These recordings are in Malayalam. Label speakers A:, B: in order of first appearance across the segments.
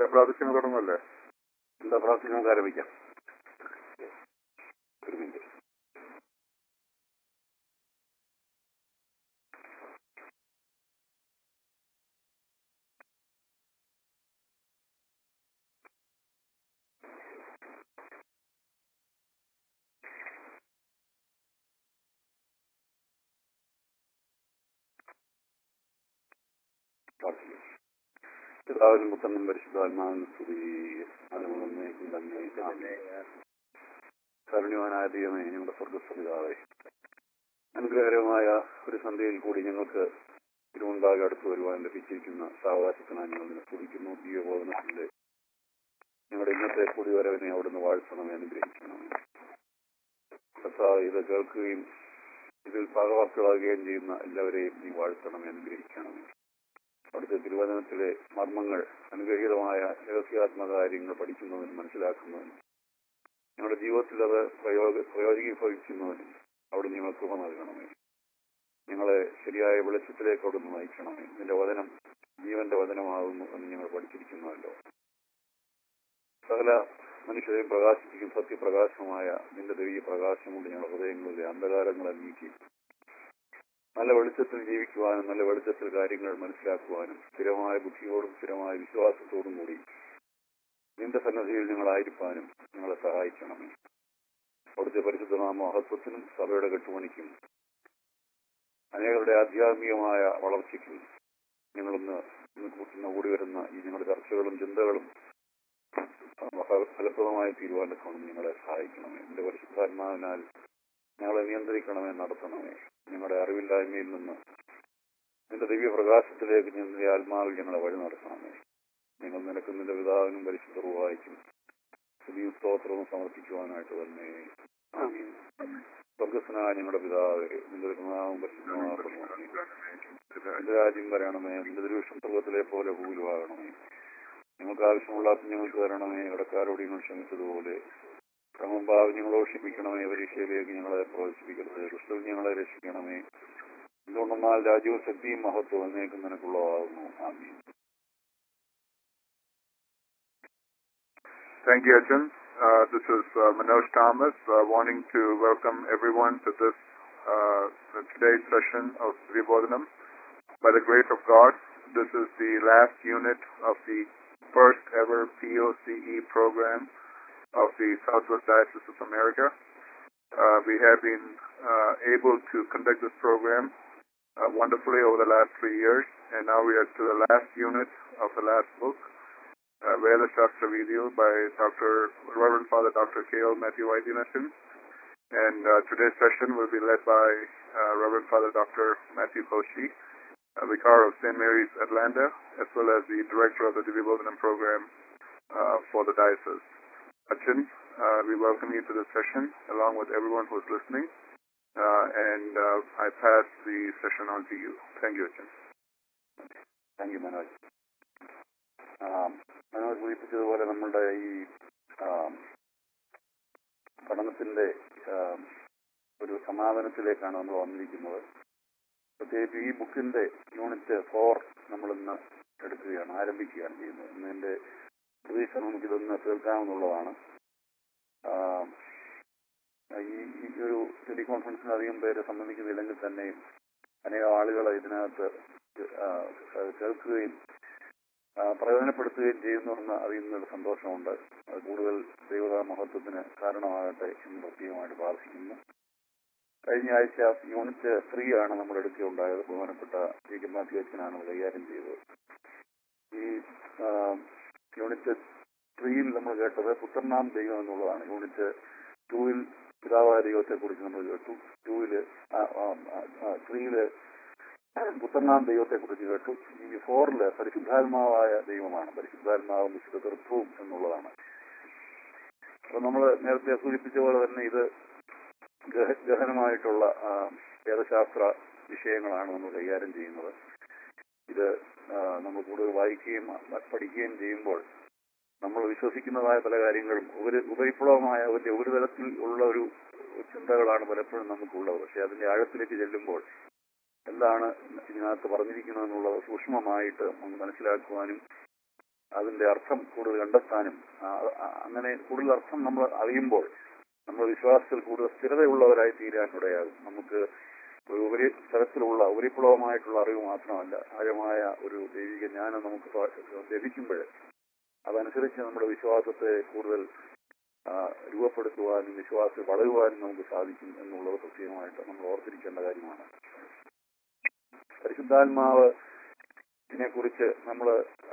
A: പ്രാർത്ഥിക്കുന്ന തുടങ്ങുമല്ലേ
B: എന്താ പ്രാർത്ഥന നമുക്ക് ആരംഭിക്കാം ഒരു മിനിറ്റ് പ്രാർത്ഥിക്കാം പിതാവിനും പുത്രനും പരിശുദ്ധാത്മാവിനും സ്തുതി അതുകൊണ്ടേക്കും തന്നെ ആമേൻ. കരുണ്യവാനായ ദൈവമേ ഞങ്ങളുടെ സ്വർഗസ്വപിതാവേ അനുഗ്രഹകരമായ ഒരു സന്ധ്യയിൽ കൂടി ഞങ്ങൾക്ക് തിരുമുൻപാകെ അടുത്ത് വരുവാൻ ലഭിച്ചിരിക്കുന്ന സാവകാശത്തിനായി ഞങ്ങൾ നിന്നെ സ്തുതിക്കുന്നു ദൈവബോധനത്തിന്റെ ഞങ്ങളുടെ ഇന്നത്തെ കുടിവരവിനെ അവിടുന്ന് വാഴ്ത്തണമേ അനുഗ്രഹിക്കണമേ കർത്താവ് ഇത് കേൾക്കുകയും ഇതിൽ ഭാഗവാക്കുകളാകുകയും ചെയ്യുന്ന എല്ലാവരെയും നീ വാഴ്ത്തണമേ അനുഗ്രഹിക്കണമേ അവിടുത്തെ തിരുവചനത്തിലെ മർമ്മങ്ങൾ അനുഗ്രഹീതമായ രഹസ്യാത്മക കാര്യങ്ങൾ പഠിക്കുന്നതിനും മനസ്സിലാക്കുന്നതിനും ഞങ്ങളുടെ ജീവിതത്തിൽ അത് പ്രയോഗ പ്രയോജീഭവിക്കുന്നതിനും അവിടെ നിങ്ങൾ കൃപ നൽകണമേ ഞങ്ങളെ ശരിയായ വെളിച്ചത്തിലേക്ക് അവിടുന്ന് നയിക്കണമേ നിന്റെ വചനം ജീവന്റെ വചനമാകുന്നു എന്ന് ഞങ്ങൾ പഠിച്ചിരിക്കുന്നുവല്ലോ സകല മനുഷ്യരെയും പ്രകാശിപ്പിക്കും സത്യപ്രകാശമായ നിന്റെ ദൈവീയ പ്രകാശം കൊണ്ട് ഞങ്ങളുടെ ഹൃദയങ്ങളിലെ അന്ധകാരങ്ങളെ നീക്കി നല്ല വെളിച്ചത്തിൽ ജീവിക്കുവാനും നല്ല വെളിച്ചത്തിൽ കാര്യങ്ങൾ മനസ്സിലാക്കുവാനും സ്ഥിരമായ ബുദ്ധിയോടും സ്ഥിരമായ വിശ്വാസത്തോടും കൂടി നിന്റെ സന്നദ്ധിയിൽ ഞങ്ങളായിരിക്കാനും ഞങ്ങളെ സഹായിക്കണമേ അവിടുത്തെ പരിശുദ്ധനാമ മഹത്വത്തിനും സഭയുടെ കെട്ടുപണിക്കും അനേകരുടെ ആധ്യാത്മികമായ വളർച്ചയ്ക്കും ഞങ്ങളിന്ന് ഇന്ന് കൂട്ടുന്ന കൂടി വരുന്ന ഈ ഞങ്ങളുടെ ചർച്ചകളും ചിന്തകളും ഫല- ഫലപ്രദമായി തീരുവാനൊക്കെ ഞങ്ങളെ സഹായിക്കണമേ എന്റെ പരിശുദ്ധാത്മാവിനാൽ ഞങ്ങളെ നിയന്ത്രിക്കണമേ നടത്തണമേ ഞങ്ങളുടെ അറിവില്ലായ്മയിൽ നിന്ന് നിന്റെ ദിവ്യപ്രകാശത്തിലേക്ക് നിന്റെ ആത്മാവിൽ ഞങ്ങളെ വഴി നടത്തണമേ ഞങ്ങൾ നിനക്ക് നിന്റെ പിതാവിനും പരിശുദ്ധ റൂഹായിക്കും സ്തുതിയും സ്തോത്രവും സമർപ്പിക്കുവാനായിട്ട് തന്നെ ആമീൻ. സ്വർഗസ്വനായ ഞങ്ങളുടെ പിതാവേ നിന്റെ നാമം പരിശുദ്ധമാകുന്നു നിന്റെ രാജ്യം വരണമേ നിന്റെ ദുരുഷം സ്വർഗത്തിലെ പോലെ ഭൂലുവാകണമേ ഞങ്ങൾക്ക് ആവശ്യമുള്ള ഞങ്ങൾക്ക് തരണമേ കടക്കാരോട് ഞങ്ങൾ ക്ഷമിച്ചതുപോലെ ക്രമംഭാവം ഞങ്ങളോട് ക്ഷമിക്കണമേ പരീക്ഷയിലേക്ക് ഞങ്ങളെ പ്രവേശിപ്പിക്കരുത് ക്രിസ്തു ഞങ്ങളെ രക്ഷിക്കണമേ എന്തുകൊണ്ടെന്നാൽ രാജ്യവും ശക്തിയും മഹത്വവും എന്നേക്കും നിനക്കുള്ളതാകുന്നു ആമീൻ
A: Thank you, Ajahn. Uh, this is uh, Manoj Thomas, uh, wanting to welcome everyone to this uh, today's session of Vibodhanam. By the grace of God, this is the last unit of the first ever POCE program of the Southwest Diocese of America. Uh, we have been uh, able to conduct this program uh, wonderfully over the last three years, and now we are to the last unit of the last book uh, Veda Shastra video by Dr. Reverend Father Dr. K.L. Matthew Vaidyanathan. And uh, today's session will be led by uh, Reverend Father Dr. Matthew Koshi, uh, Vicar of St. Mary's Atlanta, as well as the Director of the Divibodhanam Program uh, for the Diocese. Achin, uh, we welcome you to this session along with everyone who is listening. Uh, and uh, I pass the session on to you. Thank you, Achin.
B: Thank you Manoj ആ, മനോജ് സൂചിപ്പിച്ചതുപോലെ നമ്മളുടെ ഈ ആ, പഠനത്തിന്റെ ആ, ഒരു സമാപനത്തിലേക്കാണ് നമ്മൾ വന്നിരിക്കുന്നത് പ്രത്യേകിച്ച് ഈ ബുക്കിന്റെ യൂണിറ്റ് ഫോർ നമ്മൾ ഇന്ന് എടുക്കുകയാണ് ആരംഭിക്കുകയാണ് ചെയ്യുന്നത് ഇന്ന് എന്റെ പ്രതീക്ഷ നമുക്കിതൊന്ന് തീർക്കാമെന്നുള്ളതാണ് ആ, ഈ ഈ ഒരു ടെലികോൺഫറൻസിന് അധികം പേര് സംബന്ധിക്കുന്നില്ലെങ്കിൽ തന്നെയും അനേകം ആളുകൾ ഇതിനകത്ത് ആ, കേൾക്കുകയും ആ, പ്രയോജനപ്പെടുത്തുകയും ചെയ്യുന്നുവെന്ന് അറിയുന്നതിൽ സന്തോഷമുണ്ട് അത് കൂടുതൽ ദൈവതാ മഹത്വത്തിന് കാരണമാകട്ടെ എന്ന് പ്രത്യേകമായിട്ട് പ്രാർത്ഥിക്കുന്നു കഴിഞ്ഞ ആഴ്ച യൂണിറ്റ് ത്രീ ആണ് നമ്മൾ എടുക്കുകയുണ്ടായത് ബഹുമാനപ്പെട്ട ജി കെ മാത്യു അച്ഛനാണ് അത് കൈകാര്യം ചെയ്തത് ഈ ആ, യൂണിറ്റ് ത്രീയിൽ നമ്മൾ കേട്ടത് പുത്രനാം ദൈവം എന്നുള്ളതാണ് യൂണിറ്റ് ടൂവിൽ പിതാവായ ദൈവത്തെ കുറിച്ച് നമ്മൾ കേട്ടു ടൂവില് ത്രീയില് പുത്രനാം ദൈവത്തെ കുറിച്ച് കേട്ടു ഈ ഫോറില് പരിശുദ്ധാത്മാവായ ദൈവമാണ് പരിശുദ്ധാത്മാവും വിശുദ്ധ തൃത്വവും എന്നുള്ളതാണ് അപ്പൊ നമ്മൾ നേരത്തെ സൂചിപ്പിച്ച പോലെ തന്നെ ഇത് ഗഹ- ഗഹനമായിട്ടുള്ള ആ, വേദശാസ്ത്ര വിഷയങ്ങളാണ് നമ്മൾ കൈകാര്യം ചെയ്യുന്നത് ഇത് ആ, നമ്മൾ കൂടുതൽ വായിക്കുകയും അ- പഠിക്കുകയും ചെയ്യുമ്പോൾ നമ്മൾ വിശ്വസിക്കുന്നതായ പല കാര്യങ്ങളും ഉപരി ഉപരിപ്ലവമായ ഒരു ഉപരിതലത്തിൽ ഉള്ള ഒരു ചിന്തകളാണ് പലപ്പോഴും നമുക്കുള്ളത് പക്ഷെ അതിന്റെ ആഴത്തിലേക്ക് ചെല്ലുമ്പോൾ എന്താണ് ഇതിനകത്ത് പറഞ്ഞിരിക്കുന്നതെന്നുള്ളത് സൂക്ഷ്മമായിട്ട് നമുക്ക് മനസ്സിലാക്കുവാനും അതിന്റെ അർത്ഥം കൂടുതൽ കണ്ടെത്താനും ആ, ആ, അങ്ങനെ കൂടുതൽ അർത്ഥം നമ്മൾ അറിയുമ്പോൾ നമ്മൾ വിശ്വാസത്തിൽ കൂടുതൽ സ്ഥിരതയുള്ളവരായി തീരാൻ ഇടയാകും നമുക്ക് ഒരു ഉപരി തരത്തിലുള്ള ഉപരിപ്ലവമായിട്ടുള്ള അറിവ് മാത്രമല്ല ആഴമായ ഒരു ദൈവിക ജ്ഞാനം നമുക്ക് പ- ലഭിക്കുമ്പോൾ അതനുസരിച്ച് നമ്മുടെ വിശ്വാസത്തെ കൂടുതൽ ആ, രൂപപ്പെടുത്തുവാനും വിശ്വാസത്തിൽ വളരുവാനും നമുക്ക് സാധിക്കും എന്നുള്ളത് പ്രത്യേകമായിട്ട് നമ്മൾ ഓർത്തിരിക്കേണ്ട കാര്യമാണ് പരിശുദ്ധാത്മാവ് ഇതിനെക്കുറിച്ച് നമ്മൾ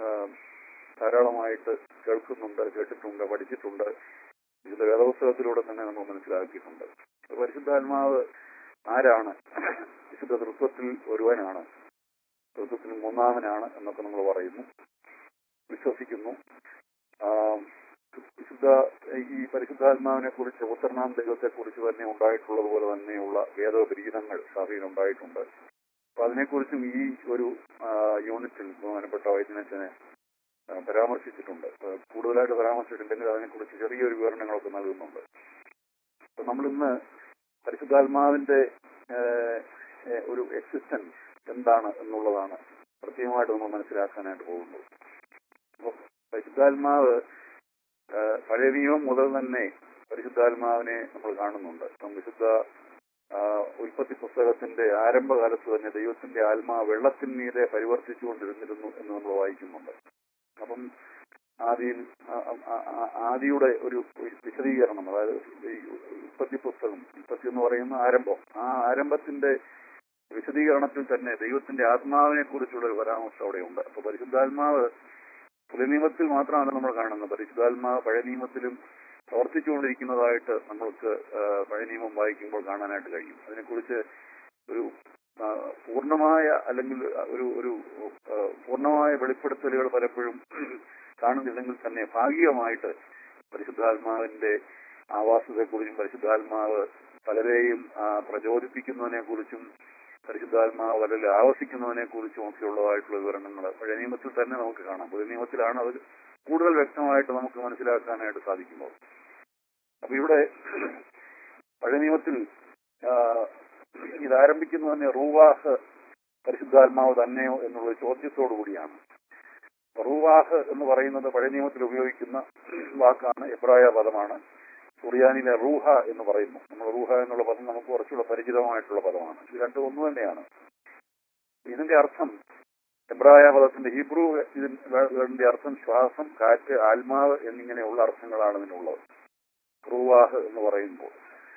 B: ധാരാളമായിട്ട് കേൾക്കുന്നുണ്ട് കേട്ടിട്ടുണ്ട് പഠിച്ചിട്ടുണ്ട് ഇതിന്റെ വേദപുസ്തകത്തിലൂടെ തന്നെ നമ്മൾ മനസ്സിലാക്കിയിട്ടുണ്ട് പരിശുദ്ധാത്മാവ് ആരാണ് വിശുദ്ധ തൃത്വത്തിൽ ഒരുവനാണ് തൃത്വത്തിൽ മൂന്നാമനാണ് എന്നൊക്കെ നമ്മൾ പറയുന്നു വിശ്വസിക്കുന്നു ആ, വിശുദ്ധ ഈ പരിശുദ്ധാത്മാവിനെ കുറിച്ച് ഉത്തരനാം ദൈവത്തെ കുറിച്ച് തന്നെ ഉണ്ടായിട്ടുള്ളത് പോലെ തന്നെയുള്ള വേദപരീതങ്ങൾ സഭയിൽ ഉണ്ടായിട്ടുണ്ട് അപ്പൊ അതിനെക്കുറിച്ചും ഈ ഒരു ആ, യൂണിറ്റിൽ ബഹുമാനപ്പെട്ട വൈദ്യനച്ചനെ ആ, പരാമർശിച്ചിട്ടുണ്ട് ആ, കൂടുതലായിട്ട് പരാമർശിച്ചിട്ടുണ്ടെങ്കിൽ അതിനെക്കുറിച്ച് ചെറിയൊരു വിവരണങ്ങളൊക്കെ നൽകുന്നുണ്ട് അപ്പൊ നമ്മളിന്ന് പരിശുദ്ധാത്മാവിന്റെ ആ, ഏ, ഒരു എക്സിസ്റ്റൻസ് എന്താണ് എന്നുള്ളതാണ് പ്രത്യേകമായിട്ട് നമ്മൾ മനസ്സിലാക്കാനായിട്ട് പോകുന്നത് അപ്പൊ പരിശുദ്ധാത്മാവ് ആ, പഴയ നിയമം മുതൽ തന്നെ പരിശുദ്ധാത്മാവിനെ നമ്മൾ കാണുന്നുണ്ട് അപ്പം വിശുദ്ധ ആ, ഉൽപ്പത്തി പുസ്തകത്തിന്റെ ആരംഭകാലത്ത് തന്നെ ദൈവത്തിന്റെ ആത്മാ വെള്ളത്തിന്മീതെ പരിവർത്തിച്ചുകൊണ്ടിരുന്നിരുന്നു എന്ന് നമ്മൾ വായിക്കുന്നുണ്ട് അപ്പം ആദിയിൽ ആ- ആ- ആ- ആദിയുടെ ഒരു വിശദീകരണം അതായത് ഈ ഉൽപ്പത്തി പുസ്തകം ഉൽപ്പത്തി എന്ന് പറയുന്ന ആരംഭം ആ ആരംഭത്തിന്റെ വിശദീകരണത്തിൽ തന്നെ ദൈവത്തിന്റെ ആത്മാവിനെ കുറിച്ചുള്ള ഒരു പരാമർശം അവിടെയുണ്ട് അപ്പൊ പരിശുദ്ധാത്മാവ് പുതിയ നിയമത്തിൽ മാത്രമാണ് നമ്മൾ കാണുന്നത് പരിശുദ്ധാത്മാവ് പഴയ നിയമത്തിലും പ്രവർത്തിച്ചുകൊണ്ടിരിക്കുന്നതായിട്ട് നമ്മൾക്ക് ആ, പഴയ നിയമം വായിക്കുമ്പോൾ കാണാനായിട്ട് കഴിയും അതിനെക്കുറിച്ച് ഒരു ആ, പൂർണ്ണമായ അല്ലെങ്കിൽ ഒരു ഒരു ആ, പൂർണ്ണമായ വെളിപ്പെടുത്തലുകൾ പലപ്പോഴും കാണുന്നില്ലെങ്കിൽ തന്നെ ഭാഗികമായിട്ട് പരിശുദ്ധാത്മാവിന്റെ ആവാസത്തെക്കുറിച്ചും പരിശുദ്ധാത്മാവ് പലരെയും ആ, പ്രചോദിപ്പിക്കുന്നതിനെ കുറിച്ചും പരിശുദ്ധാത്മാവ് പലരിൽ ആവസിക്കുന്നതിനെ കുറിച്ചും ഒക്കെ ഉള്ളതായിട്ടുള്ള വിവരണങ്ങൾ പഴയ നിയമത്തിൽ തന്നെ നമുക്ക് കാണാം പുതിയ നിയമത്തിലാണ് അത് കൂടുതൽ വ്യക്തമായിട്ട് നമുക്ക് മനസ്സിലാക്കാനായിട്ട് സാധിക്കുന്നത് അപ്പൊ ഇവിടെ പഴയ നിയമത്തിൽ ആ, ഇത് ആരംഭിക്കുന്നു തന്നെ റൂവാഹ് പരിശുദ്ധാത്മാവ് തന്നെയോ എന്നുള്ള ചോദ്യത്തോടു കൂടിയാണ് റൂവാഹ് എന്ന് പറയുന്നത് പഴയ നിയമത്തിൽ ഉപയോഗിക്കുന്ന വാക്കാണ് എബ്രായ പദമാണ് സുറിയാനിലെ റൂഹ എന്ന് പറയുന്നു നമ്മൾ റൂഹ എന്നുള്ള പദം നമുക്ക് കുറച്ചുകൂടെ പരിചിതമായിട്ടുള്ള പദമാണ് ഇത് രണ്ടും ഒന്ന് തന്നെയാണ് ഇതിന്റെ അർത്ഥം എബ്രായ പദത്തിന്റെ ഹീബ്രു ഇതിന്റെ അർത്ഥം ശ്വാസം കാറ്റ് ആത്മാവ് എന്നിങ്ങനെയുള്ള അർത്ഥങ്ങളാണ് ഇതിനുള്ളത് റൂവാഹ് എന്ന് പറയുമ്പോൾ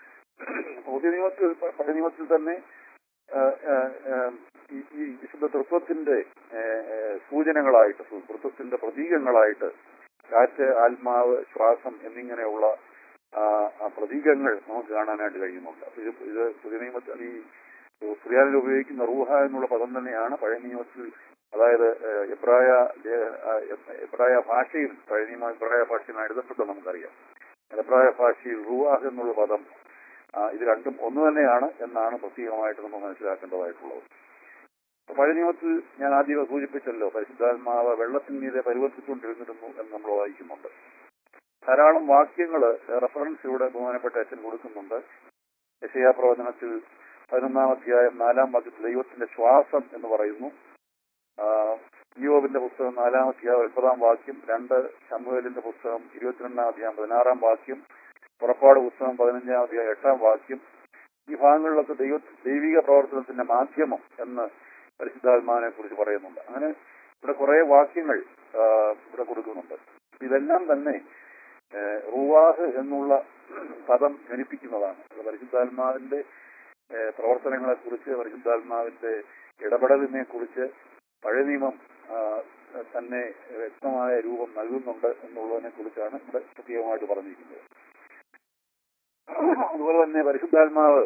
B: പുതിയ നിയമത്തിൽ പഴയ നിയമത്തിൽ തന്നെ ആ, ആ, ആ, ഈ ഈ വിശുദ്ധ തൃത്വത്തിന്റെ ആ, ആ, സൂചനകളായിട്ട് തൃത്വത്തിന്റെ പ്രതീകങ്ങളായിട്ട് കാറ്റ് ആത്മാവ് ശ്വാസം എന്നിങ്ങനെയുള്ള ആ, ആ പ്രതീകങ്ങൾ നമുക്ക് കാണാനായിട്ട് കഴിയുന്നുണ്ട് അപ്പൊ ഇത് ഇത് പുതിയ നിയമത്തിൽ ഈ ക്രിയാനിൽ ഉപയോഗിക്കുന്ന റൂഹ എന്നുള്ള പദം തന്നെയാണ് പഴയ നിയമത്തിൽ അതായത് ഏഹ്, എബ്രായ ലേ- ആ, എബ്- എബ്രായ ഭാഷയിൽ പഴയ നിയമ എബ്രായ ഭാഷയുമായി എഴുതപ്പെട്ടത് നമുക്കറിയാം എബ്രായ ഭാഷയിൽ റൂഹാഹ് എന്നുള്ള പദം ആ, ഇത് രണ്ടും ഒന്ന് തന്നെയാണ് എന്നാണ് പ്രത്യേകമായിട്ട് നമ്മൾ മനസ്സിലാക്കേണ്ടതായിട്ടുള്ളത് അപ്പൊ പഴയ നിയമത്തിൽ ഞാൻ ആദ്യം സൂചിപ്പിച്ചല്ലോ പരിശുദ്ധാത്മാവ് വെള്ളത്തിന്മീതെ പരിവർത്തിച്ചുകൊണ്ടിരുന്നിരുന്നു എന്ന് നമ്മൾ വായിക്കുന്നുണ്ട് ധാരാളം വാക്യങ്ങൾ റെഫറൻസ് ഇവിടെ ബഹുമാനപ്പെട്ട അച്ഛൻ കൊടുക്കുന്നുണ്ട് യശയാ പ്രവചനത്തിൽ പതിനൊന്നാം അധ്യായം നാലാം വാക്യത്തിൽ ദൈവത്തിന്റെ ശ്വാസം എന്ന് പറയുന്നു ആ, യോബിന്റെ പുസ്തകം നാലാം അധ്യായം ഒൻപതാം വാക്യം രണ്ട് ശമുവേലിന്റെ പുസ്തകം ഇരുപത്തിരണ്ടാം അധ്യായം പതിനാറാം വാക്യം പുറപ്പാട് പുസ്തകം പതിനഞ്ചാം അധ്യായം എട്ടാം വാക്യം ഈ ഭാഗങ്ങളിലൊക്കെ ദൈവ ദൈവിക പ്രവർത്തനത്തിന്റെ മാധ്യമം എന്ന് പരിശുദ്ധാത്മാവിനെ കുറിച്ച് പറയുന്നുണ്ട് അങ്ങനെ ഇവിടെ കുറെ വാക്യങ്ങൾ ആ, ഇവിടെ കൊടുക്കുന്നുണ്ട് ഇതെല്ലാം തന്നെ ഏഹ്, റുവാഹ് എന്നുള്ള പദം ജനിപ്പിക്കുന്നതാണ് അത് പരിശുദ്ധാത്മാവിന്റെ ഏഹ്, പ്രവർത്തനങ്ങളെ കുറിച്ച് പരിശുദ്ധാത്മാവിന്റെ ഇടപെടലിനെ കുറിച്ച് പഴയ നിയമം ആ, തന്നെ വ്യക്തമായ രൂപം നൽകുന്നുണ്ട് എന്നുള്ളതിനെ കുറിച്ചാണ് ഇവിടെ പ്രത്യേകമായിട്ട് പറഞ്ഞിരിക്കുന്നത് അതുപോലെ തന്നെ പരിശുദ്ധാത്മാവ്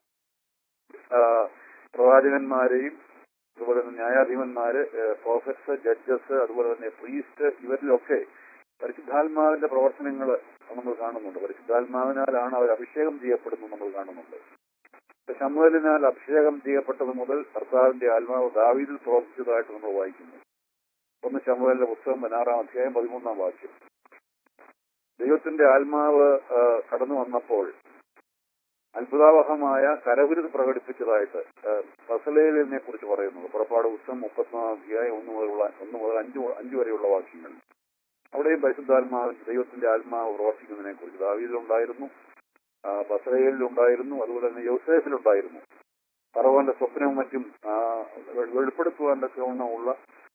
B: ആ, പ്രവാചകന്മാരെയും അതുപോലെ തന്നെ ന്യായാധിപന്മാര് പ്രോഫറ്റ്സ് ജഡ്ജസ് അതുപോലെ തന്നെ പ്രീസ്റ്റ് ഇവരിലൊക്കെ പരിശുദ്ധാത്മാവിന്റെ പ്രവർത്തനങ്ങൾ നമ്മൾ കാണുന്നുണ്ട് പരിശുദ്ധാത്മാവിനാലാണ് അവർ അഭിഷേകം ചെയ്യപ്പെടുന്നത് നമ്മൾ കാണുന്നുണ്ട് ഇപ്പൊ ശമുവേലിനാൽ അഭിഷേകം ചെയ്യപ്പെട്ടത് മുതൽ കർത്താവിന്റെ ആത്മാവ് ദാവീദിൽ പ്രവർത്തിച്ചതായിട്ട് നമ്മൾ വായിക്കുന്നു ഒന്ന് ശമുവേലിന്റെ പുസ്തകം പതിനാറാം അധ്യായം പതിമൂന്നാം വാക്യം ദൈവത്തിന്റെ ആത്മാവ് ആ, കടന്നു വന്നപ്പോൾ അത്ഭുതാവഹമായ കരവിരുത് പ്രകടിപ്പിച്ചതായിട്ട് ഫസലേലിനെ കുറിച്ച് പറയുന്നത് പുറപ്പാട് പുസ്തകം മുപ്പത്തിനാലാം അധ്യായം ഒന്ന് മുതലുള്ള ഒന്ന് മുതൽ അഞ്ച് മു- അഞ്ച് വരെയുള്ള വാക്യങ്ങൾ അവിടെയും പരിശുദ്ധാത്മാവ് ദൈവത്തിന്റെ ആത്മാവ് പ്രവർത്തിക്കുന്നതിനെ കുറിച്ച് ദാവീദിലുണ്ടായിരുന്നു ആ, ബസ്രയേലിലുണ്ടായിരുന്നു അതുപോലെ തന്നെ യോസേഫിലുണ്ടായിരുന്നു പറവന്റെ സ്വപ്നവും മറ്റും ആ, വെ- വെളിപ്പെടുത്തുവാൻ തക്കവണ്ണമുള്ള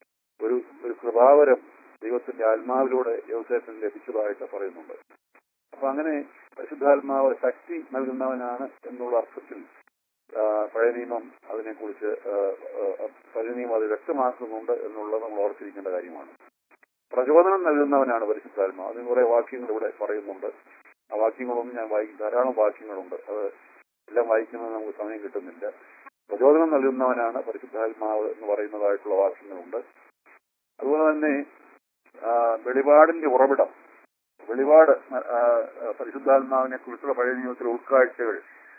B: ഒരു ഒരു കൃപാവരം ദൈവത്തിന്റെ ആത്മാവിലൂടെ യോസേഫിന് ലഭിച്ചതായിട്ട് പറയുന്നുണ്ട് അപ്പൊ അങ്ങനെ പരിശുദ്ധാത്മാവ് ശക്തി നൽകുന്നവനാണ് എന്നുള്ള അർത്ഥത്തിൽ ആ, പഴയ നിയമം അതിനെക്കുറിച്ച് ആ, ആ, പഴയ നിയമം അത് വ്യക്തമാക്കുന്നുണ്ട് എന്നുള്ളത് നമ്മൾ ഓർത്തിരിക്കേണ്ട കാര്യമാണ് പ്രചോദനം നൽകുന്നവനാണ് പരിശുദ്ധാത്മാവ് അതിന് കുറെ വാക്യങ്ങൾ ഇവിടെ പറയുന്നുണ്ട് ആ വാക്യങ്ങളൊന്നും ഞാൻ വായിക്കും ധാരാളം വാക്യങ്ങളുണ്ട് അത് എല്ലാം വായിക്കുന്നത് നമുക്ക് സമയം കിട്ടുന്നില്ല പ്രചോദനം നൽകുന്നവനാണ് പരിശുദ്ധാത്മാവ് എന്ന് പറയുന്നതായിട്ടുള്ള വാക്യങ്ങളുണ്ട് അതുപോലെ തന്നെ ആ, വെളിപാടിന്റെ ഉറവിടം വെളിപാട് ആ, ആ, പരിശുദ്ധാത്മാവിനെ കുറിച്ചുള്ള പഴയ നിയമത്തിലെ ഉൾക്കാഴ്ചകൾ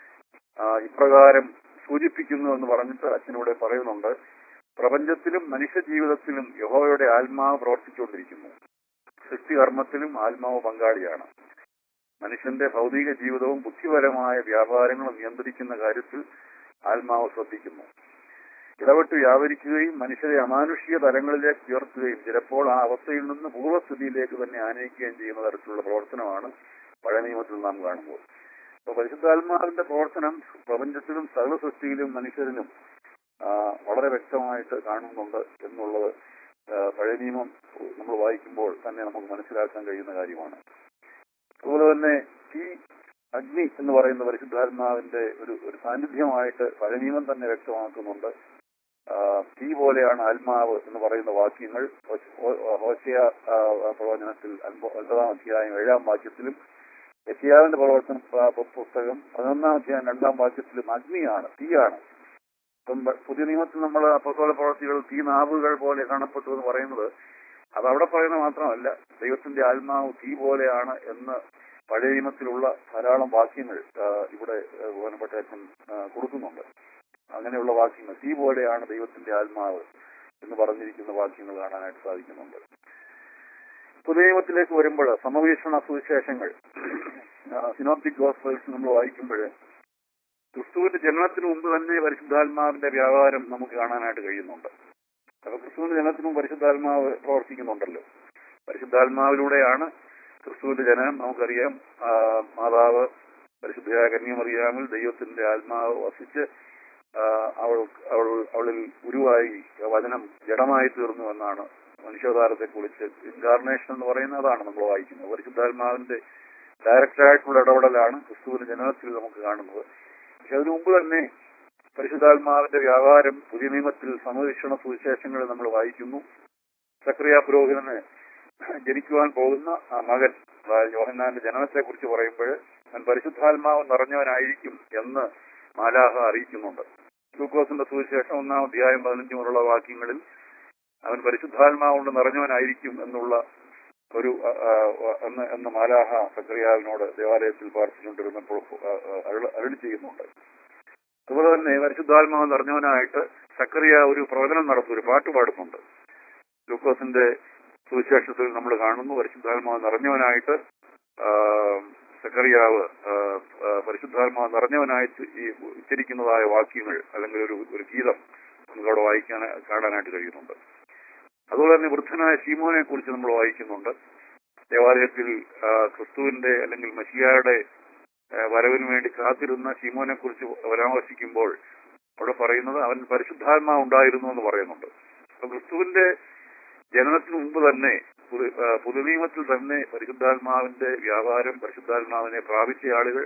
B: ആ, ഇപ്രകാരം സൂചിപ്പിക്കുന്നു എന്ന് പറഞ്ഞിട്ട് അച്ഛനിവിടെ പറയുന്നുണ്ട് പ്രപഞ്ചത്തിലും മനുഷ്യ ജീവിതത്തിലും യഹോവയുടെ ആത്മാവ് പ്രവർത്തിച്ചുകൊണ്ടിരിക്കുന്നു സൃഷ്ടികർമ്മത്തിലും ആത്മാവ് പങ്കാളിയാണ് മനുഷ്യന്റെ ഭൗതിക ജീവിതവും ബുദ്ധിപരമായ വ്യാപാരങ്ങളും നിയന്ത്രിക്കുന്ന കാര്യത്തിൽ ആത്മാവ് ശ്രദ്ധിക്കുന്നു ഇടപെട്ട് വ്യാപരിക്കുകയും മനുഷ്യരെ അമാനുഷിക തലങ്ങളിലേക്ക് ഉയർത്തുകയും ചിലപ്പോൾ ആ അവസ്ഥയിൽ നിന്ന് പൂർവ്വസ്ഥിതിയിലേക്ക് തന്നെ ആനയിക്കുകയും ചെയ്യുന്ന തരത്തിലുള്ള പ്രവർത്തനമാണ് പഴയ നിയമത്തിൽ നാം കാണുമ്പോൾ അപ്പൊ പരിശുദ്ധാത്മാവിന്റെ പ്രവർത്തനം പ്രപഞ്ചത്തിലും സകല സൃഷ്ടിയിലും മനുഷ്യരിലും ആ, വളരെ വ്യക്തമായിട്ട് കാണുന്നുണ്ട് എന്നുള്ളത് ആ, പഴയ നിയമം നമ്മൾ വായിക്കുമ്പോൾ തന്നെ നമുക്ക് മനസ്സിലാക്കാൻ കഴിയുന്ന കാര്യമാണ് അതുപോലെ തന്നെ ഈ അഗ്നി എന്ന് പറയുന്ന പരിശുദ്ധാത്മാവിന്റെ ഒരു ഒരു സാന്നിധ്യമായിട്ട് പഴയ നിയമം തന്നെ വ്യക്തമാക്കുന്നുണ്ട് ആ, തീ പോലെയാണ് ആത്മാവ് എന്ന് പറയുന്ന വാക്യങ്ങൾ ഹോശയ പ്രവചനത്തിൽ അൻപ- ഒൻപതാം അധ്യായം ഏഴാം വാക്യത്തിലും യശിയാവിന്റെ പ്രവർത്തന പ- പ- പുസ്തകം പതിനൊന്നാം അധ്യായം രണ്ടാം വാക്യത്തിലും അഗ്നിയാണ് തീയാണ് ഇപ്പം ബ- പുതിയ നിയമത്തിൽ നമ്മൾ അപ്പസ്തോല പ്രവർത്തികൾ തീ നാവുകൾ പോലെ കാണപ്പെട്ടു എന്ന് പറയുന്നത് അത് അവിടെ പറയുന്നത് മാത്രമല്ല ദൈവത്തിന്റെ ആത്മാവ് തീ പോലെയാണ് എന്ന് പഴയ നിയമത്തിലുള്ള ധാരാളം വാക്യങ്ങൾ ആ, ഇവിടെ ആ, ബഹുമാനപ്പെട്ട അച്ഛൻ ആ, കൊടുക്കുന്നുണ്ട് അങ്ങനെയുള്ള വാക്യങ്ങൾ തീ പോലെയാണ് ദൈവത്തിന്റെ ആത്മാവ് എന്ന് പറഞ്ഞിരിക്കുന്ന വാക്യങ്ങൾ കാണാനായിട്ട് സാധിക്കുന്നുണ്ട് പുതിയ നിയമത്തിലേക്ക് വരുമ്പോൾ സമവീക്ഷണ സുവിശേഷങ്ങൾ സിനോപ്റ്റിക് ഗോസ്പൽസ് നമ്മൾ വായിക്കുമ്പോൾ ക്രിസ്തുവിന്റെ ജനനത്തിന് മുമ്പ് തന്നെ പരിശുദ്ധാത്മാവിന്റെ വ്യാപാരം നമുക്ക് കാണാനായിട്ട് കഴിയുന്നുണ്ട് അപ്പൊ ക്രിസ്തുവിന്റെ ജനനത്തിന് മുമ്പ് പരിശുദ്ധാത്മാവ് പ്രവർത്തിക്കുന്നുണ്ടല്ലോ പരിശുദ്ധാത്മാവിലൂടെയാണ് ക്രിസ്തുവിന്റെ ജനനം നമുക്കറിയാം ആ, മാതാവ് പരിശുദ്ധയായ കന്യമറിയാമിൽ ദൈവത്തിന്റെ ആത്മാവ് വസിച്ച് ആ, അവൾ അവൾ അവളിൽ ഉരുവായി വചനം ജഡമായി തീർന്നു എന്നാണ് മനുഷ്യാവതാരത്തെ കുറിച്ച് ഇൻകാർണേഷൻ എന്ന് പറയുന്നത് അതാണ് നമ്മൾ വായിക്കുന്നത് പരിശുദ്ധാത്മാവിന്റെ ഡയറക്റ്റായിട്ടുള്ള ഇടപെടലാണ് ക്രിസ്തുവിന്റെ ജനനത്തിൽ നമുക്ക് കാണുന്നത് പക്ഷെ അതിനു മുമ്പ് തന്നെ പരിശുദ്ധാത്മാവിന്റെ വ്യാപാരം പുതിയ നിയമത്തിൽ സമവീക്ഷണ സുവിശേഷങ്ങൾ നമ്മൾ വായിക്കുന്നു സക്രിയ പുരോഹിതന് ജനിക്കുവാൻ പോകുന്ന ആ മകൻ അതായത് യോഹന്നാന്റെ ജനനത്തെ കുറിച്ച് പറയുമ്പോൾ അവൻ പരിശുദ്ധാത്മാവ് നിറഞ്ഞവനായിരിക്കും എന്ന് മാലാഹ അറിയിക്കുന്നുണ്ട് ലൂക്കോസിന്റെ സുവിശേഷം ഒന്നാം അധ്യായം പതിനഞ്ച് മുതലുള്ള വാക്യങ്ങളിൽ അവൻ പരിശുദ്ധാത്മാവ് കൊണ്ട് നിറഞ്ഞവനായിരിക്കും എന്നുള്ള ഒരു ആ, ആ, എന്ന് എന്ന് മാലാഹ സക്രിയാവിനോട് ദേവാലയത്തിൽ പ്രാർത്ഥിച്ചുകൊണ്ടിരുന്നപ്പോൾ ആ, ആ, അരുള- അരുളി ചെയ്യുന്നുണ്ട് അതുപോലെ തന്നെ പരിശുദ്ധാത്മാവ് നിറഞ്ഞവനായിട്ട് സക്രിയ ഒരു പ്രവചനം നടത്തും ഒരു പാട്ട് പാടുന്നുണ്ട് ലൂക്കോസിന്റെ സുവിശേഷത്തിൽ നമ്മൾ കാണുന്നു പരിശുദ്ധാത്മാവ് നിറഞ്ഞവനായിട്ട് ആ, സക്കറിയാവ് ആ, ആ, പരിശുദ്ധാത്മാവ് നിറഞ്ഞവനായിട്ട് ഈ ഉച്ചരിക്കുന്നതായ വാക്യങ്ങൾ അല്ലെങ്കിൽ ഒരു ഒരു ഗീതം നമുക്ക് അവിടെ വായിക്കാൻ കാണാനായിട്ട് കഴിയുന്നുണ്ട് അതുപോലെ തന്നെ വൃദ്ധനായ ശീമോനെ കുറിച്ച് നമ്മൾ വായിക്കുന്നുണ്ട് ദേവാലയത്തിൽ ആ, ക്രിസ്തുവിന്റെ അല്ലെങ്കിൽ മഷിയായുടെ ആ, വരവിന് വേണ്ടി കാത്തിരുന്ന ശീമോനെ കുറിച്ച് പരാമർശിക്കുമ്പോൾ അവിടെ പറയുന്നത് അവൻ പരിശുദ്ധാത്മാവ് ഉണ്ടായിരുന്നു എന്ന് പറയുന്നുണ്ട് അപ്പൊ ക്രിസ്തുവിന്റെ ജനനത്തിന് മുമ്പ് തന്നെ പുതു- ആ, പുതുനിയമത്തിൽ തന്നെ പരിശുദ്ധാത്മാവിന്റെ വ്യാപാരം പരിശുദ്ധാത്മാവിനെ പ്രാപിച്ച ആളുകൾ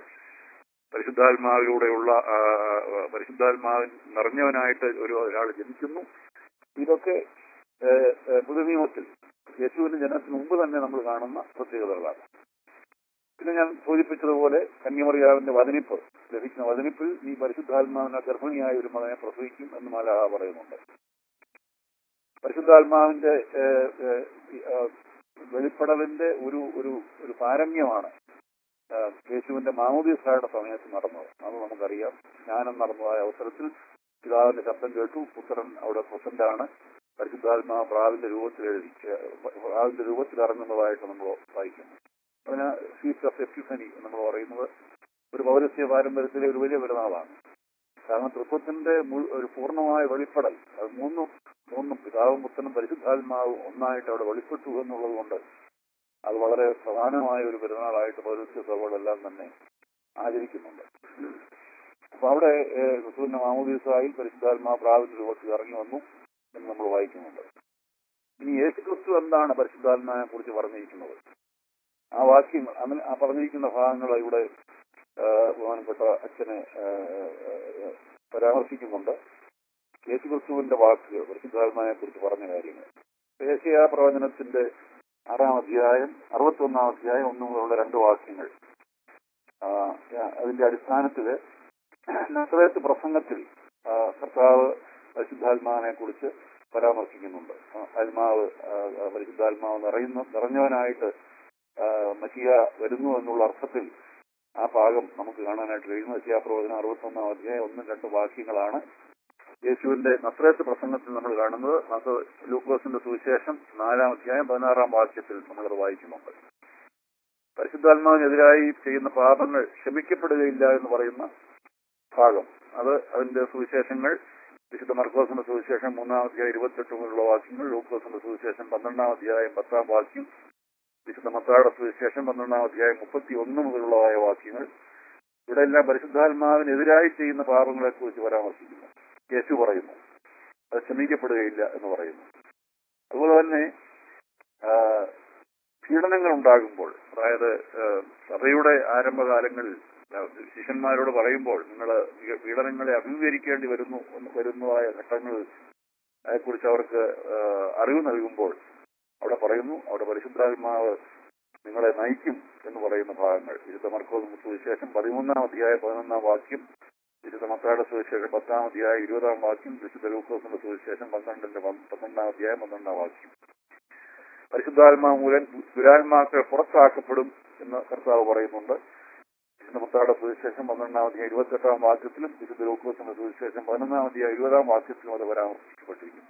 B: പരിശുദ്ധാത്മാവിലൂടെയുള്ള ആ, ആ, പരിശുദ്ധാത്മാവിൻ നിറഞ്ഞവനായിട്ട് ഒരു ഒരാൾ ജനിക്കുന്നു ഇതൊക്കെ ഏ, ഏ, പുതുനിയമത്തിൽ യേശുവിന്റെ ജനനത്തിന് മുമ്പ് തന്നെ നമ്മൾ കാണുന്ന പ്രത്യേകതകളാണ് പിന്നെ ഞാൻ സൂചിപ്പിച്ചതുപോലെ കന്യമറിയാവിന്റെ വചനിപ്പ് ലഭിക്കുന്ന വചനിപ്പിൽ ഈ പരിശുദ്ധാത്മാവിനെ ഗർഭിണിയായ ഒരു മകനെ പ്രസവിക്കും എന്ന് മാലാഹ പറയുന്നുണ്ട് പരിശുദ്ധാത്മാവിന്റെ ഏഹ്, ഏഹ്, ഈ, ആ, വെളിപ്പെടലിന്റെ ഒരു ഒരു ഒരു പാരമ്യമാണ് ആ, യേശുവിന്റെ മാമോദീസായുടെ സമയത്ത് നടന്നത് അത് നമുക്കറിയാം ജ്ഞാനം നടന്നതായ അവസരത്തിൽ പിതാവിന്റെ ശബ്ദം കേട്ടു പുത്രൻ അവിടെ പ്രസന്റാണ് പരിശുദ്ധാത്മാ പ്രാവിന്റെ രൂപത്തിൽ എഴുതി ഏഹ്, പ്രാവിന്റെ രൂപത്തിൽ ഇറങ്ങുന്നതായിട്ട് നമ്മൾ വായിക്കുന്നു അതിന് ഫീസ്റ്റ് ഓഫ് എപ്പിഫനി നമ്മൾ പറയുന്നത് ഒരു പൗരസ്യ പാരമ്പര്യത്തിലെ ഒരു വലിയ പെരുന്നാളാണ് കാരണം തൃത്വത്തിന്റെ മുഴു- ഒരു പൂർണ്ണമായ വെളിപ്പെടൽ അത് മൂന്നും മൂന്നും പിതാവും പുത്രനും പരിശുദ്ധാത്മാവും ഒന്നായിട്ട് അവിടെ വെളിപ്പെട്ടു എന്നുള്ളത് കൊണ്ട് അത് വളരെ പ്രധാനമായ ഒരു പെരുന്നാളായിട്ട് പൗരസ്ത്യ സഭകളെല്ലാം തന്നെ ആചരിക്കുന്നുണ്ട് അപ്പൊ അവിടെ ഏഹ്, ക്രിസ്തുവിന്റെ മാമോദീസായിൽ പരിശുദ്ധാത്മാ പ്രാപിച്ച രൂപത്തിൽ ഇറങ്ങി വന്നു എന്ന് നമ്മൾ വായിക്കുന്നുണ്ട് ഇനി യേശു ക്രിസ്തു എന്താണ് പരിശുദ്ധാത്മാവിനെ കുറിച്ച് പറഞ്ഞിരിക്കുന്നത് ആ വാക്യങ്ങൾ അങ്ങനെ ആ പറഞ്ഞിരിക്കുന്ന ഭാഗങ്ങൾ ഇവിടെ ആ, ബഹുമാനപ്പെട്ട അച്ഛനെ ആ, ആ, പരാമർശിക്കുന്നുണ്ട് യേശു ക്രിസ്തുവിന്റെ വാക്കുകൾ പരിശുദ്ധാത്മാവിനെ കുറിച്ച് പറഞ്ഞ കാര്യങ്ങൾ യേശയാ പ്രവചനത്തിന്റെ ആറാം അധ്യായം അറുപത്തി ഒന്നാം അധ്യായം ഒന്നു മുതലുള്ള രണ്ട് വാക്യങ്ങൾ ആ, അതിന്റെ അടിസ്ഥാനത്തില് നസ്രേത്ത് പ്രസംഗത്തിൽ ആ, കർത്താവ് പരിശുദ്ധാത്മാവിനെ കുറിച്ച് പരാമർശിക്കുന്നുണ്ട് ആ, ആത്മാവ് ആ, ആ, പരിശുദ്ധാത്മാവ് നിറയുന്ന നിറഞ്ഞവനായിട്ട് ആ, മസിയ വരുന്നു എന്നുള്ള അർത്ഥത്തിൽ ആ ഭാഗം നമുക്ക് കാണാനായിട്ട് കഴിയുന്നു മസിയ പ്രവചനം അറുപത്തി ഒന്നാം അധ്യായം ഒന്നും രണ്ട് വാക്യങ്ങളാണ് യേശുവിന്റെ നസ്രേത്ത് പ്രസംഗത്തിൽ നമ്മൾ കാണുന്നത് അത് ലൂക്കോസിന്റെ സുവിശേഷം നാലാം അധ്യായം പതിനാറാം വാക്യത്തിൽ നമ്മളത് വായിക്കുന്നുണ്ട് പരിശുദ്ധാത്മാവിനെതിരായി ചെയ്യുന്ന പാപങ്ങൾ ക്ഷമിക്കപ്പെടുകയില്ല എന്ന് പറയുന്ന ഭാഗം അത് അതിന്റെ സുവിശേഷങ്ങൾ വിശുദ്ധ മർക്കോസിന്റെ സുവിശേഷം മൂന്നാം അധ്യായം ഇരുപത്തെട്ട് മുതലുള്ള വാക്യങ്ങൾ ലൂക്കോസിന്റെ സുവിശേഷം പന്ത്രണ്ടാം അധ്യായം പത്താം വാക്യം വിശുദ്ധ മത്തായുടെ സുവിശേഷം പന്ത്രണ്ടാം അധ്യായം മുപ്പത്തി ഒന്ന് മുതലുള്ളതായ വാക്യങ്ങൾ ഇവിടെ എല്ലാം പരിശുദ്ധാത്മാവിനെതിരായി ചെയ്യുന്ന പാപങ്ങളെ കുറിച്ച് പരാമർശിക്കുന്നു യേശു പറയുന്നു അത് ക്ഷമിക്കപ്പെടുകയില്ല എന്ന് പറയുന്നു അതുപോലെ തന്നെ ആ, പീഡനങ്ങൾ ഉണ്ടാകുമ്പോൾ അതായത് ആ, സഭയുടെ ആരംഭകാലങ്ങളിൽ ആ, ശിഷ്യന്മാരോട് പറയുമ്പോൾ നിങ്ങൾ പീഡനങ്ങളെ അഭിമുഖീകരിക്കേണ്ടി വരുന്നു എന്ന് വരുന്നതായ ഘട്ടങ്ങളിൽ അതേക്കുറിച്ച് അവർക്ക് ആ, അറിവ് നൽകുമ്പോൾ അവിടെ പറയുന്നു അവിടെ പരിശുദ്ധാത്മാവ് നിങ്ങളെ നയിക്കും എന്ന് പറയുന്ന ഭാഗങ്ങൾ വിശുദ്ധ മർക്കോസ് സുവിശേഷം പതിമൂന്നാം അധ്യായ പതിനൊന്നാം വാക്യം വിശുദ്ധ മത്തായുടെ സുവിശേഷം പത്താം അധ്യായം ഇരുപതാം വാക്യം വിശുദ്ധ ലൂക്കോസിന്റെ സുവിശേഷം പന്ത്രണ്ടിന്റെ പന്ത് പന്ത്രണ്ടാം അധ്യായം പന്ത്രണ്ടാം വാക്യം പരിശുദ്ധാത്മാ മൂലം ദുരാത്മാക്കൾ പുറത്താക്കപ്പെടും എന്ന് കർത്താവ് പറയുന്നുണ്ട് വിശുദ്ധ മത്തായുടെ സുവിശേഷം പന്ത്രണ്ടാം അധ്യായം ഇരുപത്തെട്ടാം വാക്യത്തിലും വിശുദ്ധ ലൂക്കോസിന്റെ സുവിശേഷം പതിനൊന്നാം അധ്യായം ഇരുപതാം വാക്യത്തിലും അത് പരാമർശിക്കപ്പെട്ടിരിക്കുന്നു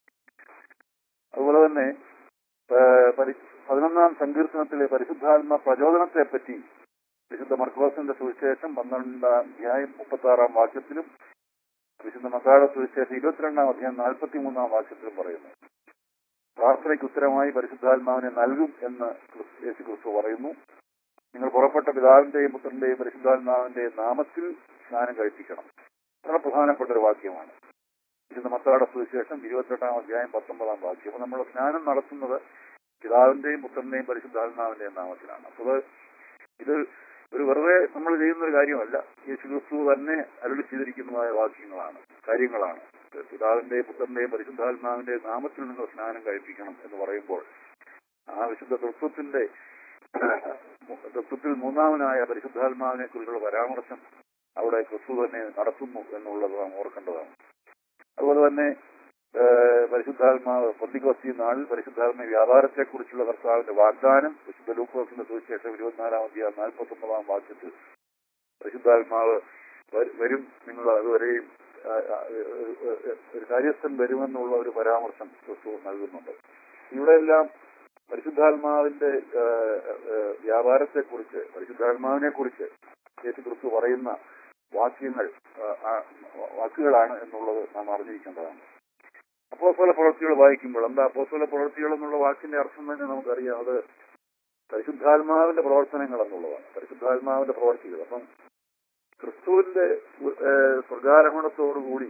B: അതുപോലെ തന്നെ ഏഹ്, പരി- പതിനൊന്നാം സങ്കീർത്തനത്തിലെ പരിശുദ്ധാത്മ പ്രചോദനത്തെ പറ്റി വിശുദ്ധ മർക്കോസിന്റെ സുവിശേഷം പന്ത്രണ്ടാം അധ്യായം മുപ്പത്തി ആറാം വാക്യത്തിലും വിശുദ്ധ മത്താഴ സുവിശേഷം ഇരുപത്തിരണ്ടാം അധ്യായം നാൽപ്പത്തി മൂന്നാം വാക്യത്തിലും പറയുന്നു പ്രാർത്ഥനയ്ക്ക് ഉത്തരമായി പരിശുദ്ധാത്മാവിനെ നൽകും എന്ന് ക്രിസ്തു- യേശു ക്രിസ്തു പറയുന്നു നിങ്ങൾ പുറപ്പെട്ട പിതാവിന്റെയും പുത്രന്റെയും പരിശുദ്ധാത്മാവിന്റെയും നാമത്തിൽ സ്നാനം കഴിപ്പിക്കണം വളരെ പ്രധാനപ്പെട്ട ഒരു വാക്യമാണ് വിശുദ്ധ മത്താടെ സുവിശേഷം ഇരുപത്തെട്ടാം അധ്യായം പത്തൊമ്പതാം വാക്യം അപ്പൊ നമ്മൾ സ്നാനം നടത്തുന്നത് പിതാവിന്റെയും പുത്രന്റെയും പരിശുദ്ധാത്മാവിന്റെയും നാമത്തിലാണ് അപ്പോൾ ഇത് ഒരു വെറുതെ നമ്മൾ ചെയ്യുന്ന ഒരു കാര്യമല്ല യേശു ക്രിസ്തു തന്നെ അരുളി ചെയ്തിരിക്കുന്നതായ വാക്യങ്ങളാണ് കാര്യങ്ങളാണ് പിതാവിന്റെയും പുത്രന്റെയും പരിശുദ്ധാത്മാവിന്റെയും നാമത്തിൽ നിന്ന് സ്നാനം കഴിപ്പിക്കണം എന്ന് പറയുമ്പോൾ ആ വിശുദ്ധ തത്വത്തിന്റെ തത്വത്തിൽ മൂന്നാമനായ പരിശുദ്ധാത്മാവിനെ കുറിച്ചുള്ള പരാമർശം അവിടെ ക്രിസ്തു തന്നെ നടത്തുന്നു എന്നുള്ളത് നാം ഓർക്കേണ്ടതാണ് അതുപോലെ തന്നെ ഏഹ്, പരിശുദ്ധാത്മാവ് പൊന്തിക്കോസ്തി നാളിൽ പരിശുദ്ധാത്മ വ്യാപാരത്തെ കുറിച്ചുള്ള കർത്താവിന്റെ വാഗ്ദാനം വിശുദ്ധ ലൂക്കോസിന്റെ സുവിശേഷം ഇരുപത്തിനാലാം അധ്യായം നാൽപ്പത്തി ഒമ്പതാം വാക്യത്തിൽ പരിശുദ്ധാത്മാവ് വ- വരും നിങ്ങൾ അതുവരെയും ആ, ആ, ഒരു കാര്യസ്ഥൻ വരുമെന്നുള്ള ഒരു പരാമർശം ക്രിസ്തു നൽകുന്നുണ്ട് ഇവിടെയെല്ലാം പരിശുദ്ധാത്മാവിന്റെ വ്യാപാരത്തെ കുറിച്ച് പരിശുദ്ധാത്മാവിനെ കുറിച്ച് യേശു ക്രിസ്തു പറയുന്ന വാക്യങ്ങൾ ആ, ആ, വാക്കുകളാണ് എന്നുള്ളത് നാം അറിഞ്ഞിരിക്കേണ്ടതാണ് അപ്പോസ്തല പ്രവൃത്തികൾ വായിക്കുമ്പോൾ എന്താ അപ്പോസ്തല പ്രവൃത്തികൾ എന്നുള്ള വാക്കിന്റെ അർത്ഥം തന്നെ നമുക്കറിയാം അത് പരിശുദ്ധാത്മാവിന്റെ പ്രവർത്തനങ്ങൾ എന്നുള്ളതാണ് പരിശുദ്ധാത്മാവിന്റെ പ്രവർത്തികൾ അപ്പം ക്രിസ്തുവിന്റെ ഏഹ്, സ്വർഗാരോഹണത്തോടുകൂടി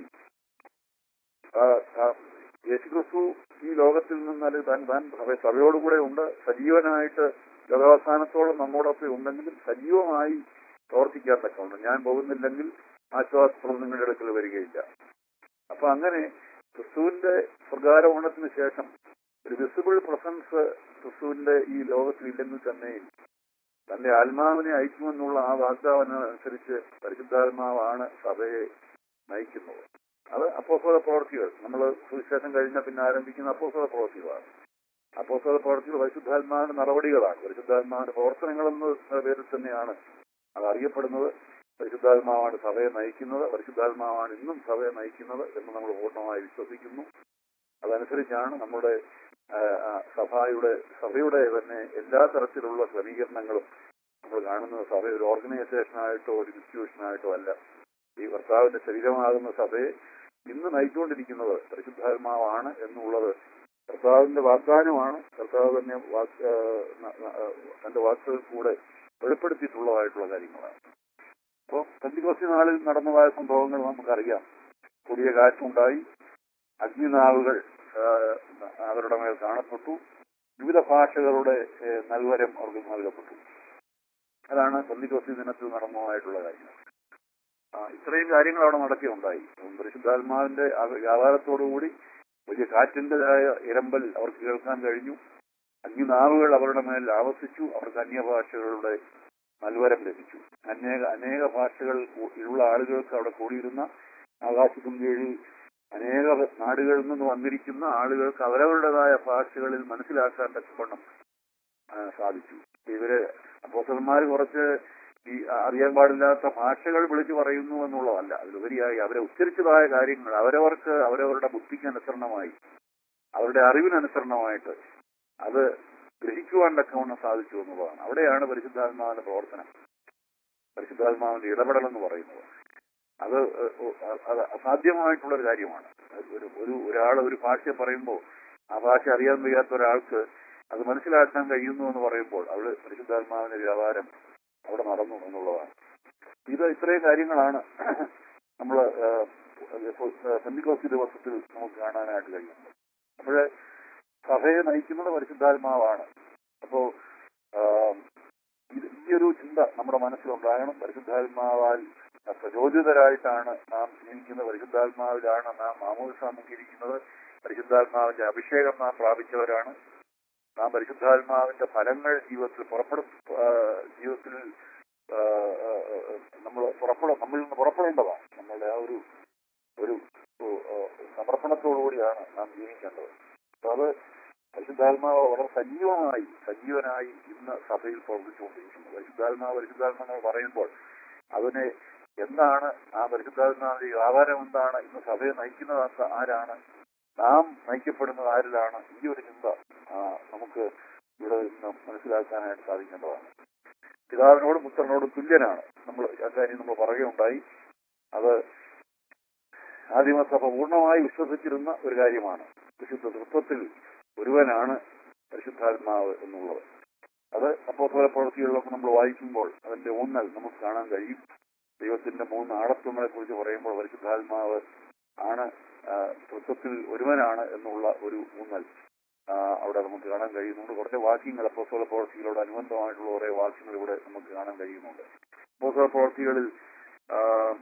B: ആ, ആ, യേശുക്രിസ്തു ഈ ലോകത്തിൽ നിന്നാൽ താൻ താൻ സഭ- സഭയോടുകൂടെ ഉണ്ട് സജീവനായിട്ട് ലോകാവസാനത്തോളം നമ്മോടൊപ്പം ഉണ്ടെങ്കിലും സജീവമായി പ്രവർത്തിക്കാൻ തക്കമുണ്ട് ഞാൻ പോകുന്നില്ലെങ്കിൽ ആശ്വാസപ്രദം നിങ്ങളുടെ അടുക്കൽ വരികയില്ല അപ്പൊ അങ്ങനെ ക്രിസ്തുവിന്റെ സ്വർഗാരോഹണത്തിന് ശേഷം ഒരു വിസിബിൾ പ്രസൻസ് ക്രിസ്തുവിന്റെ ഈ ലോകത്തിൽ ഇല്ലെങ്കിൽ തന്നെയും തന്റെ ആത്മാവിനെ അയക്കുമെന്നുള്ള ആ വാഗ്ദാനം അനുസരിച്ച് പരിശുദ്ധാത്മാവാണ് സഭയെ നയിക്കുന്നത് അത് അപ്പോസോല പ്രവർത്തികൾ നമ്മൾ സുവിശേഷം കഴിഞ്ഞ പിന്നെ ആരംഭിക്കുന്ന അപ്പോസോല പ്രവർത്തികളാണ് അപ്പോസോല പ്രവർത്തികൾ പരിശുദ്ധാത്മാവിന്റെ നടപടികളാണ് പരിശുദ്ധാത്മാവിന്റെ പ്രവർത്തനങ്ങൾ എന്ന പേരിൽ തന്നെയാണ് അത് അറിയപ്പെടുന്നത് പരിശുദ്ധാത്മാവാണ് സഭയെ നയിക്കുന്നത് പരിശുദ്ധാത്മാവാണ് ഇന്നും സഭയെ നയിക്കുന്നത് എന്ന് നമ്മൾ പൂർണ്ണമായി വിശ്വസിക്കുന്നു അതനുസരിച്ചാണ് നമ്മുടെ ആ, ആ, സഭയുടെ സഭയുടെ തന്നെ എല്ലാ തരത്തിലുള്ള ക്രമീകരണങ്ങളും നമ്മൾ കാണുന്നത് സഭ ഒരു ഓർഗനൈസേഷനായിട്ടോ ഒരു ഇൻസ്റ്റിറ്റ്യൂഷനായിട്ടോ അല്ല ഈ കർത്താവിന്റെ ശരീരമാകുന്ന സഭയെ ഇന്ന് നയിച്ചുകൊണ്ടിരിക്കുന്നത് പരിശുദ്ധാത്മാവാണ് എന്നുള്ളത് കർത്താവിന്റെ വാഗ്ദാനമാണ് കർത്താവ് തന്നെ വാക്ക് ആ, ന- ന- ആ, തന്റെ വാക്കുകൾ കൂടെ വെളിപ്പെടുത്തിയിട്ടുള്ളതായിട്ടുള്ള കാര്യങ്ങളാണ് അപ്പോൾ പെന്തിക്കോസ്തി നാളിൽ നടന്നതായ സംഭവങ്ങൾ നമുക്കറിയാം കൊടിയ കാറ്റുണ്ടായി അഗ്നിനാവുകൾ ആ, അവരുടെ മേൽ കാണപ്പെട്ടു വിവിധ ഭാഷകളുടെ ഏ, നൽവരം അവർക്ക് നൽകപ്പെട്ടു അതാണ് പെന്തിക്കോസ്തി ദിനത്തിൽ നടന്നതായിട്ടുള്ള കാര്യങ്ങൾ ആ, ഇത്രയും കാര്യങ്ങൾ അവിടെ നടക്കുകയുണ്ടായി പരിശുദ്ധാത്മാവിന്റെ ആ- വ്യാപാരത്തോടുകൂടി വലിയ കാറ്റിന്റേതായ ഇരമ്പൽ അവർക്ക് കേൾക്കാൻ കഴിഞ്ഞു അഗ്നിനാവുകൾ അവരുടെ മേൽ ആവസിച്ചു അവർക്ക് അന്യഭാഷകളുടെ നൽവരം ലഭിച്ചു അനേക അനേക ഭാഷകൾ ഉ- ഉള്ള ആളുകൾക്ക് അവിടെ കൂടിയിരുന്ന ആകാശത്തും കീഴിൽ അനേക നാടുകളിൽ നിന്ന് വന്നിരിക്കുന്ന ആളുകൾക്ക് അവരവരുടേതായ ഭാഷകളിൽ മനസ്സിലാക്കാൻ തക്കവണ്ണം ആ, സാധിച്ചു ഇവര് അപ്പോസന്മാർ കുറച്ച് ഈ അറിയാൻ പാടില്ലാത്ത ഭാഷകൾ വിളിച്ചു പറയുന്നു എന്നുള്ളതല്ല അതിലുപരിയായി അവരെ ഉച്ചരിച്ചതായ കാര്യങ്ങൾ അവരവർക്ക് അവരവരുടെ ബുദ്ധിക്ക് അനുസരണമായി അവരുടെ അറിവിനനുസരണമായിട്ട് അത് ഗ്രഹിക്കുവാൻ തക്കവണ്ണം സാധിച്ചു എന്നുള്ളതാണ് അവിടെയാണ് പരിശുദ്ധാത്മാവിന്റെ പ്രവർത്തനം പരിശുദ്ധാത്മാവിന്റെ ഇടപെടൽ എന്ന് പറയുന്നത് അത് ഏഹ്, അത് അസാധ്യമായിട്ടുള്ള ഒരു കാര്യമാണ് ഒരു ഒരു ഒരാൾ ഒരു ഭാഷ പറയുമ്പോൾ ആ ഭാഷ അറിയാൻ വയ്യാത്ത ഒരാൾക്ക് അത് മനസ്സിലാക്കാൻ കഴിയുന്നു എന്ന് പറയുമ്പോൾ അവിടെ പരിശുദ്ധാത്മാവിന്റെ വ്യാപാരം അവിടെ നടന്നു എന്നുള്ളതാണ് ഇത് ഇത്രയും കാര്യങ്ങളാണ് നമ്മൾ പെന്തിക്കോസ്തി ദിവസത്തിൽ നമുക്ക് കാണാനായിട്ട് കഴിയുന്നത് അപ്പോഴ് സഭയെ നയിക്കുന്നത് പരിശുദ്ധാത്മാവാണ് അപ്പോ ആ, ഇത് ഈ ഒരു ചിന്ത നമ്മുടെ മനസ്സിലുണ്ടാകണം പരിശുദ്ധാത്മാവാൽ പ്രചോദിതരായിട്ടാണ് നാം ജീവിക്കുന്നത് പരിശുദ്ധാത്മാവിലാണ് നാം മാമോദിസ അംഗീകരിക്കുന്നത് പരിശുദ്ധാത്മാവിന്റെ അഭിഷേകം നാം പ്രാപിച്ചവരാണ് നാം പരിശുദ്ധാത്മാവിന്റെ ഫലങ്ങൾ ജീവിതത്തിൽ പുറപ്പെടും ആ, ജീവിതത്തിൽ നമ്മൾ പുറപ്പെട നമ്മളിൽ നിന്ന് പുറപ്പെടേണ്ടതാണ് നമ്മളുടെ ആ ഒരു ഒരു ആ, സമർപ്പണത്തോടുകൂടിയാണ് നാം ജീവിക്കേണ്ടത് അപ്പൊ അത് പരിശുദ്ധാത്മാവ് വളരെ സജീവമായി സജീവനായി ഇന്ന് സഭയിൽ പ്രവർത്തിച്ചുകൊണ്ടിരിക്കുന്നു പരിശുദ്ധാത്മാവ് പരിശുദ്ധാത്മാവ് പറയുമ്പോൾ അതിനെ എന്താണ് ആ പരിശുദ്ധാത്മാവിന്റെ വ്യാപാരം എന്താണ് ഇന്ന് സഭയെ നയിക്കുന്നത് ആസ- ആരാണ് നാം നയിക്കപ്പെടുന്നത് ആരിലാണ് ഈ ഒരു ചിന്ത ആ, നമുക്ക് ഇവിടെ നിന്ന് മനസ്സിലാക്കാനായിട്ട് സാധിക്കേണ്ടതാണ് പിതാവിനോടും പുത്രനോടും തുല്യനാണ് നമ്മൾ അക്കാര്യം നമ്മൾ പറയുകയുണ്ടായി അത് ആദിമസഭ പൂർണ്ണമായി വിശ്വസിച്ചിരുന്ന ഒരു കാര്യമാണ് വിശുദ്ധ തൃത്വത്തിൽ ഒരുവനാണ് പരിശുദ്ധാത്മാവ് എന്നുള്ളത് അത് അപ്പോസ്തല പ്രവൃത്തികളിലൊക്കെ നമ്മൾ വായിക്കുമ്പോൾ അതിന്റെ ഊന്നൽ നമുക്ക് കാണാൻ കഴിയും ദൈവത്തിന്റെ മൂന്ന് ആടത്വങ്ങളെ കുറിച്ച് പറയുമ്പോൾ പരിശുദ്ധാത്മാവ് ആണ് ആ, തൃത്വത്തിൽ ഒരുവനാണ് എന്നുള്ള ഒരു ഊന്നൽ ആ, അവിടെ നമുക്ക് കാണാൻ കഴിയുന്നുണ്ട് കുറേ വാക്യങ്ങൾ അപ്പോസ്തല പ്രവൃത്തികളോട് അനുബന്ധമായിട്ടുള്ള കുറേ വാക്യങ്ങൾ ഇവിടെ നമുക്ക് കാണാൻ കഴിയുന്നുണ്ട് അപ്പോസ്തല പ്രവൃത്തികളിൽ ആ,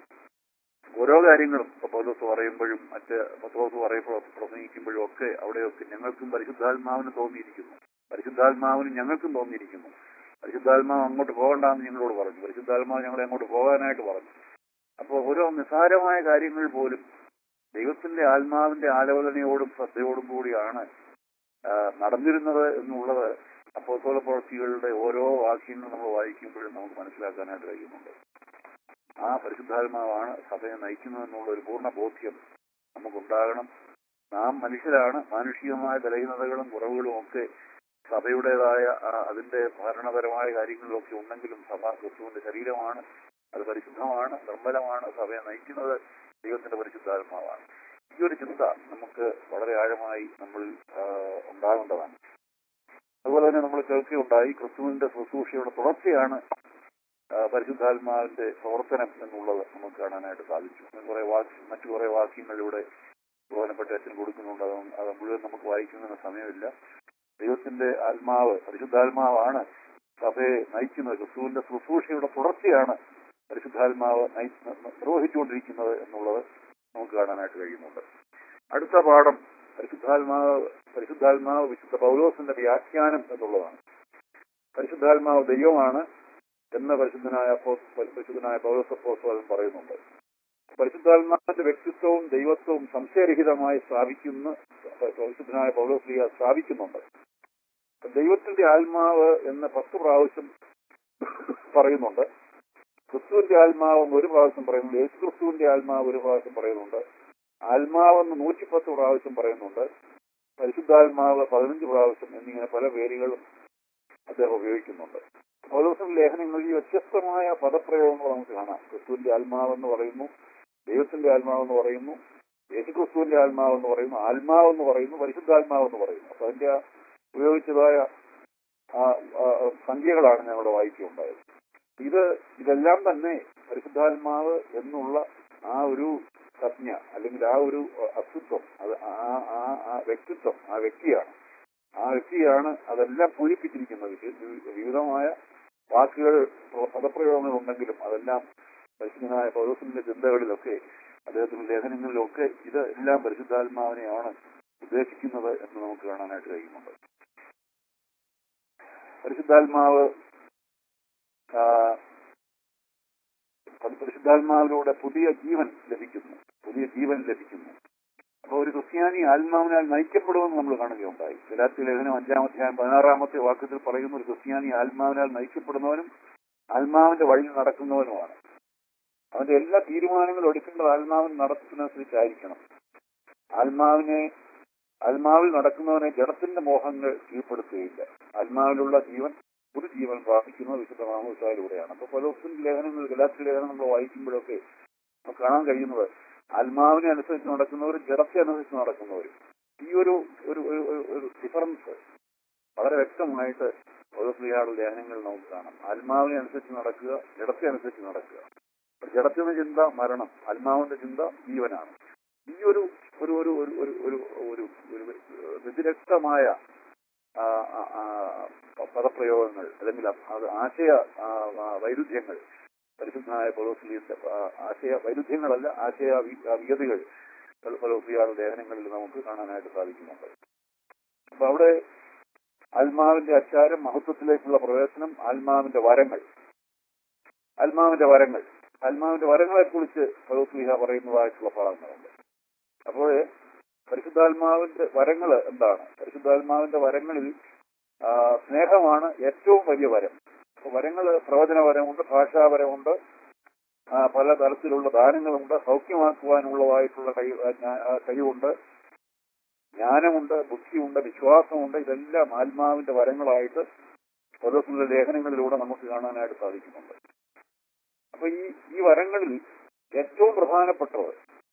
B: ഓരോ കാര്യങ്ങളും ഇപ്പൊ പൗലോസ് പറയുമ്പോഴും മറ്റ് പത്രോസ് പറയുമ്പോൾ പ്രസംഗിക്കുമ്പോഴും ഒക്കെ അവിടെയൊക്കെ ഞങ്ങൾക്കും പരിശുദ്ധാത്മാവിന് തോന്നിയിരിക്കുന്നു പരിശുദ്ധാത്മാവിന് ഞങ്ങൾക്കും തോന്നിയിരിക്കുന്നു പരിശുദ്ധാത്മാവ് അങ്ങോട്ട് പോകണ്ടെന്ന് ഞങ്ങളോട് പറഞ്ഞു പരിശുദ്ധാത്മാവ് ഞങ്ങളെ അങ്ങോട്ട് പോകാനായിട്ട് പറഞ്ഞു അപ്പോൾ ഓരോ നിസ്സാരമായ കാര്യങ്ങൾ പോലും ദൈവത്തിന്റെ ആത്മാവിന്റെ ആലോചനയോടും ശ്രദ്ധയോടും കൂടിയാണ് ആ, നടന്നിരുന്നത് എന്നുള്ളത് അപ്പോസ്തല പ്രവൃത്തികളുടെ ഓരോ വാക്യങ്ങൾ നമ്മൾ വായിക്കുമ്പോഴും നമുക്ക് മനസ്സിലാക്കാനായിട്ട് കഴിയുന്നുണ്ട് ആ പരിശുദ്ധാത്മാവാണ് സഭയെ നയിക്കുന്നത് എന്നുള്ള ഒരു പൂർണ്ണ ബോധ്യം നമുക്കുണ്ടാകണം നാം മനുഷ്യരാണ് മാനുഷികമായ ബലഹീനതകളും കുറവുകളും ഒക്കെ സഭയുടേതായ ആ, അതിന്റെ ഭരണപരമായ കാര്യങ്ങളിലൊക്കെ ഉണ്ടെങ്കിലും സഭ ക്രിസ്തുവിന്റെ ശരീരമാണ് അത് പരിശുദ്ധമാണ് നിർമ്മലമാണ് സഭയെ നയിക്കുന്നത് ദൈവത്തിന്റെ പരിശുദ്ധാത്മാവാണ് ഈ ഒരു ചിന്ത നമുക്ക് വളരെ ആഴമായി നമ്മൾ ഉണ്ടാകേണ്ടതാണ് അതുപോലെ തന്നെ നമ്മൾ കേൾക്കുകയുണ്ടായി ക്രിസ്തുവിന്റെ ശുശ്രൂഷയുടെ തുടർച്ചയാണ് ആ, പരിശുദ്ധാത്മാവിന്റെ പ്രവർത്തനം എന്നുള്ളത് നമുക്ക് കാണാനായിട്ട് സാധിച്ചു കുറെ വാക്യ മറ്റു കുറെ വാക്യങ്ങളിലൂടെ പ്രധാനപ്പെട്ട അച്ഛൻ കൊടുക്കുന്നുണ്ട് അത് അത് മുഴുവൻ നമുക്ക് വായിക്കുന്നതിന് സമയമില്ല ദൈവത്തിന്റെ ആത്മാവ് പരിശുദ്ധാത്മാവാണ് സഭയെ നയിക്കുന്നത് ക്രിസ്തുവിന്റെ ശുശ്രൂഷയുടെ തുടർച്ചയാണ് പരിശുദ്ധാത്മാവ് നയി നിർവഹിച്ചുകൊണ്ടിരിക്കുന്നത് എന്നുള്ളത് നമുക്ക് കാണാനായിട്ട് കഴിയുന്നുണ്ട് അടുത്ത പാഠം പരിശുദ്ധാത്മാവ് പരിശുദ്ധാത്മാവ് വിശുദ്ധ പൗലോസിന്റെ വ്യാഖ്യാനം എന്നുള്ളതാണ് പരിശുദ്ധാത്മാവ് ദൈവമാണ് എന്ന് പരിശുദ്ധനായ അപ്പോ- പരിശുദ്ധനായ പൗലോസ് അപ്പോസ്തലൻ പറയുന്നുണ്ട് പരിശുദ്ധാത്മാവിന്റെ വ്യക്തിത്വവും ദൈവത്വവും സംശയരഹിതമായി സ്ഥാപിക്കുന്ന പരിശുദ്ധനായ പൗലോസ്ലിയ സ്ഥാപിക്കുന്നുണ്ട് ദൈവത്തിന്റെ ആത്മാവ് എന്ന് പത്ത് പ്രാവശ്യം പറയുന്നുണ്ട് ക്രിസ്തുവിന്റെ ആത്മാവ് ഒരു പ്രാവശ്യം പറയുന്നുണ്ട് യേശു ക്രിസ്തുവിന്റെ ആത്മാവ് ഒരു പ്രാവശ്യം പറയുന്നുണ്ട് ആത്മാവെന്ന് നൂറ്റിപ്പത്ത് പ്രാവശ്യം പറയുന്നുണ്ട് പരിശുദ്ധാത്മാവ് പതിനഞ്ച് പ്രാവശ്യം എന്നിങ്ങനെ പല പേരുകളും അദ്ദേഹം ഉപയോഗിക്കുന്നുണ്ട് പൗലോസിന്റെ ലേഖനങ്ങളിൽ വ്യത്യസ്തമായ പദപ്രയോഗങ്ങൾ നമുക്ക് കാണാം ക്രിസ്തുവിന്റെ ആത്മാവെന്ന് പറയുന്നു ദൈവത്തിന്റെ ആത്മാവെന്ന് പറയുന്നു യേശുക്രിസ്തുവിന്റെ ആത്മാവ് എന്ന് പറയുന്നു ആത്മാവ് എന്ന് പറയുന്നു പരിശുദ്ധാത്മാവ് എന്ന് പറയുന്നു അപ്പൊ അതിന്റെ ആ ഉപയോഗിച്ചതായ ആ, ആ, സംഖ്യകളാണ് ഞങ്ങളുടെ വായിക്കുകയുണ്ടായത് ഇത് ഇതെല്ലാം തന്നെ പരിശുദ്ധാത്മാവ് എന്നുള്ള ആ ഒരു സംജ്ഞ അല്ലെങ്കിൽ ആ ഒരു അസ്തിത്വം അത് ആ ആ ആ വ്യക്തിത്വം ആ വ്യക്തിയാണ് ആ വ്യക്തിയാണ് അതെല്ലാം പൂരിപ്പിച്ചിരിക്കുന്നത് വി- വി- വിവിധമായ വാക്കുകൾ പദപ്രയോഗങ്ങൾ ഉണ്ടെങ്കിലും അതെല്ലാം പരിശുദ്ധനായ പൗരസിന്റെ ചിന്തകളിലൊക്കെ അദ്ദേഹത്തിന്റെ ലേഖനങ്ങളിലൊക്കെ ഇത് എല്ലാം പരിശുദ്ധാത്മാവിനെയാണ് ഉദ്ദേശിക്കുന്നത് എന്ന് നമുക്ക് കാണാനായിട്ട് കഴിയുന്നുണ്ട് പരിശുദ്ധാത്മാവ് ആ, അത് പരിശുദ്ധാത്മാവിലൂടെ പുതിയ ജീവൻ ലഭിക്കുന്നു പുതിയ ജീവൻ ലഭിക്കുന്നു അപ്പോൾ ഒരു ക്രിസ്ത്യാനി ആത്മാവിനാൽ നയിക്കപ്പെടുമെന്ന് നമ്മൾ കാണുകയുണ്ടായി ഗലാത്തി ലേഖനം അഞ്ചാമധ്യായം പതിനാറാമത്തെ വാക്യത്തിൽ പറയുന്ന ഒരു ക്രിസ്ത്യാനി ആത്മാവിനാൽ നയിക്കപ്പെടുന്നവനും ആത്മാവിന്റെ വഴിയിൽ നടക്കുന്നവനുമാണ് അവന്റെ എല്ലാ തീരുമാനങ്ങളും എടുക്കേണ്ടത് ആത്മാവിന് നടത്തുന്നതനുസരിച്ചായിരിക്കണം ആത്മാവിനെ ആത്മാവിൽ നടക്കുന്നവനെ ജഡത്തിന്റെ മോഹങ്ങൾ കീഴ്പ്പെടുത്തുകയില്ല ആത്മാവിലുള്ള ജീവൻ ഒരു ജീവൻ പ്രാപിക്കുന്നത് വിശുദ്ധ മാമോസായിലൂടെയാണ് അപ്പൊ പലോസിന്റെ ലേഖനങ്ങൾ ഗലാത്തി ലേഖനം നമ്മൾ വായിക്കുമ്പോഴൊക്കെ നമുക്ക് കാണാൻ കഴിയുന്നത് ആത്മാവിനെ അനുസരിച്ച് നടക്കുന്നവരും ജഡത്തെ അനുസരിച്ച് നടക്കുന്നവരും ഈ ഒരു ഒരു ഒരു- ഒരു- ഒരു ഡിഫറൻസ് വളരെ വ്യക്തമായിട്ട് പൗരസ്ലിയാരുടെ ലേഖനങ്ങളിൽ നമുക്ക് കാണാം ആത്മാവിനെ അനുസരിച്ച് നടക്കുക ജഡത്തെ അനുസരിച്ച് നടക്കുക ജഡത്തിന്റെ ചിന്ത മരണം ആത്മാവിന്റെ ചിന്ത ജീവനാണ് ഈ ഒരു ഒരു ഒരു ഒരു ഒരു ഒരു ഒരു ഒരു വ്യതിരക്തമായ ആ, ആ, ആ, പദപ്രയോഗങ്ങൾ അല്ലെങ്കിൽ അത് ആശയ ആ, ആ, വൈരുദ്ധ്യങ്ങൾ പരിശുദ്ധനായ പൗലോസ്ലിയുടെ ആശയ വൈരുദ്ധ്യങ്ങളല്ല ആശയ വി- ആ, വിഗതികൾ പൗലോസ്ലിയുടെ ലേഖനങ്ങളിൽ നമുക്ക് കാണാനായിട്ട് സാധിക്കുന്നുണ്ട് അപ്പൊ അവിടെ ആത്മാവിന്റെ അച്ചാരം മഹത്വത്തിലേക്കുള്ള പ്രവേശനം ആത്മാവിന്റെ വരങ്ങൾ ആത്മാവിന്റെ വരങ്ങൾ ആത്മാവിന്റെ വരങ്ങളെ കുറിച്ച് പൗലോസ്ലിഹ പറയുന്നതായിട്ടുള്ള ഭാഗങ്ങളുണ്ട് അപ്പോൾ പരിശുദ്ധാത്മാവിന്റെ വരങ്ങൾ എന്താണ് പരിശുദ്ധാത്മാവിന്റെ വരങ്ങളിൽ ആ, സ്നേഹമാണ് ഏറ്റവും വലിയ വരം അപ്പൊ വരങ്ങൾ പ്രവചനവരമുണ്ട് ഭാഷാവരമുണ്ട് ആ, പല തരത്തിലുള്ള ദാനങ്ങളുണ്ട് സൗഖ്യമാക്കുവാനുള്ളതായിട്ടുള്ള കഴി- ആ, ജ്ഞാ- ആ, കഴിവുണ്ട് ജ്ഞാനമുണ്ട് ബുദ്ധിയുണ്ട് വിശ്വാസമുണ്ട് ഇതെല്ലാം ആത്മാവിന്റെ വരങ്ങളായിട്ട് ഓരോരുത്തരുടെ ലേഖനങ്ങളിലൂടെ നമുക്ക് കാണാനായിട്ട് സാധിക്കുന്നുണ്ട് അപ്പൊ ഈ ഈ വരങ്ങളിൽ ഏറ്റവും പ്രധാനപ്പെട്ടത്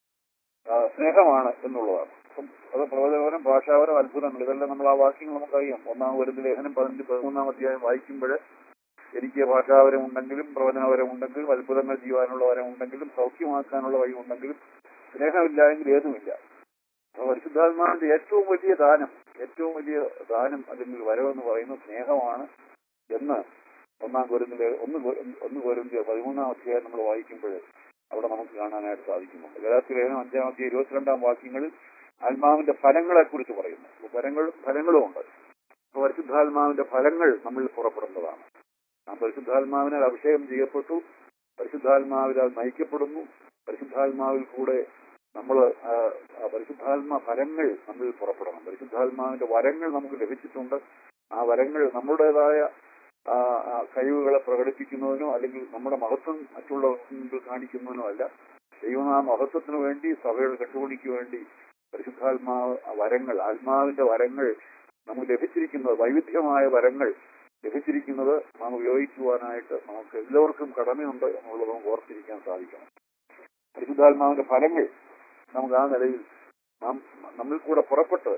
B: ആ, സ്നേഹമാണ് എന്നുള്ളതാണ് അപ്പം അത് പ്രവചനപരം ഭാഷാപരം അത്ഭുതങ്ങൾ ഇതെല്ലാം നമ്മൾ ആ വാക്യങ്ങൾ നമുക്കറിയാം ഒന്നാം വരുന്ന ലേഖനം പതിനഞ്ച് പതിമൂന്നാം അധ്യായം വായിക്കുമ്പോൾ എനിക്ക് ഭാഷാപരം ഉണ്ടെങ്കിലും പ്രവചനപരം ഉണ്ടെങ്കിലും അത്ഭുതങ്ങൾ ചെയ്യുവാനുള്ള വരം ഉണ്ടെങ്കിലും സൗഖ്യമാക്കാനുള്ള വഴി ഉണ്ടെങ്കിലും സ്നേഹമില്ലായെങ്കിൽ ഏതുമില്ല അപ്പൊ പരിശുദ്ധാത്മാവിന്റെ ഏറ്റവും വലിയ ദാനം ഏറ്റവും വലിയ ദാനം അല്ലെങ്കിൽ വരവെന്ന് പറയുന്നത് സ്നേഹമാണ് എന്ന് ഒന്നാം കോരിന്തിലെ ഒന്ന് കോ- ഒന്ന് കോരിന്തിയ പതിമൂന്നാം അധ്യായം നമ്മൾ വായിക്കുമ്പോൾ അവിടെ നമുക്ക് കാണാനായിട്ട് സാധിക്കുന്നുണ്ട് ഗലാത്തി ലേഖനം അഞ്ചാം അധ്യായം ഇരുപത്തിരണ്ടാം വാക്യങ്ങളിൽ ആത്മാവിന്റെ ഫലങ്ങളെ കുറിച്ച് പറയുന്നു അപ്പൊ ഫലങ്ങൾ ഫലങ്ങളും ഉണ്ട് അപ്പൊ പരിശുദ്ധാത്മാവിന്റെ ഫലങ്ങൾ നമ്മളിൽ പുറപ്പെടേണ്ടതാണ് നാം പരിശുദ്ധാത്മാവിനാൽ അഭിഷേകം ചെയ്യപ്പെട്ടു പരിശുദ്ധാത്മാവിനാൽ നയിക്കപ്പെടുന്നു പരിശുദ്ധാത്മാവിൽ കൂടെ നമ്മൾ പരിശുദ്ധാത്മ ഫലങ്ങൾ നമ്മളിൽ പുറപ്പെടണം പരിശുദ്ധാത്മാവിന്റെ വരങ്ങൾ നമുക്ക് ലഭിച്ചിട്ടുണ്ട് ആ വരങ്ങൾ നമ്മുടേതായ ആ, ആ, കഴിവുകളെ പ്രകടിപ്പിക്കുന്നതിനോ അല്ലെങ്കിൽ നമ്മുടെ മഹത്വം മറ്റുള്ളവർക്ക് മുമ്പിൽ കാണിക്കുന്നതിനോ അല്ല ദൈവം ആ മഹത്വത്തിന് വേണ്ടി സഭയുടെ കെട്ടുപണിക്ക് വേണ്ടി പരിശുദ്ധാത്മാവ് ആ വരങ്ങൾ ആത്മാവിന്റെ വരങ്ങൾ നമുക്ക് ലഭിച്ചിരിക്കുന്നത് വൈവിധ്യമായ വരങ്ങൾ ലഭിച്ചിരിക്കുന്നത് നാം ഉപയോഗിക്കുവാനായിട്ട് നമുക്ക് എല്ലാവർക്കും കടമയുണ്ട് എന്നുള്ളത് നമുക്ക് ഓർത്തിരിക്കാൻ സാധിക്കണം പരിശുദ്ധാത്മാവിന്റെ ഫലങ്ങൾ നമുക്ക് ആ നിലയിൽ നാം നമ്മിൽ കൂടെ പുറപ്പെട്ട്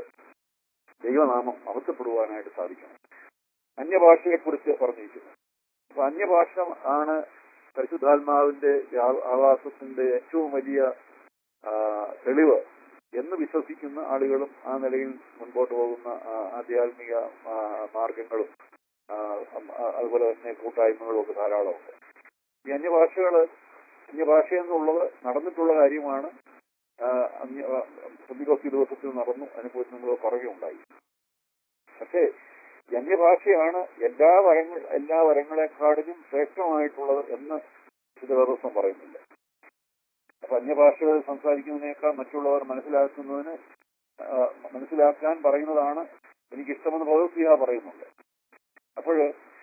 B: ദൈവനാമം അവസ്ഥപ്പെടുവാനായിട്ട് സാധിക്കണം അന്യഭാഷയെക്കുറിച്ച് പറഞ്ഞിരിക്കുന്നു അപ്പൊ അന്യഭാഷ ആണ് പരിശുദ്ധാത്മാവിന്റെ ആ- ആവാസത്തിന്റെ ഏറ്റവും വലിയ ആ, തെളിവ് എന്ന് വിശ്വസിക്കുന്ന ആളുകളും ആ നിലയിൽ മുൻപോട്ട് പോകുന്ന ആ, ആധ്യാത്മിക ആ, മാർഗങ്ങളും ആ, ആ, അതുപോലെ തന്നെ കൂട്ടായ്മകളും ഒക്കെ ധാരാളമുണ്ട് ഈ അന്യഭാഷകള് അന്യഭാഷ എന്നുള്ളത് നടന്നിട്ടുള്ള കാര്യമാണ് ആ, അന്യ പ്രതികോസി ദിവസത്തിൽ നടന്നു അതിനെക്കുറിച്ച് നമ്മൾ പറയുകയുണ്ടായി പക്ഷേ ഈ അന്യഭാഷയാണ് എല്ലാ വരങ്ങൾ എല്ലാ വരങ്ങളെക്കാളിലും ശ്രേഷ്ഠമായിട്ടുള്ളത് എന്ന് വിശുദ്ധവേദോസം പറയുന്നില്ല അപ്പൊ അന്യഭാഷകൾ സംസാരിക്കുന്നതിനേക്കാൾ മറ്റുള്ളവർ മനസ്സിലാക്കുന്നതിന് ആ, മനസ്സിലാക്കാൻ പറയുന്നതാണ് എനിക്കിഷ്ടമെന്ന് പൗരസ്ലിഹ പറയുന്നുണ്ട് അപ്പോൾ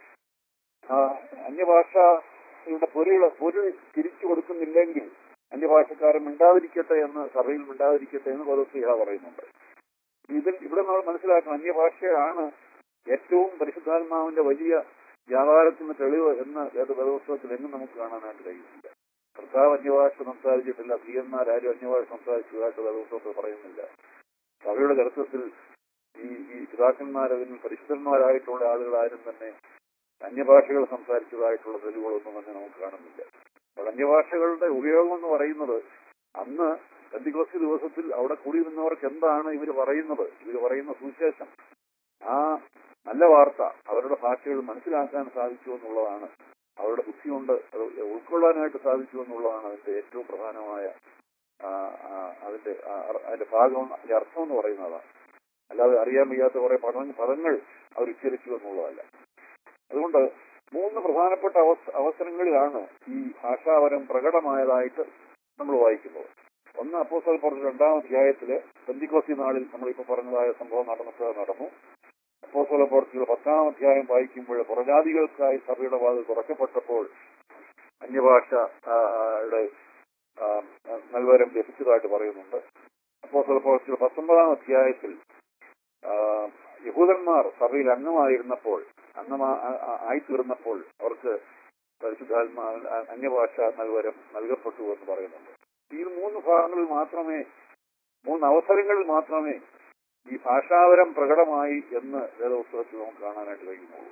B: അന്യഭാഷയുടെ പൊരുൾ പൊരുൾ തിരിച്ചു കൊടുക്കുന്നില്ലെങ്കിൽ അന്യഭാഷക്കാരൻ മിണ്ടാതിരിക്കട്ടെ എന്ന് സഭയിൽ മിണ്ടാതിരിക്കട്ടെ എന്ന് പൗരസ്ലിഹ പറയുന്നുണ്ട് ഇതിൽ ഇവിടെ നമ്മൾ മനസ്സിലാക്കണം അന്യഭാഷയാണ് ഏറ്റവും പരിശുദ്ധാത്മാവിന്റെ വലിയ വ്യാപാരത്തിന് തെളിവ് എന്ന് വേദപുസ്തകത്തിൽ എങ്ങും നമുക്ക് കാണാനായിട്ട് കഴിയുന്നില്ല കർത്താവ് അന്യഭാഷ സംസാരിച്ചിട്ടില്ല ഭീയന്മാരാരും അന്യഭാഷ സംസാരിച്ചതായിട്ട് വേദപുസ്തകത്തിൽ പറയുന്നില്ല സഭയുടെ ചരിത്രത്തിൽ ഈ ഈ പിതാക്കന്മാരതിന് പരിശുദ്ധന്മാരായിട്ടുള്ള ആളുകളാരും തന്നെ അന്യഭാഷകൾ സംസാരിച്ചതായിട്ടുള്ള തെളിവുകളൊന്നും തന്നെ നമുക്ക് കാണുന്നില്ല അപ്പോൾ അന്യഭാഷകളുടെ ഉപയോഗം എന്ന് പറയുന്നത് അന്ന് പെന്തിക്കോസ്തി ദിവസത്തിൽ അവിടെ കൂടി നിന്നവർക്ക് എന്താണ് ഇവർ പറയുന്നത് ഇവർ പറയുന്ന സുവിശേഷം ആ നല്ല വാർത്ത അവരുടെ ഭാഷകൾ മനസ്സിലാക്കാൻ സാധിച്ചു എന്നുള്ളതാണ് അവരുടെ ബുദ്ധി കൊണ്ട് അത് ഉൾക്കൊള്ളാനായിട്ട് സാധിച്ചു എന്നുള്ളതാണ് അതിന്റെ ഏറ്റവും പ്രധാനമായ ആ, ആ, അതിന്റെ ആ, അർ- അതിന്റെ ഭാഗം അതിന്റെ അർത്ഥം എന്ന് പറയുന്നതാണ് അല്ലാതെ അറിയാൻ വയ്യാത്ത കുറെ പദങ്ങൾ പദങ്ങൾ അവർ ഉച്ചരിച്ചു എന്നുള്ളതല്ല അതുകൊണ്ട് മൂന്ന് പ്രധാനപ്പെട്ട അവസ- അവസരങ്ങളിലാണ് ഈ ഭാഷാപരം പ്രകടമായതായിട്ട് നമ്മൾ വായിക്കുന്നത് ഒന്ന് അപ്പോസ്തല പറഞ്ഞ രണ്ടാം അധ്യായത്തില് പെന്തിക്കോസി നാളിൽ നമ്മളിപ്പോ പറഞ്ഞതായ സംഭവം നടന്നത് നടന്നു അപ്പോസ്തല പ്രവർത്തികൾ പത്താം അധ്യായം വായിക്കുമ്പോൾ പുറജാതികൾക്കായി സഭയുടെ വാതിൽ തുറക്കപ്പെട്ടപ്പോൾ അന്യഭാഷ ആ, ആ, യുടെ ആ, നൽവരം ലഭിച്ചതായിട്ട് പറയുന്നുണ്ട് അപ്പോസ്തല പ്രവർത്തികൾ പത്തൊമ്പതാം അധ്യായത്തിൽ ആ, യഹൂദന്മാർ സഭയിൽ അംഗമായിരുന്നപ്പോൾ അംഗമാ ആ- ആ- ആയിത്തീർന്നപ്പോൾ അവർക്ക് പരിശുദ്ധാത്മാ അ- അന്യഭാഷ നൽവരം നൽകപ്പെട്ടു എന്ന് പറയുന്നുണ്ട് ഈ മൂന്ന് ഭാഗങ്ങളിൽ മാത്രമേ മൂന്ന് അവസരങ്ങളിൽ മാത്രമേ ഈ ഭാഷാപരം പ്രകടമായി എന്ന് വേദപുസ്തകത്തിൽ നമുക്ക് കാണാനായിട്ട് കഴിയുന്നുള്ളൂ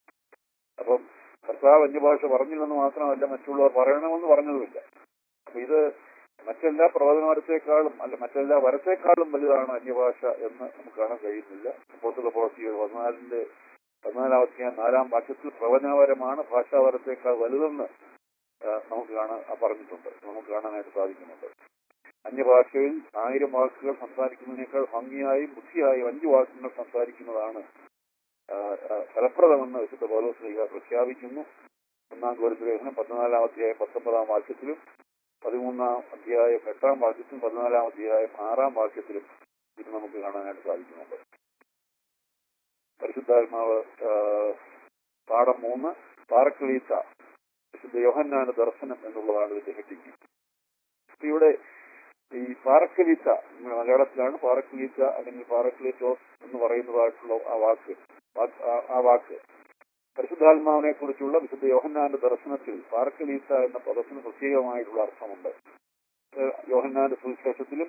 B: അപ്പം കർത്താവ് അന്യഭാഷ പറഞ്ഞില്ലെന്ന് മാത്രമല്ല മറ്റുള്ളവർ പറയണമെന്ന് പറഞ്ഞതുമില്ല അപ്പൊ ഇത് മറ്റെല്ലാ പ്രവചനവരത്തെക്കാളും അല്ല മറ്റെല്ലാ വരത്തെക്കാളും വലുതാണ് അന്യഭാഷ എന്ന് നമുക്ക് കാണാൻ കഴിയുന്നില്ല അപ്പോഴത്തെ പ്രവർത്തികൾ പതിനാലിന്റെ പതിനാലാമത്തെ നാലാം വാക്യത്തിൽ പ്രവചനപരമാണ് ഭാഷാവരത്തേക്കാൾ വലുതെന്ന് ആ, നമുക്ക് കാണാൻ ആ, പറഞ്ഞിട്ടുണ്ട് നമുക്ക് കാണാനായിട്ട് സാധിക്കുന്നുണ്ട് അന്യഭാഷയിൽ ആയിരം വാക്കുകൾ സംസാരിക്കുന്നതിനേക്കാൾ ഭംഗിയായും ബുദ്ധിയായും അഞ്ചു വാക്കുകൾ സംസാരിക്കുന്നതാണ് ആ, ആ, ഫലപ്രദമെന്ന് വിശുദ്ധ പൗലോസ്ലിഹ പ്രഖ്യാപിക്കുന്നു ഒന്നാം കോരിന്ത ലേഖനം പതിനാലാം അധ്യായം പത്തൊമ്പതാം വാക്യത്തിലും പതിമൂന്നാം അധ്യായം എട്ടാം വാക്യത്തിലും പതിനാലാം അധ്യായം ആറാം വാക്യത്തിലും ഇത് നമുക്ക് കാണാനായിട്ട് സാധിക്കുന്നുണ്ട് പരിശുദ്ധാത്മാവ് ആ, പാഠം മൂന്ന് പാറക്കളീത്ത വിശുദ്ധ യോഹന്നാന ദർശനം എന്നുള്ളതാണ് ഇതിന്റെ ഹെഡിങ് അപ്പൊ ഇവിടെ ഈ പാറക്കലീത്ത മലയാളത്തിലാണ് പാറക്കലീത്ത അല്ലെങ്കിൽ പാറക്കലീറ്റോസ് എന്ന് പറയുന്നതായിട്ടുള്ള ആ വാക്ക് വാക്ക്- ആ- ആ വാക്ക് പരിശുദ്ധാത്മാവിനെ കുറിച്ചുള്ള വിശുദ്ധ യോഹന്നാന്റെ ദർശനത്തിൽ പാറക്കലീത്ത എന്ന പദത്തിന് പ്രത്യേകമായിട്ടുള്ള അർത്ഥമുണ്ട് ഏഹ് യോഹന്നാന്റെ സുവിശേഷത്തിലും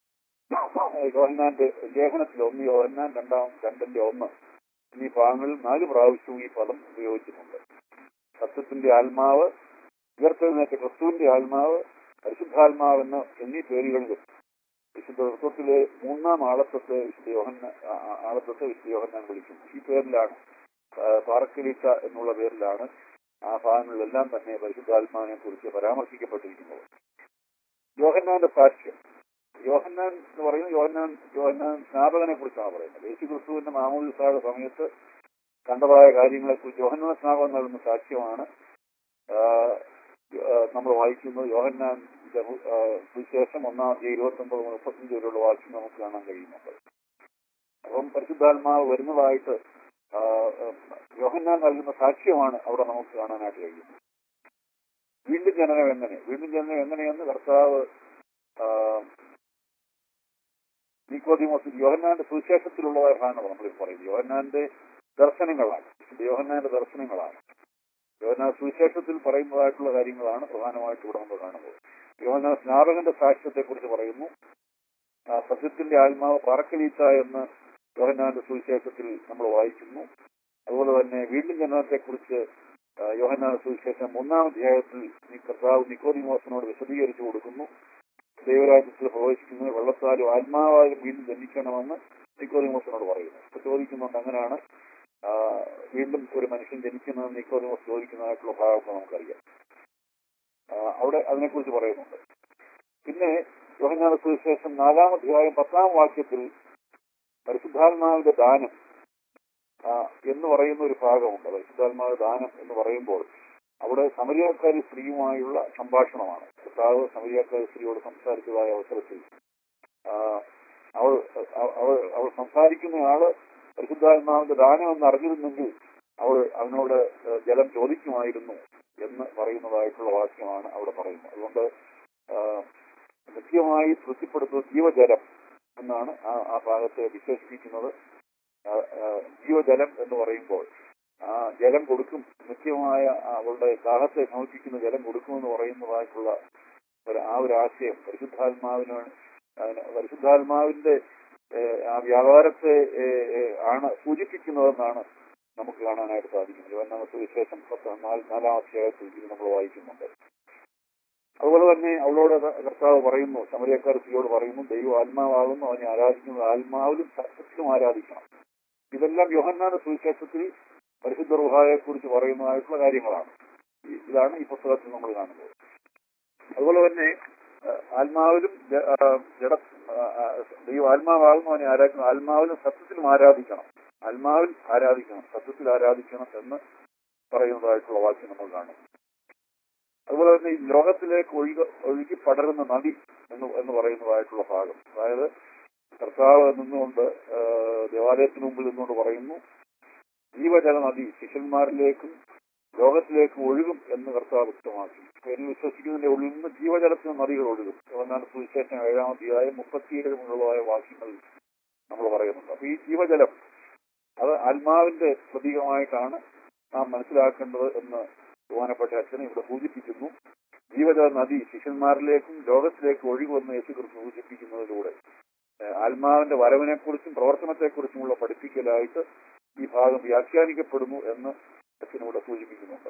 B: യോഹന്നാന്റെ ലേഖനത്തിൽ ഒന്ന് യോഹന്നാൻ രണ്ടാം രണ്ടിന്റെ ഒന്ന് എന്നീ ഭാഗങ്ങളിൽ നാല് പ്രാവശ്യവും ഈ പദം ഉപയോഗിച്ചിട്ടുണ്ട് സത്യത്തിന്റെ ആത്മാവ് ഉയർത്തെഴുന്നേറ്റ ക്രിസ്തുവിന്റെ ആത്മാവ് പരിശുദ്ധാത്മാവെന്ന എന്നീ പേരുകളിലും വിശുദ്ധ തത്വത്തിലെ മൂന്നാം ആളത്വത്തെ വിശുദ്ധ യോഹന്ന ആ- ആ- ആളത്വത്തെ വിശുദ്ധ യോഹന്നാൻ വിളിക്കുന്നു ഈ പേരിലാണ് ആ, പാറക്കലീച്ച എന്നുള്ള പേരിലാണ് ആ ഭാഗങ്ങളിലെല്ലാം തന്നെ പരിശുദ്ധാത്മാവിനെ കുറിച്ച് പരാമർശിക്കപ്പെട്ടിരിക്കുന്നത് യോഹന്നാന്റെ സാക്ഷ്യം യോഹന്നാൻ എന്ന് പറയുന്നത് യോഹന്നാൻ യോഹന്നാൻ സ്നാപകനെ കുറിച്ചാണ് പറയുന്നത് യേശു ക്രിസ്തുവിന്റെ മാമോദിസായുടെ സമയത്ത് കണ്ടതായ കാര്യങ്ങളെ കുറിച്ച് യോഹന്നാൻ സ്നാപകം നൽകുന്ന സാക്ഷ്യമാണ് നമ്മൾ വായിക്കുന്നത് യോഹന്നാൻ ജഹു- ആ, സുവിശേഷം ഒന്നാം അധ്യായം ഇരുപത്തി ഒമ്പത് മുപ്പത്തഞ്ച് വരെയുള്ള വാക്യം നമുക്ക് കാണാൻ കഴിയുന്നുണ്ട് അപ്പം പരിശുദ്ധാത്മാവ് വരുന്നതായിട്ട് ആ, ആ, യോഹന്നാൻ നൽകുന്ന സാക്ഷ്യമാണ് അവിടെ നമുക്ക് കാണാനായിട്ട് കഴിയുന്നത് വീണ്ടും ജനനം എങ്ങനെ വീണ്ടും ജനനം എങ്ങനെയെന്ന് കർത്താവ് ആ, നിക്കോദിമോസ് യോഹന്നാന്റെ സുവിശേഷത്തിലുള്ളതായ ഭാഗങ്ങൾ നമ്മൾ പറയുന്നത് യോഹന്നാന്റെ ദർശനങ്ങളാണ് വിശുദ്ധ യോഹന്നാന്റെ ദർശനങ്ങളാണ് യോഹന്നാൻ സുവിശേഷത്തിൽ പറയുന്നതായിട്ടുള്ള കാര്യങ്ങളാണ് പ്രധാനമായിട്ട് ഇവിടെ നമ്മൾ കാണുന്നത് യോഹന്നാൻ സ്നാപകന്റെ സാക്ഷ്യത്തെ കുറിച്ച് പറയുന്നു ആ സത്യത്തിന്റെ ആത്മാവ് പറക്കലീത്ത എന്ന് യോഹന്നാന്റെ സുവിശേഷത്തിൽ നമ്മൾ വായിക്കുന്നു അതുപോലെ തന്നെ വീണ്ടും ജനനത്തെ കുറിച്ച് യോഹന്നാന്റെ സുവിശേഷം മൂന്നാം അധ്യായത്തിൽ ഈ കർത്താവ് നിക്കോദിമോസിനോട് വിശദീകരിച്ചു കൊടുക്കുന്നു ദൈവരാജ്യത്തിൽ പ്രവേശിക്കുന്നത് വെള്ളത്താലും ആത്മാവാലും വീണ്ടും ജനിക്കണമെന്ന് നിക്കോദിമോസിനോട് പറയുന്നു അപ്പൊ ചോദിക്കുന്നുണ്ട് അങ്ങനെയാണ് ആ, വീണ്ടും ഒരു മനുഷ്യൻ ജനിക്കുന്നതെന്ന് നിക്കോദിമോസ് ചോദിക്കുന്നതായിട്ടുള്ള ഭാഗം നമുക്കറിയാം ആ, അവിടെ അതിനെക്കുറിച്ച് പറയുന്നുണ്ട് പിന്നെ യോഹന്നാന സുവിശേഷം നാലാം അധ്യായം പത്താം വാക്യത്തിൽ പരിശുദ്ധാത്മാവിന്റെ ദാനം ആ, എന്ന് പറയുന്ന ഒരു ഭാഗമുണ്ട് പരിശുദ്ധാത്മാവിന്റെ ദാനം എന്ന് പറയുമ്പോൾ അവിടെ സമരിയാക്കാരി സ്ത്രീയുമായുള്ള സംഭാഷണമാണ് കർത്താവ് സമരിയാക്കാരി സ്ത്രീയോട് സംസാരിച്ചതായ അവസരത്തിൽ ആ, അവൾ അവ- അവൾ അവൾ സംസാരിക്കുന്നയാള് പരിശുദ്ധാത്മാവിന്റെ ദാനം എന്ന് അറിഞ്ഞിരുന്നെങ്കിൽ അവൾ അവനോട് ഏഹ്, ജലം ചോദിക്കുമായിരുന്നു എന്ന് പറയുന്നതായിട്ടുള്ള വാക്യമാണ് അവിടെ പറയുന്നത് അതുകൊണ്ട് ആ, കൃത്യമായി തൃപ്തിപ്പെടുത്തുന്ന ജീവജലം എന്നാണ് ആ ആ ഭാഗത്തെ വിശേഷിപ്പിക്കുന്നത് ആ, ആ, ജീവജലം എന്ന് പറയുമ്പോൾ ആ ജലം കൊടുക്കും നിത്യമായ അവളുടെ ദാഹത്തെ ശമിപ്പിക്കുന്ന ജലം കൊടുക്കുമെന്ന് പറയുന്നതായിട്ടുള്ള ഒരു ആ ഒരു ആശയം പരിശുദ്ധാത്മാവിന് അതിന് പരിശുദ്ധാത്മാവിന്റെ ഏഹ്, ആ വ്യാപാരത്തെ ഏഹ്, ഏഹ്, ആണ് സൂചിപ്പിക്കുന്നതെന്നാണ് നമുക്ക് കാണാനായിട്ട് സാധിക്കുന്നത് ഒന്നാമത്തെ വിശേഷം പത്ത് നാല് നാലാം അധ്യായത്തിൽ ഇത് നമ്മൾ വായിക്കുന്നുണ്ട് അതുപോലെ തന്നെ അവളോട് കർത്താവ് പറയുന്നു ശമരിയക്കാർ സ്ത്രീയോട് പറയുന്നു ദൈവം ആത്മാവാകുന്നു അവനെ ആരാധിക്കുന്നത് ആത്മാവിലും സത്യത്തിലും ആരാധിക്കണം ഇതെല്ലാം യോഹന്നാന്റെ സുവിശേഷത്തിൽ പരിശുദ്ധ റുഹായെ കുറിച്ച് പറയുന്നതായിട്ടുള്ള കാര്യങ്ങളാണ് ഈ- ഇതാണ് ഈ പുസ്തകത്തിൽ നമ്മൾ കാണുന്നത് അതുപോലെ തന്നെ ആ, ആത്മാവിലും ജ- ആ, ജഡ ആ, ആ, ദൈവം ആത്മാവാകുന്നു അവനെ ആരാധിക്കണം ആത്മാവിലും സത്യത്തിലും ആരാധിക്കണം ആത്മാവിൽ ആരാധിക്കണം സത്യത്തിൽ ആരാധിക്കണം എന്ന് പറയുന്നതായിട്ടുള്ള വാക്യം നമ്മൾ കാണും അതുപോലെ തന്നെ ഈ ലോകത്തിലേക്ക് ഒഴുകി ഒഴുകി പടരുന്ന നദി എന്ന് എന്ന് പറയുന്നതായിട്ടുള്ള ഭാഗം അതായത് കർത്താവ് നിന്നുകൊണ്ട് ആ, ദേവാലയത്തിന് മുമ്പിൽ നിന്നുകൊണ്ട് പറയുന്നു ജീവജല നദി ശിഷ്യന്മാരിലേക്കും ലോകത്തിലേക്കും ഒഴുകും എന്ന് കർത്താവ് വ്യക്തമാക്കി പേരിൽ വിശ്വസിക്കുന്നതിന്റെ ഉള്ളിൽ നിന്ന് ജീവജലത്തിന് നദികൾ ഒഴുകും എന്നാണ് സുവിശേഷം ഏഴാം അധ്യായം മുപ്പത്തിയേഴ് മുതലുള്ളതായ വാക്യങ്ങളിൽ നമ്മൾ പറയുന്നുണ്ട് അപ്പൊ ഈ ജീവജലം അത് ആത്മാവിന്റെ പ്രതീകമായിട്ടാണ് നാം മനസ്സിലാക്കേണ്ടത് എന്ന് ബഹുമാനപ്പെട്ട അച്ഛനെ ഇവിടെ സൂചിപ്പിക്കുന്നു ജീവജല നദി ശിഷ്യന്മാരിലേക്കും ലോകത്തിലേക്കും ഒഴുകുമെന്ന് യേശു ക്രിസ്തു സൂചിപ്പിക്കുന്നതിലൂടെ ഏഹ് ആത്മാവിന്റെ വരവിനെക്കുറിച്ചും പ്രവർത്തനത്തെക്കുറിച്ചുമുള്ള പഠിപ്പിക്കലായിട്ട് ഈ ഭാഗം വ്യാഖ്യാനിക്കപ്പെടുന്നു എന്ന് അച്ഛനിവിടെ സൂചിപ്പിക്കുന്നുണ്ട്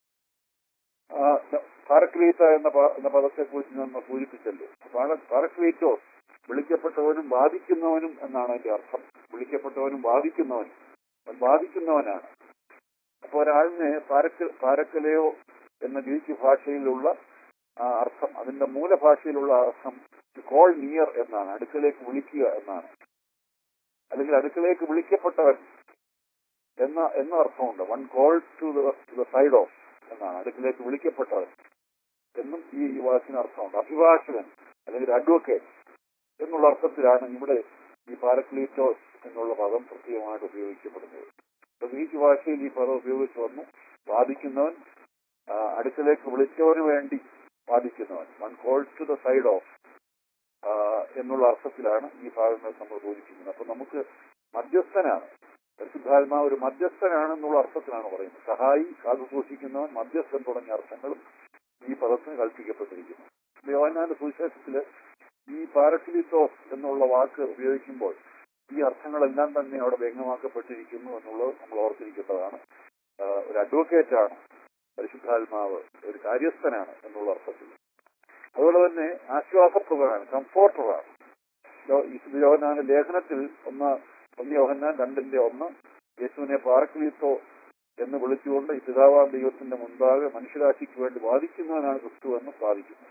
B: പാരക്ലീത്ത എന്ന പ- എന്ന പദത്തെക്കുറിച്ച് നമ്മൾ സൂചിപ്പിച്ചല്ലോ പാരക്ലീറ്റോ വിളിക്കപ്പെട്ടവനും ബാധിക്കുന്നവനും എന്നാണ് അതിന്റെ അർത്ഥം വിളിക്കപ്പെട്ടവനും ബാധിക്കുന്നവനും അവൻ ബാധിക്കുന്നവനാണ് അപ്പൊ ഒരാളിനെ പാരക്ക പാരക്കലയോ എന്ന ഗ്രീക്ക് ഭാഷയിലുള്ള ആ അർത്ഥം അതിന്റെ മൂലഭാഷയിലുള്ള അർത്ഥം കോൾ നിയർ എന്നാണ് അടുക്കലേക്ക് വിളിക്കുക എന്നാണ് അല്ലെങ്കിൽ അടുക്കലേക്ക് വിളിക്കപ്പെട്ടവൻ എന്ന എന്ന അർത്ഥമുണ്ട് one call to the side of എന്നാണ് അടുക്കിലേക്ക് വിളിക്കപ്പെട്ടവൻ എന്നും ഈ വാക്കിന് അർത്ഥമുണ്ട് അഭിഭാഷകൻ അല്ലെങ്കിൽ അഡ്വക്കേറ്റ് എന്നുള്ള അർത്ഥത്തിലാണ് ഇവിടെ ഈ പാരക്ലീറ്റോസ് എന്നുള്ള പദം പ്രത്യേകമായിട്ട് ഉപയോഗിക്കപ്പെടുന്നത് അപ്പൊ ഗ്രീക്ക് ഭാഷയിൽ ഈ പദം ഉപയോഗിച്ച് വന്നു വാദിക്കുന്നവൻ ആ, അടുക്കലേക്ക് വിളിച്ചവന് വേണ്ടി വാദിക്കുന്നവൻ one call to the side of എന്നുള്ള അർത്ഥത്തിലാണ് ഈ ഭാഗങ്ങൾ നമ്മൾ സൂചിപ്പിക്കുന്നത് അപ്പൊ നമുക്ക് മധ്യസ്ഥനാണ് പരിശുദ്ധാത്മാവ് ഒരു മധ്യസ്ഥനാണെന്നുള്ള അർത്ഥത്തിലാണ് പറയുന്നത് സഹായി കാതു സൂക്ഷിക്കുന്നവൻ മധ്യസ്ഥൻ തുടങ്ങിയ അർത്ഥങ്ങളും ഈ പദത്തിന് കൽപ്പിക്കപ്പെട്ടിരിക്കുന്നു യോഹന്നാന്റെ സുവിശേഷത്തില് ഈ പാരക്ലിത്തോസ് എന്നുള്ള വാക്ക് ഉപയോഗിക്കുമ്പോൾ ഈ അർത്ഥങ്ങളെല്ലാം തന്നെ അവിടെ വ്യംഗമാക്കപ്പെട്ടിരിക്കുന്നു എന്നുള്ളത് നമ്മൾ ഓർത്തിരിക്കേണ്ടതാണ് ആ, ഒരു അഡ്വക്കേറ്റ് ആണ് പരിശുദ്ധാത്മാവ് ഒരു കാര്യസ്ഥനാണ് എന്നുള്ള അർത്ഥത്തിൽ അതുപോലെ തന്നെ ആശ്വാസപ്രദനാണ് കംഫോർട്ടറാണ് യോഹന്നാന്റെ ലേഖനത്തിൽ ഒന്ന് ഒന്ന് യോഹന്നാൻ രണ്ടിന്റെ ഒന്ന് യേശുവിനെ പാർക്ലീത്തോ എന്ന് വിളിച്ചുകൊണ്ട് ഈ പിതാവാം ദൈവത്തിന്റെ മുൻപാകെ മനുഷ്യരാശിക്ക് വേണ്ടി വാദിക്കുന്നവനാണ് ക്രിസ്തു എന്ന് സാധിക്കുന്നു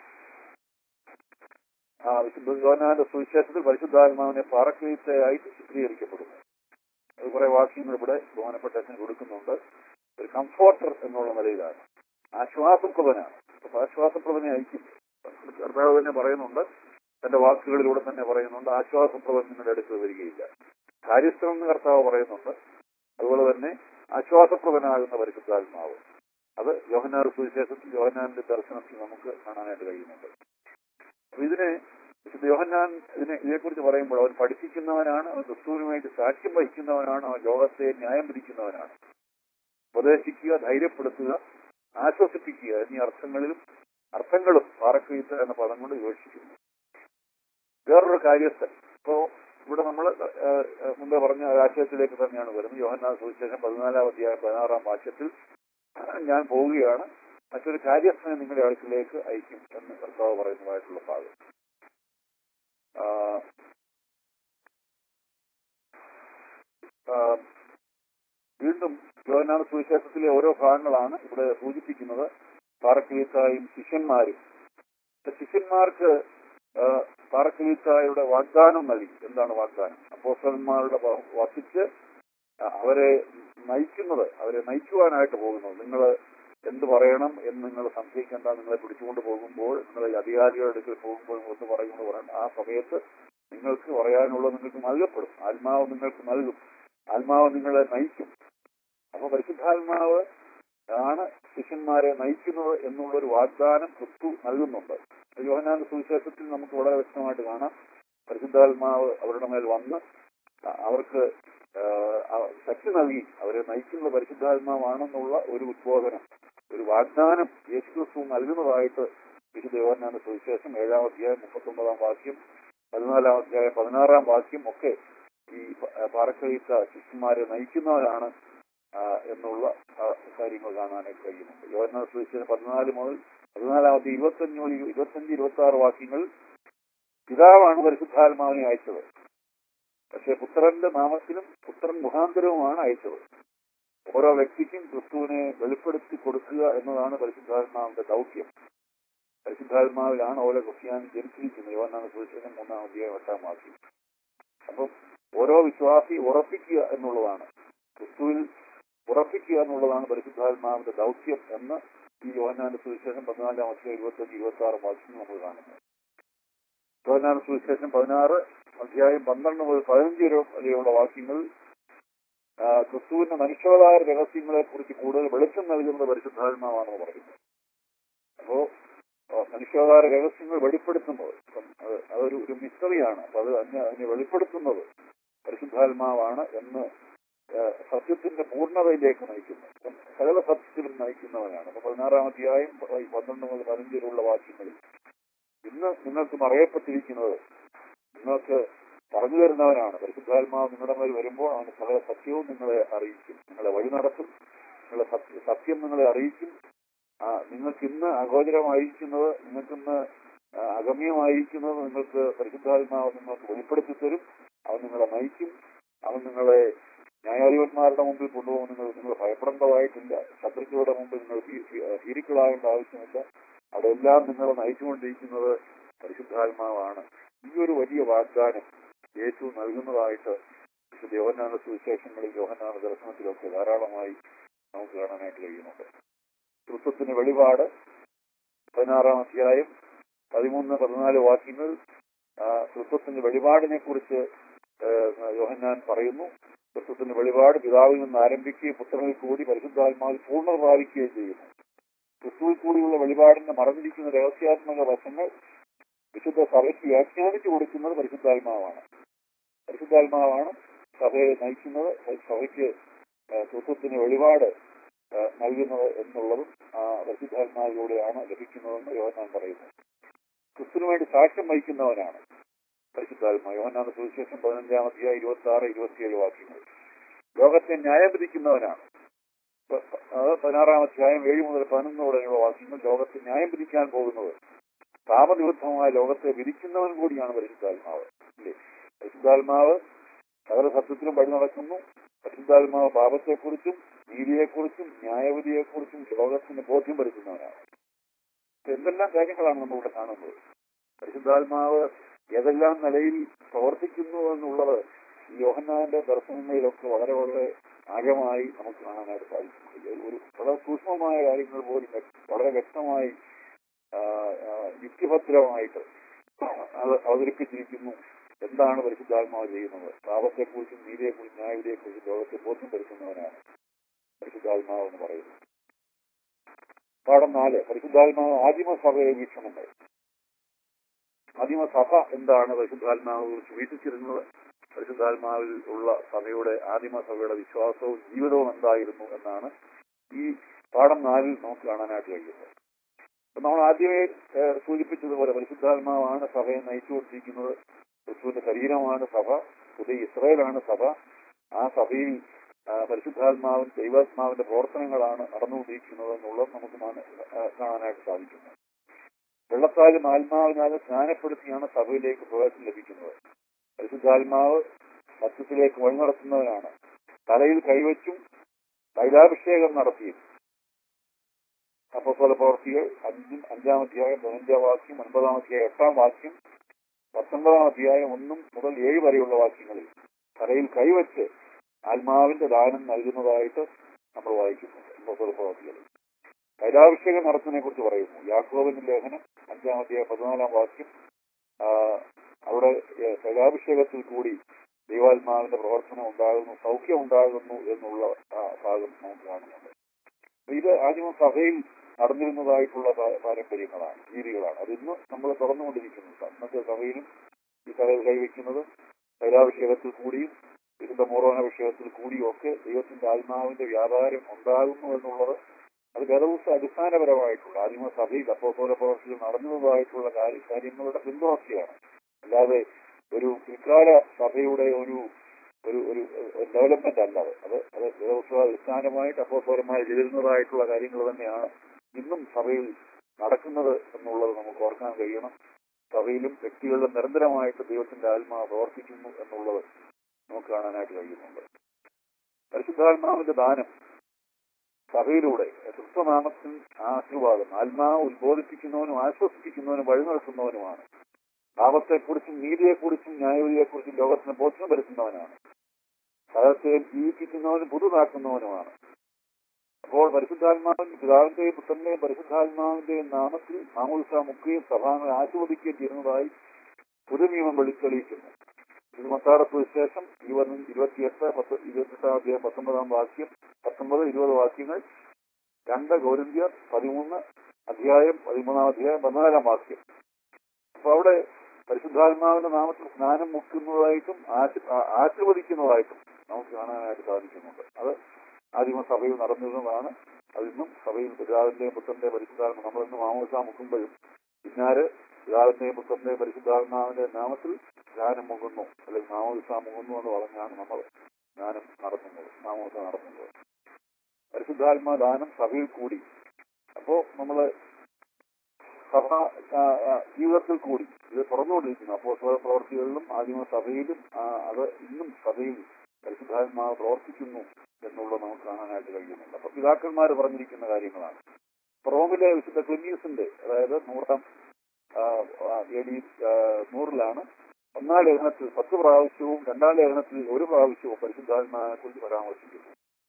B: ആ വിശുദ്ധ യോഹന്നാന്റെ സുവിശേഷത്തിൽ പരിശുദ്ധാത്മാവിനെ പാറക്ലീത്തയായിട്ട് ചിത്രീകരിക്കപ്പെടുന്നു അത് കുറെ വാക്യങ്ങൾ ഇവിടെ ബഹുമാനപ്പെട്ട അച്ഛൻ കൊടുക്കുന്നുണ്ട് ഒരു കംഫോർട്ടർ എന്നുള്ള നിലയിലാണ് ആശ്വാസപ്രദനാണ് അപ്പൊ ആശ്വാസപ്രദനെ അയക്കും കർത്താവ് തന്നെ പറയുന്നുണ്ട് തന്റെ വാക്കുകളിലൂടെ തന്നെ പറയുന്നുണ്ട് ആശ്വാസപ്രദൻ നിങ്ങളുടെ അടുത്ത് വരികയില്ല കാര്യസ്ഥനം എന്ന് കർത്താവ് പറയുന്നുണ്ട് അതുപോലെ തന്നെ ആശ്വാസപ്രദനാകുന്ന പരിശുദ്ധാത്മാവ് അത് യോഹനാർ സുവിശേഷത്തിൽ യോഹനാന്റെ ദർശനത്തിൽ നമുക്ക് കാണാനായിട്ട് കഴിയുന്നുണ്ട് അപ്പൊ ഇതിനെ വിശുദ്ധ യോഹന്നാൻ ഇതിനെ ഇതിനെക്കുറിച്ച് പറയുമ്പോൾ അവൻ പഠിപ്പിക്കുന്നവനാണ് അവൻ ക്രിസ്തുവിന് വേണ്ടി സാക്ഷ്യം വഹിക്കുന്നവനാണ് അവൻ ലോകത്തെ ന്യായം വിധിക്കുന്നവനാണ് ഉപദേശിക്കുക ധൈര്യപ്പെടുത്തുക ആശ്വസിപ്പിക്കുക എന്നീ അർത്ഥങ്ങളിലും അർത്ഥങ്ങളും പാറക്കുയത്ത് എന്ന പദം കൊണ്ട് യോജിക്കുന്നു വേറൊരു കാര്യസ്ഥൻ ഇപ്പോ ഇവിടെ നമ്മൾ മുമ്പേ പറഞ്ഞ ആശയത്തിലേക്ക് തന്നെയാണ് വരുന്നത് യോഹന്നാൻ സുവിശേഷം പതിനാലാം അധ്യായം പതിനാറാം വാക്യത്തിൽ ഞാൻ പോവുകയാണ് മറ്റൊരു കാര്യസ്ഥനെ നിങ്ങളുടെ അടുക്കിലേക്ക് അയക്കും എന്ന് കർത്താവ് പറയുന്നതായിട്ടുള്ള ഭാഗം ആ, ആ, വീണ്ടും യോഹന്നാൻ സുവിശേഷത്തിലെ ഓരോ ഭാഗങ്ങളാണ് ഇവിടെ സൂചിപ്പിക്കുന്നത് പാറക്കീത്തായും ശിഷ്യന്മാരും ഇപ്പൊ ശിഷ്യന്മാർക്ക് ആ, പാറക്കീത്തായുടെ വാഗ്ദാനം നൽകി എന്താണ് വാഗ്ദാനം അപ്പോസ്റ്റലന്മാരുടെ വ- വസിച്ച് ആ, അവരെ നയിക്കുന്നത് അവരെ നയിക്കുവാനായിട്ട് പോകുന്നത് നിങ്ങൾ എന്ത് പറയണം എന്ന് നിങ്ങൾ സംശയിക്കേണ്ട നിങ്ങളെ പിടിച്ചുകൊണ്ട് പോകുമ്പോൾ നിങ്ങൾ ഈ അധികാരികളുടെ അടുക്കൽ പോകുമ്പോൾ നിങ്ങൾ എന്ത് പറയുമെന്ന് പറയണ്ട ആ സമയത്ത് നിങ്ങൾക്ക് പറയാനുള്ളത് നിങ്ങൾക്ക് നൽകപ്പെടും ആത്മാവ് നിങ്ങൾക്ക് നൽകും ആത്മാവ് നിങ്ങളെ നയിക്കും അപ്പൊ പരിശുദ്ധാത്മാവ് ആണ് ശിഷ്യന്മാരെ നയിക്കുന്നത് എന്നുള്ളൊരു വാഗ്ദാനം ക്രിസ്തു നൽകുന്നുണ്ട് യോഹനാന്റെ സുവിശേഷത്തിൽ നമുക്ക് വളരെ വ്യക്തമായിട്ട് കാണാം പരിശുദ്ധാത്മാവ് അവരുടെ മേൽ വന്ന് അ- അവർക്ക് ആഹ് ആ- ശക്തി നൽകി അവരെ നയിക്കുന്ന പരിശുദ്ധാത്മാവാണെന്നുള്ള ഒരു ഉദ്ബോധനം ഒരു വാഗ്ദാനം യേശുക്രിസ്തു നൽകുന്നതായിട്ട് വിശുദ്ധ യോഹന്നാന്റെ സുവിശേഷം ഏഴാം അധ്യായം മുപ്പത്തൊമ്പതാം വാക്യം പതിനാലാം അധ്യായം പതിനാറാം വാക്യം ഒക്കെ ഈ പ- പാറക്കഴിച്ച ശിഷ്യന്മാരെ നയിക്കുന്നവരാണ് ആ, എന്നുള്ള ആ, കാര്യങ്ങൾ കാണാനായിട്ട് കഴിയുന്നുണ്ട് യോഹന്നാന്റെ സുവിശേഷം പതിനാല് മുതൽ പതിനാലാമത്തെ ഇരുപത്തഞ്ച് മുതൽ ഇരുപത്തഞ്ച് ഇരുപത്തി ആറ് വാക്യങ്ങൾ പിതാവാണ് പരിശുദ്ധാത്മാവിനെ അയച്ചത് പക്ഷെ പുത്രന്റെ നാമത്തിലും പുത്രൻ മുഖാന്തരവുമാണ് അയച്ചത് ഓരോ വ്യക്തിക്കും ക്രിസ്തുവിനെ വെളിപ്പെടുത്തി കൊടുക്കുക എന്നതാണ് പരിശുദ്ധാത്മാവിന്റെ ദൗത്യം പരിശുദ്ധാത്മാവിലാണ് ഓരോ ക്രിസ്ത്യാനി ജനിച്ചിരിക്കുന്നത് യോഹന്നാണ് സുവിശേഷം മൂന്നാം അധ്യായം എട്ടാം വാക്യം അപ്പം ഓരോ വിശ്വാസി ഉറപ്പിക്കുക എന്നുള്ളതാണ് ക്രിസ്തുവിൽ ഉറപ്പിക്കുക എന്നുള്ളതാണ് പരിശുദ്ധാത്മാവിന്റെ ദൗത്യം എന്ന് ഈ യോഹന്നാന്റെ സുവിശേഷം പതിനാലാം അധ്യായം ഇരുപത്തഞ്ച് ഇരുപത്തി ആറ് വാക്യം നമ്മൾ കാണുന്നു യോഹന്നാന്റെ സുവിശേഷം പതിനാറ് അധ്യായം പന്ത്രണ്ട് മുതൽ പതിനഞ്ച് വരെ വരെയുള്ള വാക്യങ്ങൾ ആ, ക്രിസ്തുവിന്റെ മനുഷ്യാവതാര രഹസ്യങ്ങളെ കുറിച്ച് കൂടുതൽ വെളിച്ചം നൽകുന്നത് പരിശുദ്ധാത്മാവാണെന്ന് പറയുന്നു അപ്പോ ആ, മനുഷ്യാവതാര രഹസ്യങ്ങൾ വെളിപ്പെടുത്തുന്നത് ഇപ്പം അത് അതൊരു ഒരു മിസ്റ്ററിയാണ് അപ്പൊ അത് അതിനെ അതിനെ വെളിപ്പെടുത്തുന്നത് പരിശുദ്ധാത്മാവാണ് എന്ന് ആ, സത്യത്തിന്റെ പൂർണ്ണതയിലേക്ക് നയിക്കുന്നു അപ്പം സകല സത്യത്തിലും നയിക്കുന്നവനാണ് അപ്പൊ പതിനാറാം അധ്യായം പ- ഈ പന്ത്രണ്ട് മുതൽ പതിനഞ്ച് വരെയുള്ള വാക്യങ്ങളിൽ ഇന്ന് നിങ്ങൾക്ക് മറയപ്പെട്ടിരിക്കുന്നത് നിങ്ങൾക്ക് പറഞ്ഞു തരുന്നവനാണ് പരിശുദ്ധാത്മാവ് നിങ്ങളുടെ മേൽ വരുമ്പോൾ അവന് സകല സത്യവും നിങ്ങളെ അറിയിക്കും നിങ്ങളെ വഴി നടത്തും നിങ്ങളെ സത്യ- സത്യം നിങ്ങളെ അറിയിക്കും ആ നിങ്ങൾക്ക് ഇന്ന് അഗോചരമായിരിക്കുന്നത് നിങ്ങൾക്കിന്ന് ആ, അഗമ്യമായിരിക്കുന്നത് നിങ്ങൾക്ക് പരിശുദ്ധാത്മാവ് നിങ്ങൾക്ക് വെളിപ്പെടുത്തി തരും അവൻ നിങ്ങളെ നയിക്കും അവൻ നിങ്ങളെ ന്യായാധിപന്മാരുടെ മുമ്പിൽ കൊണ്ടുപോകും നിങ്ങൾ നിങ്ങൾ ഭയപ്പെടേണ്ടതായിട്ടില്ല ശത്രുക്കളുടെ മുമ്പിൽ നിങ്ങൾ ഭീ- ഭീ- ഭീരുക്കളാകേണ്ട ആവശ്യമില്ല അവിടെല്ലാം നിങ്ങളെ നയിച്ചുകൊണ്ടിരിക്കുന്നത് പരിശുദ്ധാത്മാവാണ് ഈ ഒരു വലിയ വാഗ്ദാനം യേശു നൽകുന്നതായിട്ട് വിശുദ്ധ യോഹന്നാന സുവിശേഷങ്ങളിൽ യോഹന്നാന ദർശനത്തിലൊക്കെ ധാരാളമായി നമുക്ക് കാണാനായിട്ട് കഴിയുന്നുണ്ട് ക്രിസ്തുത്തിന് വെളിപാട് പതിനാറാം അധ്യായം പതിമൂന്ന് പതിനാല് വാക്യങ്ങൾ ആ, ക്രിസ്തുത്തിന്റെ വെളിപാടിനെ കുറിച്ച് യോഹന്നാൻ പറയുന്നു ക്രിസ്തുത്തിന്റെ വെളിപാട് പിതാവിൽ നിന്ന് ആരംഭിക്കുകയും പുത്രനിൽ കൂടി പരിശുദ്ധാത്മാവിൽ പൂർണ്ണത പ്രാപിക്കുകയും ചെയ്യുന്നു ക്രിസ്തുവിൽ കൂടിയുള്ള വെളിപാടിന്റെ മറഞ്ഞിരിക്കുന്ന രഹസ്യാത്മക വശങ്ങൾ വിശുദ്ധ സഭയ്ക്ക് വ്യാഖ്യാനിച്ചു കൊടുക്കുന്നത് പരിശുദ്ധാത്മാവാണ് പരിശുദ്ധാത്മാവാണ് സഭയെ നയിക്കുന്നത് സഭയ്ക്ക് ആ, ക്രിസ്തുത്തിന് വെളിപാട് ആ, നൽകുന്നത് എന്നുള്ളതും ആ പരിശുദ്ധാത്മാവിലൂടെയാണ് ലഭിക്കുന്നതെന്ന് യോഹന്നാൻ പറയുന്നു ക്രിസ്തുവിന് വേണ്ടി സാക്ഷ്യം വഹിക്കുന്നവനാണ് പരിശുദ്ധാത്മാവ് യോഹന്നാൻ സുവിശേഷം പതിനഞ്ചാം അധ്യായം ഇരുപത്തി ആറ് ഇരുപത്തിയേഴ് വാക്യങ്ങൾ ലോകത്തെ ന്യായം വിധിക്കുന്നവനാണ് പ- പ- അത് പതിനാറാം അധ്യായം ഏഴ് മുതൽ പതിനൊന്ന് വരെയുള്ള വാക്യങ്ങൾ ലോകത്തെ ന്യായം വിധിക്കാൻ പോകുന്നത് പാപനിവൃദ്ധമായ ലോകത്തെ വിധിക്കുന്നവൻ കൂടിയാണ് പരിശുദ്ധാത്മാവ് ഇല്ലേ പരിശുദ്ധാത്മാവ് സകല സത്യത്തിലും വഴി നടക്കുന്നു പരിശുദ്ധാത്മാവ് പാപത്തെക്കുറിച്ചും നീതിയെക്കുറിച്ചും ന്യായവിധിയെക്കുറിച്ചും ലോകത്തിന് ബോധ്യം വരുത്തുന്നവനാണ് ഇപ്പൊ എന്തെല്ലാം കാര്യങ്ങളാണ് നമ്മളിവിടെ കാണുന്നത് പരിശുദ്ധാത്മാവ് ഏതെല്ലാം നിലയിൽ പ്രവർത്തിക്കുന്നു എന്നുള്ളത് ഈ യോഹന്നാന്റെ ദർശനങ്ങളിലൊക്കെ വളരെ വളരെ ആഴമായി നമുക്ക് കാണാനായിട്ട് സാധിക്കും ഒരു വളരെ സൂക്ഷ്മമായ കാര്യങ്ങൾ പോലും വ്യക്ത- വളരെ വ്യക്തമായി ആ, ആ, യുക്തിഭദ്രമായിട്ട് അത് അവതരിപ്പിച്ചിരിക്കുന്നു എന്താണ് പരിശുദ്ധാത്മാവ് ചെയ്യുന്നത് പാപത്തെക്കുറിച്ചും നീതിയെക്കുറിച്ചും ന്യായവിധിയെക്കുറിച്ചും ലോകത്തെ ബോധ്യം വരുത്തുന്നവനാണ് പരിശുദ്ധാത്മാവ് എന്ന് പറയുന്നത് പാഠം നാല് പരിശുദ്ധാത്മാവ് ആദിമസഭയെ വീക്ഷണങ്ങൾ ആദിമസഭ എന്താണ് പരിശുദ്ധാത്മാവിനെ കുറിച്ച് വീക്ഷിച്ചിരുന്നത് പരിശുദ്ധാത്മാവിൽ ഉള്ള സഭയുടെ ആദിമസഭയുടെ വിശ്വാസവും ജീവിതവും എന്തായിരുന്നു എന്നാണ് ഈ പാഠം നാലിൽ നമുക്ക് കാണാനായിട്ട് കഴിയുന്നത് അപ്പൊ നമ്മൾ ആദ്യമേ ഏഹ്, സൂചിപ്പിച്ചതുപോലെ പരിശുദ്ധാത്മാവാണ് സഭയെ നയിച്ചുകൊണ്ടിരിക്കുന്നത് ക്രിസ്തുവിന്റെ ശരീരമാണ് സഭ പുതിയ ഇസ്രായേലാണ് സഭ ആ സഭയിൽ ആ, പരിശുദ്ധാത്മാവും ദൈവാത്മാവിന്റെ പ്രവർത്തനങ്ങളാണ് നടന്നുകൊണ്ടിരിക്കുന്നത് എന്നുള്ളത് നമുക്ക് മാന- ആ, കാണാനായിട്ട് സാധിക്കുന്നു വെള്ളത്താലും ആത്മാവിനാലും സ്നാനപ്പെടുത്തിയാണ് സഭയിലേക്ക് പ്രവേശനം ലഭിക്കുന്നത് പരിശുദ്ധാത്മാവ് സത്യത്തിലേക്ക് വഴി നടത്തുന്നവനാണ് തലയിൽ കൈവച്ചും തൈലാഭിഷേകം നടത്തിയും അപ്പോസ്തല പ്രവർത്തികൾ അഞ്ചും അഞ്ചാം അധ്യായം പതിനഞ്ചാം വാക്യം ഒൻപതാം അധ്യായം എട്ടാം വാക്യം പത്തൊമ്പതാം അധ്യായം ഒന്നും മുതൽ ഏഴ് വരെയുള്ള വാക്യങ്ങളിൽ തലയിൽ കൈവച്ച് ആത്മാവിന്റെ ദാനം നൽകുന്നതായിട്ട് നമ്മൾ വായിക്കുന്നുണ്ട് അപ്പോസ്തല പ്രവർത്തികൾ തൈലാഭിഷേകം നടത്തുന്നതിനെ കുറിച്ച് പറയുന്നു യാക്കോബിന്റെ ലേഖനം അഞ്ചാം അധ്യായം പതിനാലാം വാക്യം ആ, അവിടെ ഏ, തൈലാഭിഷേകത്തിൽ കൂടി ദൈവാത്മാവിന്റെ പ്രവർത്തനം ഉണ്ടാകുന്നു സൗഖ്യം ഉണ്ടാകുന്നു എന്നുള്ള ആ, ഭാഗം നമുക്ക് കാണുന്നുണ്ട് അപ്പൊ ഇത് ആദ്യം സഭയിൽ നടന്നിരുന്നതായിട്ടുള്ള പാ- പാരമ്പര്യങ്ങളാണ് രീതികളാണ് അത് ഇന്ന് നമ്മൾ തുറന്നുകൊണ്ടിരിക്കുന്നുണ്ട് അന്നത്തെ സഭയിലും ഈ തലയിൽ കൈവയ്ക്കുന്നത് തൈലാഭിഷേകത്തിൽ കൂടിയും വിശുദ്ധ മോറോന വിഷയത്തിൽ കൂടിയൊക്കെ ദൈവത്തിന്റെ ആത്മാവിന്റെ വ്യാപാരം ഉണ്ടാകുന്നു എന്നുള്ളത് അത് വേദപുസ്ത അടിസ്ഥാനപരമായിട്ടുള്ള ആദിമ സഭയിൽ അപ്പോസോല പ്രവർത്തിയിൽ നടന്നതായിട്ടുള്ള കാര്യ- കാര്യങ്ങളുടെ പിന്തുണർച്ചയാണ് അല്ലാതെ ഒരു പിൽക്കാല സഭയുടെ ഒരു ഒരു ഒരു ഡെവലപ്മെന്റ് അല്ല അത് അത് അത് വേദപുസ്തക അടിസ്ഥാനമായിട്ട് അപ്പോസോലമായി എഴുതുന്നതായിട്ടുള്ള കാര്യങ്ങൾ തന്നെയാണ് ഇന്നും സഭയിൽ നടക്കുന്നത് എന്നുള്ളത് നമുക്ക് ഓർക്കാൻ കഴിയണം സഭയിലും വ്യക്തികളിലും നിരന്തരമായിട്ട് ദൈവത്തിന്റെ ആത്മാവ് പ്രവർത്തിക്കുന്നു എന്നുള്ളത് നമുക്ക് കാണാനായിട്ട് കഴിയുന്നുണ്ട് പരിശുദ്ധാത്മാവിന്റെ ദാനം സഭയിലൂടെ ക്രിസ്തനാമത്തിൽ ആശീർവാദം ആത്മാവ് ഉത്ബോധിപ്പിക്കുന്നവനും ആശ്വസിപ്പിക്കുന്നവനും വഴി നടത്തുന്നവനുമാണ് പാപത്തെക്കുറിച്ചും നീതിയെക്കുറിച്ചും ന്യായവിധിയെക്കുറിച്ചും ലോകത്തിന് ബോധ്യം വരുത്തുന്നവനാണ് സഹത്തെ ജീവിപ്പിക്കുന്നവനും പുതുതാക്കുന്നവനുമാണ് അപ്പോൾ പരിശുദ്ധാത്മാവിന്റെ പിതാവിന്റെയും പുത്രന്റെയും പരിശുദ്ധാത്മാവിന്റെയും നാമത്തിൽ മാമോത്സവ മുക്കുകയും സഭാങ്ങൾ ആശീർവദിക്കുകയും ചെയ്യുന്നതായി പുതുനിയമം വെളിച്ചെളിയിക്കുന്നു ഇത് മത്താറ സുവിശേഷം ഇരുപത് ഇരുപത്തിയെട്ട് പത്ത് ഇരുപത്തെട്ടാം അധ്യായം പത്തൊമ്പതാം വാക്യം പത്തൊമ്പത് ഇരുപത് വാക്യങ്ങൾ രണ്ട് ഗൗരന്ത്യർ പതിമൂന്ന് അധ്യായം പതിമൂന്നാം അധ്യായം പതിനാലാം വാക്യം അപ്പൊ അവിടെ പരിശുദ്ധാത്മാവിന്റെ നാമത്തിൽ സ്നാനം മുക്കുന്നതായിട്ടും ആശി- ആ- ആശീർവദിക്കുന്നതായിട്ടും നമുക്ക് കാണാനായിട്ട് സാധിക്കുന്നുണ്ട് അത് ആദിമ സഭയിൽ നടന്നിരുന്നതാണ് അതിന്നും സഭയിൽ പിതാവിന്റെയും പുത്രന്റെയും പരിശുദ്ധാത്മ നമ്മളിന്ന് മാമോസ മുക്കുമ്പോഴും പിന്നാര് പിതാവിന്റെയും പുത്രന്റെയും പരിശുദ്ധാത്മാവിന്റെ നാമത്തിൽ ധ്യാനം മുങ്ങുന്നു അല്ലെങ്കിൽ മാമോദിസ മുങ്ങുന്നു എന്ന് പറഞ്ഞാണ് നമ്മൾ ജ്ഞാനം നടത്തുന്നത് മാമോസ നടത്തുന്നത് പരിശുദ്ധാത്മാ ദാനം സഭയിൽ കൂടി അപ്പോ നമ്മള് സഭ ആ, ആ, ജീവിതത്തിൽ കൂടി ഇത് തുറന്നുകൊണ്ടിരിക്കുന്നു അപ്പോ പ്രവർത്തികളിലും ആദിമ സഭയിലും ആ, അത് ഇന്നും സഭയിൽ പരിശുദ്ധാത്മാവ് പ്രവർത്തിക്കുന്നു എന്നുള്ളത് നമുക്ക് കാണാനായിട്ട് കഴിയുന്നുണ്ട് അപ്പൊ പിതാക്കന്മാർ പറഞ്ഞിരിക്കുന്ന കാര്യങ്ങളാണ് റോമിലെ വിശുദ്ധ ക്ലിനീസിന്റെ അതായത് നൂറാം എ ഡി നൂറിലാണ് ഒന്നാം ലേഖനത്തിൽ പത്ത് പ്രാവശ്യവും രണ്ടാം ലേഖനത്തിൽ ഒരു പ്രാവശ്യവും പരിശുദ്ധാത്മാവിനെ കുറിച്ച് പരാമർശിക്കുന്നു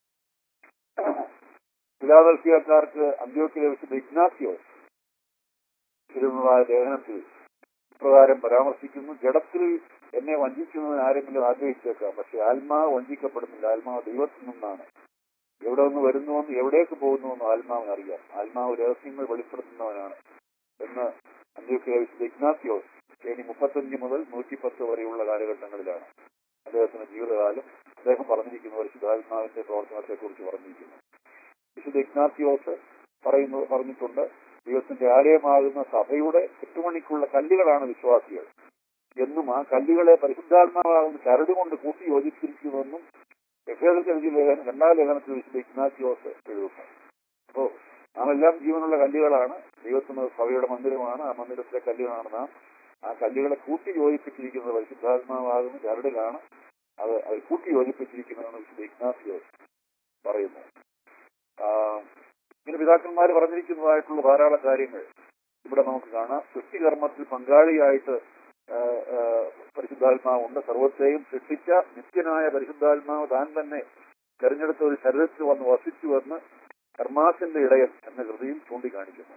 B: ഫിലാദൽഫിയക്കാർക്ക് അന്ത്യോക്കിലെ വിശുദ്ധ ഇഗ്നാസിയോസ് എഴുതുന്നതായ ലേഖനത്തിൽ ഇപ്രകാരം പരാമർശിക്കുന്നു ജഡത്തിൽ എന്നെ വഞ്ചിക്കുന്നതിന് ആരെങ്കിലും ആഗ്രഹിച്ചേക്കാം പക്ഷെ ആത്മാവ് വഞ്ചിക്കപ്പെടുന്നില്ല ആത്മാവ് ദൈവത്തിൽ നിന്നാണ് എവിടെ നിന്ന് വരുന്നുവെന്ന് എവിടേക്ക് പോകുന്നുവെന്ന് ആത്മാവിന് അറിയാം ആത്മാവ് രഹസ്യങ്ങൾ വെളിപ്പെടുത്തുന്നവനാണ് എന്ന് അന്ത്യോക്കിയ വിശുദ്ധ ഇഗ്നാസിയോസ് ഇനി മുപ്പത്തഞ്ച് മുതൽ നൂറ്റിപ്പത്ത് വരെയുള്ള കാലഘട്ടങ്ങളിലാണ് അദ്ദേഹത്തിന്റെ ജീവിതകാലം അദ്ദേഹം പറഞ്ഞിരിക്കുന്ന പരിശുദ്ധാത്മാവിന്റെ പ്രവർത്തനത്തെ കുറിച്ച് പറഞ്ഞിരിക്കുന്നു വിശുദ്ധ ഇഗ്നാസിയോസ് പറയുന്നു പറഞ്ഞിട്ടുണ്ട് ദൈവത്തിന്റെ ആലയമാകുന്ന സഭയുടെ ചുറ്റുമണിക്കുള്ള കല്ലുകളാണ് വിശ്വാസികൾ എന്നും ആ കല്ലുകളെ പരിശുദ്ധാത്മാവാകുന്ന ചരട് കൊണ്ട് കൂട്ടി യോജിപ്പിച്ചിരിക്കുമെന്നും എഫേദർക്കെഴുതിയ ലേഖനം രണ്ടാം ലേഖനത്തിൽ വിശുദ്ധ ഇഗ്നാസിയോസ് എഴുതുന്നു അപ്പോ നാം എല്ലാം ജീവനുള്ള കല്ലുകളാണ് ദൈവത്തിന് സഭയുടെ മന്ദിരമാണ് ആ മന്ദിരത്തിലെ കല്ലുകളാണ് നാം ആ കല്ലുകളെ കൂട്ടി യോജിപ്പിച്ചിരിക്കുന്നത് പരിശുദ്ധാത്മാവാകുന്ന ചരടിലാണ് അത് അത് കൂട്ടി യോജിപ്പിച്ചിരിക്കുന്നതെന്ന് വിശുദ്ധ ഇഗ്നാസിയോസ് പറയുന്നു ആ, ഇങ്ങനെ പിതാക്കന്മാർ പറഞ്ഞിരിക്കുന്നതായിട്ടുള്ള ധാരാളം കാര്യങ്ങൾ ഇവിടെ നമുക്ക് കാണാം സൃഷ്ടികർമ്മത്തിൽ പങ്കാളിയായിട്ട് ആ, ആ, പരിശുദ്ധാത്മാവുണ്ട് സർവത്തെയും സൃഷ്ടിച്ച നിത്യനായ പരിശുദ്ധാത്മാവ് താൻ തന്നെ തെരഞ്ഞെടുത്ത ഒരു ശരീരത്തിൽ വന്ന് വസിച്ചു വന്ന് കർമാസിന്റെ ഇടയൻ എന്ന കൃതിയിൽ ചൂണ്ടിക്കാണിക്കുന്നു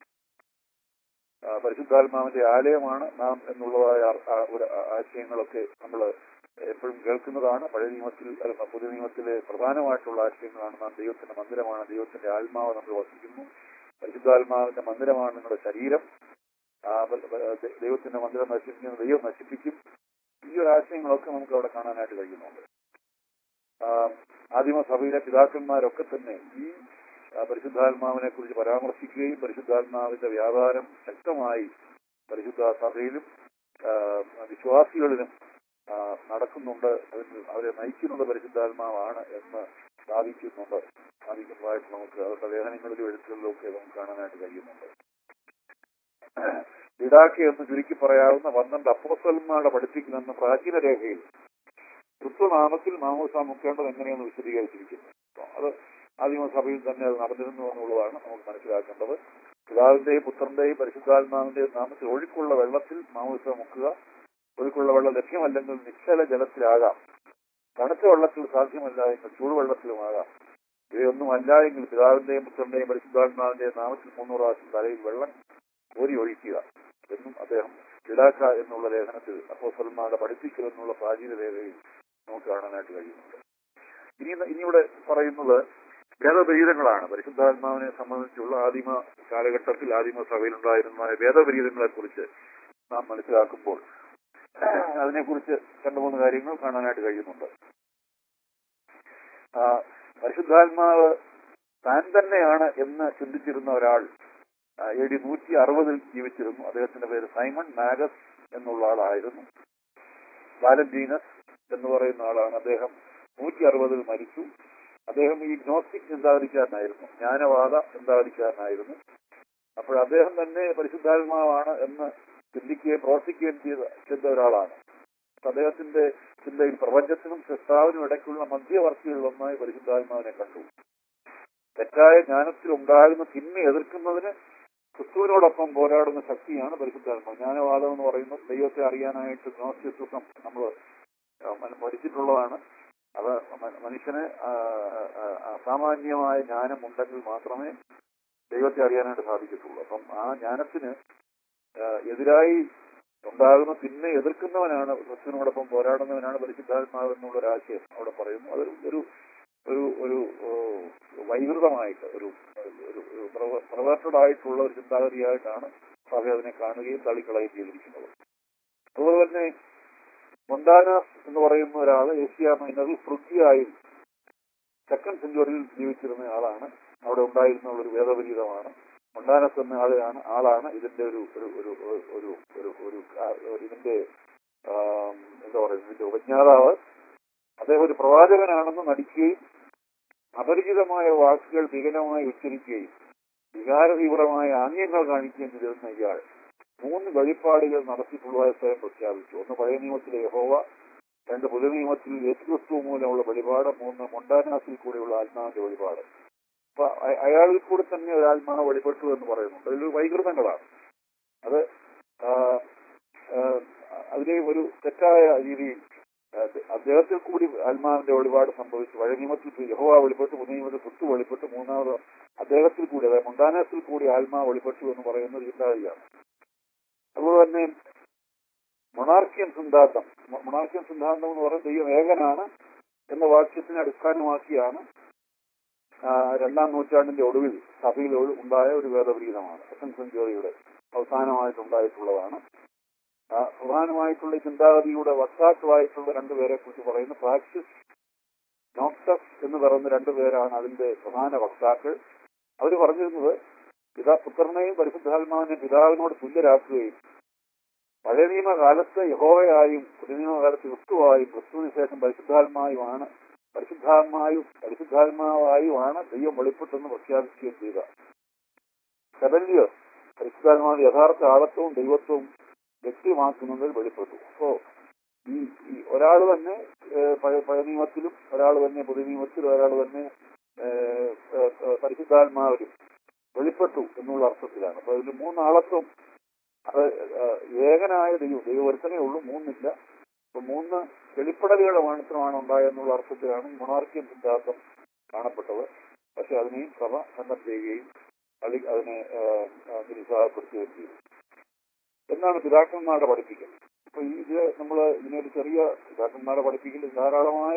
B: ആ, പരിശുദ്ധാത്മാവിന്റെ ആലയമാണ് നാം എന്നുള്ളതായ ആ- ആ ഒരു ആ- ആശയങ്ങളൊക്കെ നമ്മൾ എപ്പോഴും കേൾക്കുന്നതാണ് പഴയ നിയമത്തിൽ അല്ല, പുതിയ നിയമത്തിലെ പ്രധാനമായിട്ടുള്ള ആശയങ്ങളാണ് നാം ദൈവത്തിന്റെ മന്ദിരമാണ് ദൈവത്തിന്റെ ആത്മാവ് നമ്മൾ വസിക്കുന്നു പരിശുദ്ധാത്മാവിന്റെ മന്ദിരമാണ് നിങ്ങളുടെ ശരീരം ആ ബ- ബ- ദ- ദൈവത്തിന്റെ മന്ദിരം നശിപ്പിക്കുന്ന ദൈവം നശിപ്പിക്കും ഈ ഒരു ആശയങ്ങളൊക്കെ നമുക്ക് അവിടെ കാണാനായിട്ട് കഴിയുന്നുണ്ട് ആ, ആദിമസഭയിലെ പിതാക്കന്മാരൊക്കെ തന്നെ ഈ ആ, പരിശുദ്ധാത്മാവിനെ കുറിച്ച് പരാമർശിക്കുകയും പരിശുദ്ധാത്മാവിന്റെ വ്യാപാരം ശക്തമായി പരിശുദ്ധ സഭയിലും ആ, വിശ്വാസികളിലും ആ, നടക്കുന്നുണ്ട് അതിന് അവരെ നയിക്കുന്നത് പരിശുദ്ധാത്മാവാണ് എന്ന് സ്ഥാപിക്കുന്നുണ്ട് സ്ഥാപിക്കുന്നതായിട്ട് നമുക്ക് അവരുടെ ലേഖനങ്ങളിലും എഴുത്തുകളിലും ഒക്കെ നമുക്ക് കാണാനായിട്ട് കഴിയുന്നുണ്ട് ഇടാക്കി എന്ന് ചുരുക്കി പറയാവുന്ന പന്ത്രണ്ട് അപ്പോസ്തലന്മാരുടെ പഠിപ്പിക്കുന്നെന്ന പ്രാചീന രേഖയിൽ ക്രിസ്തുനാമത്തിൽ മാമോസ മുക്കേണ്ടത് എങ്ങനെയെന്ന് വിശദീകരിച്ചിരിക്കുന്നു അപ്പൊ അത് ആദിമസഭയിൽ തന്നെ അത് നടന്നിരുന്നു എന്നുള്ളതാണ് നമുക്ക് മനസ്സിലാക്കേണ്ടത് പിതാവിന്റെയും പുത്രന്റെയും പരിശുദ്ധാത്മാവിന്റെയും നാമത്തിൽ ഒഴുക്കുള്ള വെള്ളത്തിൽ മാമോസ മുക്കുക ഒഴുക്കുള്ള വെള്ളം ലഭ്യമല്ലെങ്കിൽ നിശ്ചല ജലത്തിലാകാം തണുത്ത വെള്ളത്തിൽ സാധ്യമല്ല എങ്കിൽ ചൂടുവെള്ളത്തിലുമാകാം ഇവയൊന്നും അല്ല എങ്കിൽ പിതാവിന്റെയും പുത്രന്റെയും പരിശുദ്ധാത്മാവിന്റെയും നാമത്തിൽ മൂന്നൂറ് പ്രാവശ്യം തലയിൽ വെള്ളം കോരി ഒഴിക്കുക എന്നും അദ്ദേഹം ഇടാക്ക എന്നുള്ള ലേഖനത്തിൽ അപ്പോസന്മാരുടെ പഠിപ്പിക്കൽ എന്നുള്ള പ്രാചീന രേഖയിൽ നമുക്ക് കാണാനായിട്ട് കഴിയുന്നുണ്ട് ഇനി ഇനിയിവിടെ പറയുന്നത് വേദപരീതങ്ങളാണ് പരിശുദ്ധാത്മാവിനെ സംബന്ധിച്ചുള്ള ആദിമ കാലഘട്ടത്തിൽ ആദിമ സഭയിലുണ്ടായിരുന്ന വേദപരീതങ്ങളെ കുറിച്ച് നാം മനസ്സിലാക്കുമ്പോൾ അതിനെക്കുറിച്ച് രണ്ടു മൂന്ന് കാര്യങ്ങൾ കാണാനായിട്ട് കഴിയുന്നുണ്ട് ആ, പരിശുദ്ധാത്മാവ് താൻ തന്നെയാണ് എന്ന് ചിന്തിച്ചിരുന്ന ഒരാൾ എ ഡി നൂറ്റി അറുപതിൽ ജീവിച്ചിരുന്നു അദ്ദേഹത്തിന്റെ പേര് സൈമൺ മാഗസ് എന്നുള്ള ആളായിരുന്നു വാലന്റീനസ് എന്ന് പറയുന്ന ആളാണ് അദ്ദേഹം നൂറ്റി അറുപതിൽ മരിച്ചു അദ്ദേഹം ഈ ഗ്നോസ്റ്റിക് ചിന്താഗതിക്കാരനായിരുന്നു ജ്ഞാനവാദ ചിന്താഗതിക്കാരനായിരുന്നു അപ്പോൾ അദ്ദേഹം തന്നെ പരിശുദ്ധാത്മാവാണ് എന്ന് ചിന്തിക്കുകയും പ്രവർത്തിക്കുകയും ചെയ്ത ചെയ്ത ഒരാളാണ് അപ്പൊ അദ്ദേഹത്തിന്റെ ചിന്തയിൽ പ്രപഞ്ചത്തിനും സൃഷ്ടാവിനും ഇടയ്ക്കുള്ള മധ്യവർത്തികളിലൊന്നായി പരിശുദ്ധാത്മാവിനെ കണ്ടു തെറ്റായ ജ്ഞാനത്തിൽ ഉണ്ടാകുന്ന തിന്മ എതിർക്കുന്നതിന് ക്രിസ്തുവിനോടൊപ്പം പോരാടുന്ന ശക്തിയാണ് പരിശുദ്ധാത്മാവ് ജ്ഞാനവാദം എന്ന് പറയുന്നത് ദൈവത്തെ അറിയാനായിട്ട് ഗ്നോസ്റ്റിസം നമ്മൾ പഠിച്ചിട്ടുള്ളതാണ് അത് മ- മനുഷ്യന് ആ, ആ, ആ, അസാമാന്യമായ ജ്ഞാനം ഉണ്ടെങ്കിൽ മാത്രമേ ദൈവത്തെ അറിയാനായിട്ട് സാധിക്കത്തുള്ളൂ അപ്പം ആ ജ്ഞാനത്തിന് ആ, എതിരായി ഉണ്ടാകുന്ന തിന്മ എതിർക്കുന്നവനാണ് ക്രിസ്തുവിനോടൊപ്പം പോരാടുന്നവനാണ് പരിശുദ്ധാത്മാവ് എന്നുള്ള ഒരു ആശയം അവിടെ പറയുന്നു അതൊരു ഒരു ഒരു ഒരു ഓ, വൈകൃതമായിട്ട് ഒരു ഒരു പ്രവർത്തഡ് ആയിട്ടുള്ള ഒരു ചിന്താഗതിയായിട്ടാണ് സഭ അതിനെ കാണുകയും തള്ളിക്കളയുകയും ചെയ്തിരിക്കുന്നത് അതുപോലെ തന്നെ മൊണ്ടാനാസ് എന്ന് പറയുന്ന ഒരാൾ ഏഷ്യ മൈനറിൽ ഫ്രുഗിയായി സെക്കൻഡ് സെഞ്ചുറിയിൽ ജീവിച്ചിരുന്ന ആളാണ് അവിടെ ഉണ്ടായിരുന്ന ഒരു വേദപരീതമാണ് മൊണ്ടാനസ് എന്ന ആളാണ് ആളാണ് ഇതിന്റെ ഒരു ഒരു ഒരു ഒരു ഒരു ഒരു ഒരു ആ- ഒരു ഇതിന്റെ ആം, എന്താ പറയുക ഇതിന്റെ ഉപജ്ഞാതാവ് അദ്ദേഹം ഒരു പ്രവാചകനാണെന്ന് നടിക്കുകയും അപരിചിതമായ വാക്കുകൾ വികലമായി ഉച്ചരിക്കുകയും വികാരതീവ്രമായ ആംഗ്യങ്ങൾ കാണിക്കുകയും ചെയ്തിരുന്ന ഇയാൾ മൂന്ന് വെളിപ്പാടുകൾ നടത്തിയിട്ടുള്ളതായി സ്വയം പ്രഖ്യാപിച്ചു ഒന്ന് പഴയ നിയമത്തിലെ യഹോവ രണ്ട് പുതിയ നിയമത്തിൽ യേശുക്രിസ്തു മൂലമുള്ള വെളിപാട് മൂന്ന് മൊണ്ടാനാസിൽ കൂടെയുള്ള ആത്മാവിന്റെ വെളിപാട് അപ്പൊ അ- അയാളിൽ കൂടെ തന്നെ ഒരു ആത്മാവ് വെളിപ്പെട്ടു എന്ന് പറയുന്നുണ്ട് അതിലൊരു വൈകൃതങ്ങളാണ് അത് ആ, ആ, അതിനെ ഒരു തെറ്റായ രീതിയിൽ ആ, അദ്ദേഹത്തിൽ കൂടി ആത്മാവിന്റെ വെളിപാട് സംഭവിച്ചു പഴയ നിയമത്തിൽ യഹോവ വെളിപ്പെട്ടു പുതിയ നിയമത്തിൽ ക്രിസ്തു വെളിപ്പെട്ടു മൂന്നാമത് അദ്ദേഹത്തിൽ കൂടി അതായത് മൊണ്ടാനത്തിൽ കൂടി ആത്മാവ് വെളിപ്പെട്ടു എന്ന് പറയുന്ന ഒരു ചിന്താഗതിയാണ് അതുപോലെ തന്നെ മൊണാർക്കിയൻ സിദ്ധാന്തം മൊ- മൊണാർക്കിയൻ സിദ്ധാന്തം എന്ന് പറയുന്നത് ദൈവം ഏകനാണ് എന്ന വാക്യത്തിനെ അടിസ്ഥാനമാക്കിയാണ് ആ, രണ്ടാം നൂറ്റാണ്ടിന്റെ ഒടുവിൽ സഭയിൽ ഒഴു- ഉണ്ടായ ഒരു വേദപരീതമാണ് സെക്കൻഡ് സെഞ്ചുറിയുടെ അവസാനമായിട്ടുണ്ടായിട്ടുള്ളതാണ് ആ, പ്രധാനമായിട്ടുള്ള ഈ ചിന്താഗതിയുടെ വക്താക്കളായിട്ടുള്ള രണ്ടുപേരെ കുറിച്ച് പറയുന്ന പ്രാക്സിസ് നോക്ടസ് എന്ന് പറയുന്ന രണ്ടുപേരാണ് അതിന്റെ പ്രധാന വക്താക്കൾ അവർ പറഞ്ഞിരുന്നത് പിതാ പുത്രനെയും പരിശുദ്ധാത്മാവിനെയും പിതാവിനോട് തുല്യരാക്കുകയും പഴയ നിയമകാലത്ത് യഹോവയായും പുതിയ നിയമകാലത്ത് ക്രിസ്തുവായും ക്രിസ്തുവിന് ശേഷം പരിശുദ്ധാത്മായുമാണ് പരിശുദ്ധാത്മായും പരിശുദ്ധാത്മാവായുമാണ് ദൈവം വെളിപ്പെട്ടെന്ന് പ്രഖ്യാപിക്കുകയും ചെയ്ത സെബന്റിയസ് പരിശുദ്ധാത്മാവിന്റെ യഥാർത്ഥ ആളത്വവും ദൈവത്വവും വ്യക്തമാക്കുന്നതിൽ വെളിപ്പെട്ടു അപ്പോ ഈ ഈ ഒരാൾ തന്നെ ഏഹ്, പഴയ പഴയ നിയമത്തിലും ഒരാൾ തന്നെ പുതിയ നിയമത്തിലും ഒരാൾ തന്നെ ഏഹ്, ഏഹ്, ഏഹ്, പരിശുദ്ധാത്മാവിലും വെളിപ്പെട്ടു എന്നുള്ള അർത്ഥത്തിലാണ് അപ്പൊ അതിൽ മൂന്നാളത്വം അത് ഏഹ്, ഏകനായ ദൈവം ദൈവം ഒരുത്തനേ ഉള്ളൂ മൂന്നില്ല അപ്പൊ മൂന്ന് വെളിപ്പെടലുകൾ മാത്രമാണ് ഉണ്ടായെന്നുള്ള അർത്ഥത്തിലാണ് ഈ മൊണാർക്കിയൻ സിദ്ധാന്തം കാണപ്പെട്ടത് പക്ഷെ അതിനെയും സഭ ഖണ്ഡം ചെയ്യുകയും അതി അതിനെ ഏഹ്, ഏഹ്, നിരുത്സാഹപ്പെടുത്തുകയും ചെയ്തു എന്നാണ് പിതാക്കന്മാരുടെ പഠിപ്പിക്കൽ അപ്പൊ ഈ ഇത് നമ്മൾ ഇതിനൊരു ചെറിയ പിതാക്കന്മാരെ പഠിപ്പിക്കൽ ധാരാളമായ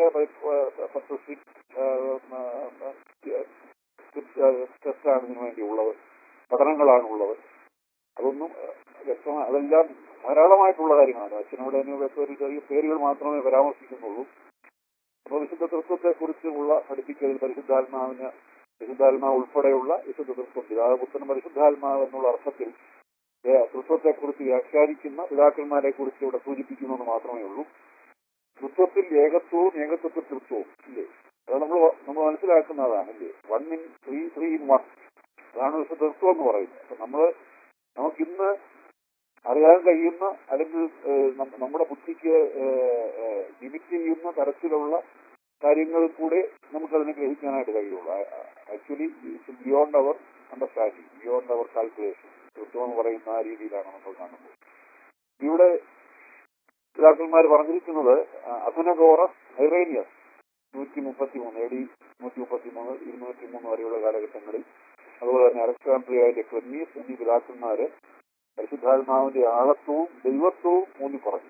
B: ടെസ്റ്റാണ് ഇതിനു വേണ്ടിയുള്ളത് പഠനങ്ങളാണ് ഉള്ളത് അതൊന്നും ഏഹ്, വ്യക്തമായി അതെല്ലാം ധാരാളമായിട്ടുള്ള കാര്യമാണ് അച്ഛനോട് അതിനൊക്കെ ഒരു ചെറിയ പേരുകൾ മാത്രമേ പരാമർശിക്കുന്നുള്ളൂ അപ്പോൾ വിശുദ്ധ തൃത്വത്തെ കുറിച്ചുള്ള പഠിപ്പിക്കൽ പരിശുദ്ധാത്മാവിന് പരിശുദ്ധാത്മാവ് ഉൾപ്പെടെയുള്ള വിശുദ്ധ തൃത്വം പിതാവ് പുത്രൻ പരിശുദ്ധാത്മാവ് എന്നുള്ള അർത്ഥത്തിൽ തൃത്വത്തെ കുറിച്ച് വ്യാഖ്യാനിക്കുന്ന പിതാക്കന്മാരെ കുറിച്ച് ഇവിടെ സൂചിപ്പിക്കുന്നു എന്ന് മാത്രമേ ഉള്ളൂ തൃത്വത്തിൽ ഏകത്വവും ഏകത്വത്തിൽ തൃത്വവും ഇല്ലേ അത് നമ്മൾ നമ്മൾ മനസ്സിലാക്കുന്നതാണ് ഇല്ലേ one in three three in one അതാണ് വിശുദ്ധ തൃത്വം എന്ന് പറയുന്നത് അപ്പൊ നമ്മള് നമുക്കിന്ന് അറിയാൻ കഴിയുന്ന അല്ലെങ്കിൽ ഏഹ്, നം- നമ്മുടെ ബുദ്ധിക്ക് ലിമിറ്റ് ചെയ്യുന്ന തരത്തിലുള്ള കാര്യങ്ങൾ കൂടെ നമുക്കതിനെ ഗ്രഹിക്കാനായിട്ട് കഴിയുള്ളൂ actually beyond our understanding beyond our calculation തൃത്വം എന്ന് പറയുന്ന ആ രീതിയിലാണ് നമ്മൾ കാണുന്നത് ഇവിടെ പിതാക്കന്മാർ പറഞ്ഞിരിക്കുന്നത് അഥനഗോറസ് ഐറേനിയസ് നൂറ്റി മുപ്പത്തി മൂന്ന് എ ഡി നൂറ്റി മുപ്പത്തി മൂന്ന് ഇരുന്നൂറ്റി മൂന്ന് വരെയുള്ള കാലഘട്ടങ്ങളിൽ അതുപോലെ തന്നെ അലക്സാണ്ട്രിയയിലെ ക്ലെമീസ് എന്നീ പിതാക്കന്മാര് പരിശുദ്ധാത്മാവിന്റെ ആഴത്വവും ദൈവത്വവും ഊന്നി പറഞ്ഞു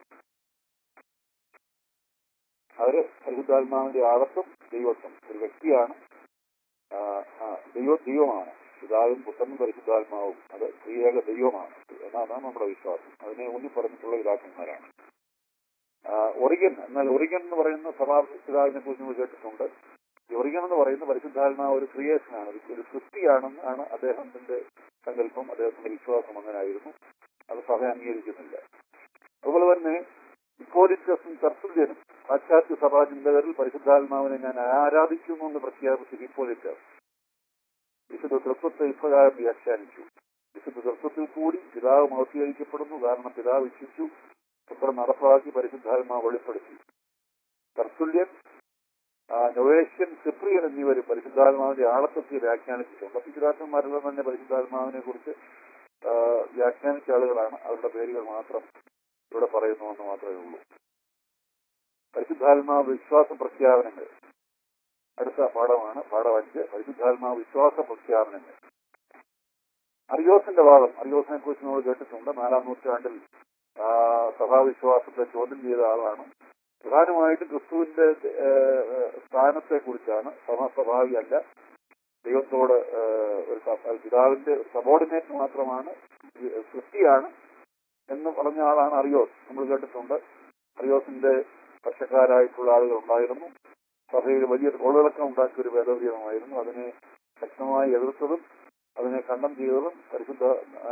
B: അവര് പരിശുദ്ധാത്മാവിന്റെ ആഴത്വം ദൈവത്വം ഒരു വ്യക്തിയാണ് ആ, ആ, ദൈവ ദൈവമാണ് പിതാവും പുത്രനും പരിശുദ്ധാത്മാവും അത് ത്രിയേക ദൈവമാണ് എന്നാണ് നമ്മുടെ വിശ്വാസം അതിനെ ഊന്നി പറഞ്ഞിട്ടുള്ള പിതാക്കന്മാരാണ് ആ, ഒറിഗൻ എന്നാൽ ഒറിഗൻ എന്ന് പറയുന്ന സഭാപിതാവിനെ കുറിച്ച് നമ്മൾ കേട്ടിട്ടുണ്ട് ഈ ഒറിഗൻ എന്ന് പറയുന്ന പരിശുദ്ധാത്മാവ് ഒരു ക്രിയേഷനാണ് ഒരു- ഒരു സൃഷ്ടിയാണെന്ന് ആണ് അദ്ദേഹത്തിന്റെ സങ്കല്പം അദ്ദേഹത്തിന്റെ വിശ്വാസം അങ്ങനായിരുന്നു അത് സഭ അംഗീകരിക്കുന്നില്ല അതുപോലെ തന്നെ ഇപ്പോലിറ്റസും ചർച്ചുല്യനും പാശ്ചാത്യ സഭാ ചിന്തകരിൽ പരിശുദ്ധാത്മാവിനെ ഞാൻ ആരാധിക്കുന്നു എന്ന് പ്രഖ്യാപിച്ചു ഇപ്പോലിറ്റസ് വിശുദ്ധ തൃത്വത്തെ ഇപ്രകാരം വ്യാഖ്യാനിച്ചു വിശുദ്ധ തൃത്വത്തിൽ കൂടി പിതാവ് മഹത്വീകരിക്കപ്പെടുന്നു കാരണം പിതാവ് ഇച്ഛിച്ചു പുത്രൻ നടപ്പാക്കി പരിശുദ്ധാത്മാവ് വെളിപ്പെടുത്തി തർത്തുല്യൻ ആ, നൊവേഷ്യൻ സിപ്രിയൻ എന്നിവരും പരിശുദ്ധാത്മാവിന്റെ ആളത്വത്തെ വ്യാഖ്യാനിച്ചിട്ടുണ്ട് പിതാക്കന്മാരെല്ലാം തന്നെ പരിശുദ്ധാത്മാവിനെ കുറിച്ച് ആ, വ്യാഖ്യാനിച്ച ആളുകളാണ് അവരുടെ പേരുകൾ മാത്രം ഇവിടെ പറയുന്നുവെന്ന് മാത്രമേ ഉള്ളൂ പരിശുദ്ധാത്മാവ് വിശ്വാസ പ്രഖ്യാപനങ്ങൾ അടുത്ത പാഠമാണ് പാഠം അഞ്ച് പരിശുദ്ധാത്മാവ് വിശ്വാസ പ്രഖ്യാപനങ്ങൾ അറിയോസിന്റെ വാദം അറിയോസിനെ കുറിച്ച് നമ്മൾ കേട്ടിട്ടുണ്ട് നാലാം നൂറ്റാണ്ടിൽ ആ, സഭാവിശ്വാസത്തെ ചോദ്യം ചെയ്ത ആളാണ് പ്രധാനമായിട്ടും ക്രിസ്തുവിന്റെ സ്ഥാനത്തെ കുറിച്ചാണ് സഭ സ്വാഭാവികമല്ല ദൈവത്തോട് ആ, ഒരു സ- പിതാവിന്റെ സബോർഡിനേറ്റ് മാത്രമാണ് സൃഷ്ടിയാണ് എന്ന് പറഞ്ഞ ആളാണ് അറിയോസ് നമ്മൾ കേട്ടിട്ടുണ്ട് അറിയോസിന്റെ പക്ഷക്കാരായിട്ടുള്ള ആളുകൾ ഉണ്ടായിരുന്നു സഭയിൽ വലിയ കോളിളക്കം ഉണ്ടാക്കിയ ഒരു വേദവ്യമായിരുന്നു അതിനെ ശക്തമായി എതിർത്തതും അതിനെ ഖണ്ഡം ചെയ്തതും പരിശുദ്ധ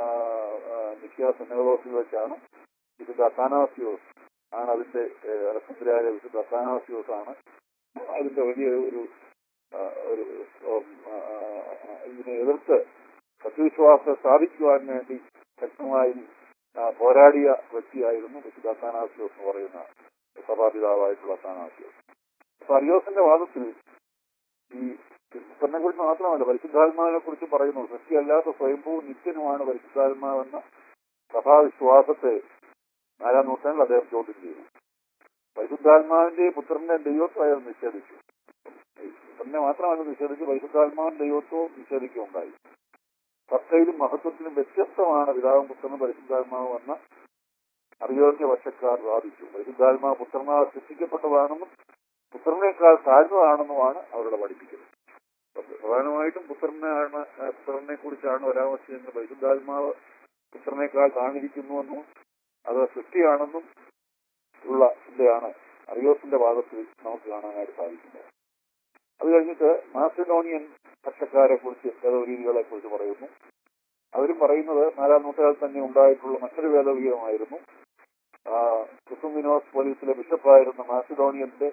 B: നിത്യാസ് നെഹോസിൽ വെച്ചാണ് വിശുദ്ധ അത്താനാസിയോസ് ആണ് അതിന്റെ അലക്സത്തിലായ വിശുദ്ധ അത്താനാസിയോസ് ആണ് അതിന്റെ വലിയ ഒരു ആ, ഒരു ഉം, ആ, ആ, ഇതിനെ എതിർത്ത് സത്യവിശ്വാസം സ്ഥാപിക്കുവാൻ വേണ്ടി ശക്തമായി ആ, പോരാടിയ വ്യക്തിയായിരുന്നു വിശുദ്ധ അത്താനാസിയോസ് എന്ന് പറയുന്ന സഭാപിതാവായിട്ടുള്ള അത്താനാസിയോസ് അപ്പൊ അറിയോസിന്റെ വാദത്തിൽ ഈ ക്രിസ്തുവിനെ കുറിച്ച് മാത്രമല്ല പരിശുദ്ധാത്മാവിനെ കുറിച്ച് പറയുന്നു സൃഷ്ടിയല്ലാത്ത സ്വയംഭൂവും നിത്യനുമാണ് പരിശുദ്ധാത്മാവെന്ന സഭാവിശ്വാസത്തെ നാലാം നൂറ്റാണ്ടിൽ അദ്ദേഹം ചോദ്യം ചെയ്തു പരിശുദ്ധാത്മാവിന്റെ പുത്രന്റെ ദൈവത്വം അയാൾ നിഷേധിച്ചു പുത്രനെ മാത്രമല്ല നിഷേധിച്ചു പരിശുദ്ധാത്മാവിന്റെ ദൈവത്വവും നിഷേധിക്കുകയുണ്ടായി സത്തയിലും മഹത്വത്തിലും വ്യത്യസ്തമാണ് പിതാവും പുത്രനും പരിശുദ്ധാത്മാവും എന്ന അറിയോഗ്യ വശക്കാർ വാദിച്ചു പരിശുദ്ധാത്മാവ് പുത്രനാൽ സൃഷ്ടിക്കപ്പെട്ടതാണെന്നും പുത്രനേക്കാൾ താഴ്ന്നതാണെന്നുമാണ് അവരുടെ പഠിപ്പിക്കുന്നത് അപ്പൊ പ്രധാനമായിട്ടും പുത്രനാണ് ആ പുത്രനെ കുറിച്ചാണ് പരാമർശിക്കുന്നത് പരിശുദ്ധാത്മാവ് പുത്രനേക്കാൾ താണിരിക്കുന്നുവെന്നും അത് സൃഷ്ടിയാണെന്നും ഉള്ള ചിന്തയാണ് അറിയോസിന്റെ വാദത്തിൽ നമുക്ക് കാണാനായിട്ട് സാധിക്കുന്നത് അത് കഴിഞ്ഞിട്ട് മാസിഡോണിയൻ പക്ഷക്കാരെ കുറിച്ച് വേദവരീതികളെ കുറിച്ച് പറയുന്നു അവരും പറയുന്നത് നാലാം നൂറ്റാണ്ടിൽ തന്നെ ഉണ്ടായിട്ടുള്ള മറ്റൊരു വേദവീയമായിരുന്നു ക്രിസ്തുമിനോസ് പോലീസിലെ ബിഷപ്പായിരുന്ന മാസിഡോണിയന്റെ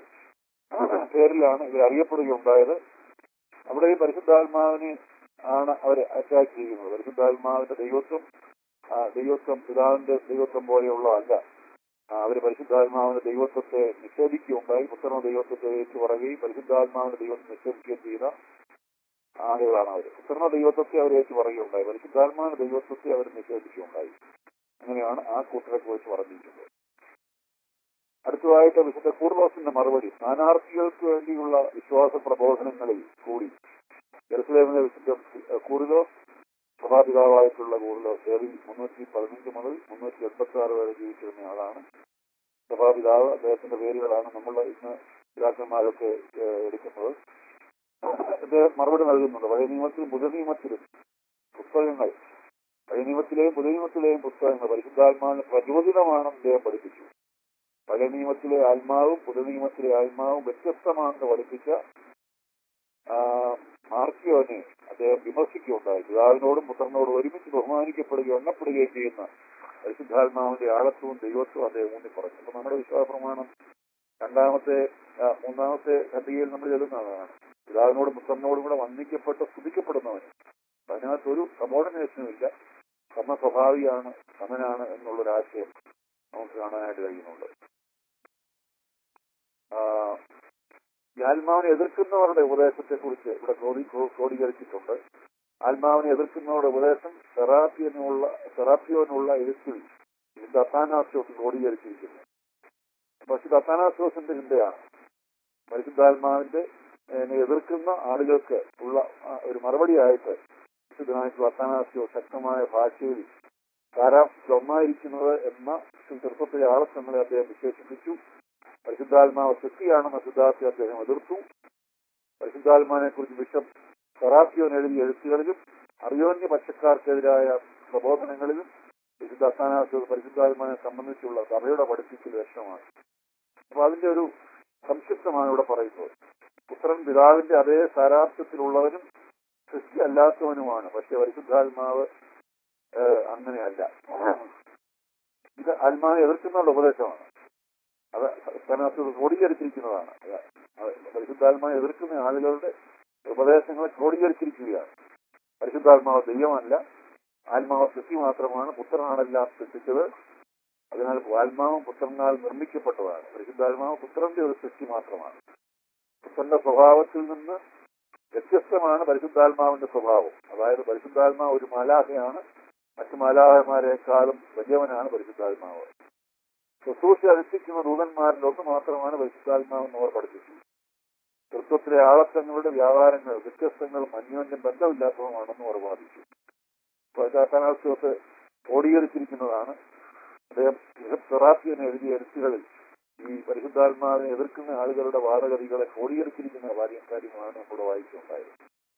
B: പേരിലാണ് ഇവർ അറിയപ്പെടുകയുണ്ടായത് അവിടെ ഈ പരിശുദ്ധാത്മാവിനെ ആണ് അവർ അറ്റാക്ക് ചെയ്യുന്നത് പരിശുദ്ധാത്മാവിന്റെ ദൈവത്വം ആ, ദൈവത്വം പിതാവിന്റെ ദൈവത്വം പോലെയുള്ളതല്ല ആ, അവര് പരിശുദ്ധാത്മാവിന്റെ ദൈവത്വത്തെ നിഷേധിക്കുകയുണ്ടായി പുത്രന ദൈവത്വത്തെ ഏറ്റു പറയുകയും പരിശുദ്ധാത്മാവിന്റെ ദൈവത്തെ നിഷേധിക്കുകയും ചെയ്ത ആളുകളാണ് അവർ പുത്രന ദൈവത്വത്തെ അവർ ഏറ്റു പറയുകയുണ്ടായി പരിശുദ്ധാത്മാവിന്റെ ദൈവത്വത്തെ അവർ നിഷേധിക്കുകയുണ്ടായി അങ്ങനെയാണ് ആ കൂട്ടരെ കുറിച്ച് പറഞ്ഞിരിക്കുന്നത് അടുത്തതായിട്ട് വിശുദ്ധ കൂർലോസിന്റെ മറുപടി സ്ഥാനാർത്ഥികൾക്ക് വേണ്ടിയുള്ള വിശ്വാസ പ്രബോധനങ്ങളിൽ കൂടി ജെറുസലേമിലെ വിശുദ്ധ കൂറിലോസ് സഭാപിതാവായിട്ടുള്ള കൂറിലോസ് ഏറി മുന്നൂറ്റി പതിനഞ്ച് മുതൽ മുന്നൂറ്റി എൺപത്തി ആറ് വരെ ജീവിച്ചിരുന്ന ആളാണ് സഭാപിതാവ് അദ്ദേഹത്തിന്റെ പേരുകളാണ് നമ്മൾ ഇന്ന് പിതാക്കന്മാരൊക്കെ ഏഹ്, എടുക്കുന്നത് അദ്ദേഹം മറുപടി നൽകുന്നുണ്ട് പഴയ നിയമത്തിലും പുതിയ നിയമത്തിലും പുസ്തകങ്ങൾ പഴയ നിയമത്തിലെയും പുതിയ നിയമത്തിലെയും പുസ്തകങ്ങൾ പരിശുദ്ധാത്മാവിന് പ്രചോദിതമാണെന്ന് അദ്ദേഹം പഠിപ്പിച്ചു പഴയ നിയമത്തിലെ ആത്മാവും പുതിയ നിയമത്തിലെ ആത്മാവും വ്യത്യസ്തമാണെന്ന് പഠിപ്പിച്ച ആ, മാർക്കിയോനെ അദ്ദേഹം വിമർശിക്കുകയുണ്ടായി പിതാവിനോടും പുത്രനോടും ഒരുമിച്ച് ബഹുമാനിക്കപ്പെടുകയും എണ്ണപ്പെടുകയും ചെയ്യുന്ന പരിശുദ്ധാത്മാവിന്റെ ആഴത്വവും ദൈവത്വവും അദ്ദേഹം ഊന്നി പറഞ്ഞു അപ്പൊ നമ്മുടെ വിശ്വാസപ്രമാണം രണ്ടാമത്തെ ആ, മൂന്നാമത്തെ ഖണ്ഡികയിൽ നമ്മൾ എഴുതുന്നതാണ് പിതാവിനോടും പുത്രനോടും കൂടെ വന്ദിക്കപ്പെട്ട് സ്തുതിക്കപ്പെടുന്നവൻ അതിനകത്ത് ഒരു സബോർഡിനേഷനും ഇല്ല സമസ്വഭാവിയാണ് സമനാണ് എന്നുള്ളൊരു ആശയം നമുക്ക് കാണാനായിട്ട് കഴിയുന്നുണ്ട് ആ, ഈ ആത്മാവിനെ എതിർക്കുന്നവരുടെ ഉപദേശത്തെ കുറിച്ച് ഇവിടെ ക്രോഡി ക്രോഡീകരിച്ചിട്ടുണ്ട് ആത്മാവിനെ എതിർക്കുന്നവരുടെ ഉപദേശം തെറാപ്പിയനുള്ള തെറാപ്പിയോനുള്ള എഴുത്തിൽ ഇത് അത്താനാസ്യോസ് ക്രോഡീകരിച്ചിരിക്കുന്നു പക്ഷെ അത്താനാസ്യോസിന്റെ ചിന്തയാണ് പരിശുദ്ധാത്മാവിന്റെ ഏഹ്, എതിർക്കുന്ന ആളുകൾക്ക് ഉള്ള ആ, ഒരു മറുപടിയായിട്ട് വിശുദ്ധനായിട്ടുള്ള അത്താനാസ്യോ ശക്തമായ ഭാഷയിൽ കാരാഫിൽ ഒന്നായിരിക്കുന്നത് എന്ന ചെറുപ്പത്തിലെ ആളത്വങ്ങളെ അദ്ദേഹം വിശേഷിപ്പിച്ചു പരിശുദ്ധാത്മാവ് സൃഷ്ടിയാണെന്ന സിദ്ധാർത്ഥി അദ്ദേഹം എതിർത്തു പരിശുദ്ധാത്മാവിനെ കുറിച്ച് ബിഷപ്പ് സെറാഫിയോൻ എഴുതിയ എഴുത്തുകളിലും അറിയോന്യ പക്ഷക്കാർക്കെതിരായ പ്രബോധനങ്ങളിലും വിശുദ്ധ അസ്ഥാനാസ്യോ പരിശുദ്ധാത്മാവിനെ സംബന്ധിച്ചുള്ള സഭയുടെ പഠിപ്പിക്കൽ വ്യക്തമാണ് അപ്പൊ അതിന്റെ ഒരു സംക്ഷിപ്തമാണ് ഇവിടെ പറയുന്നത് പുത്രൻ പിതാവിന്റെ അതേ സാരാർത്ഥത്തിലുള്ളവനും സൃഷ്ടി അല്ലാത്തവനുമാണ് പക്ഷെ പരിശുദ്ധാത്മാവ് ഏഹ്, അങ്ങനെയല്ല ഇത് ആത്മാവിനെ എതിർക്കുന്നുള്ള ഉപദേശമാണ് അത് സ്ഥാനാർത്ഥികൾ ക്രോഡീകരിച്ചിരിക്കുന്നതാണ് അത് അത് പരിശുദ്ധാത്മാവിനെ എതിർക്കുന്ന ആളുകളുടെ ഉപദേശങ്ങളെ ക്രോഡീകരിച്ചിരിക്കുകയാണ് പരിശുദ്ധാത്മാവ് ദൈവമല്ല ആത്മാവ് സൃഷ്ടി മാത്രമാണ് പുത്രനാണെല്ലാം സൃഷ്ടിച്ചത് അതിനാൽ ആത്മാവും പുത്രനാൽ നിർമ്മിക്കപ്പെട്ടതാണ് പരിശുദ്ധാത്മാവ് പുത്രന്റെ ഒരു സൃഷ്ടി മാത്രമാണ് പുത്രന്റെ സ്വഭാവത്തിൽ നിന്ന് വ്യത്യസ്തമാണ് പരിശുദ്ധാത്മാവിന്റെ സ്വഭാവം അതായത് പരിശുദ്ധാത്മാവ് ഒരു മാലാഹയാണ് മറ്റു മാലാഹമാരെക്കാളും വലിയവനാണ് പരിശുദ്ധാത്മാവ് ശുശ്രൂഷ അനുഷ്ഠിക്കുന്ന ദൂതന്മാരിൽ ഒന്ന് മാത്രമാണ് പരിശുദ്ധാത്മാവെന്ന് അവർ പഠിപ്പിച്ചു തൃത്വത്തിലെ ആളത്തങ്ങളുടെ വ്യാപാരങ്ങൾ വ്യത്യസ്തങ്ങളും അന്യോന്യം ബന്ധമില്ലാത്തതുമാണെന്ന് അവർ വാദിച്ചു കഥാനാസ്യത്തെ ക്രോഡീകരിച്ചിരിക്കുന്നതാണ് അദ്ദേഹം സെറാഫിയൻ എഴുതിയ എഴുത്തുകളിൽ ഈ പരിശുദ്ധാത്മാവിനെ എതിർക്കുന്ന ആളുകളുടെ വാദഗതികളെ ക്രോഡീകരിച്ചിരിക്കുന്ന കാര്യം കാര്യമാണ് നമ്മുടെ വായിച്ചുണ്ടായത്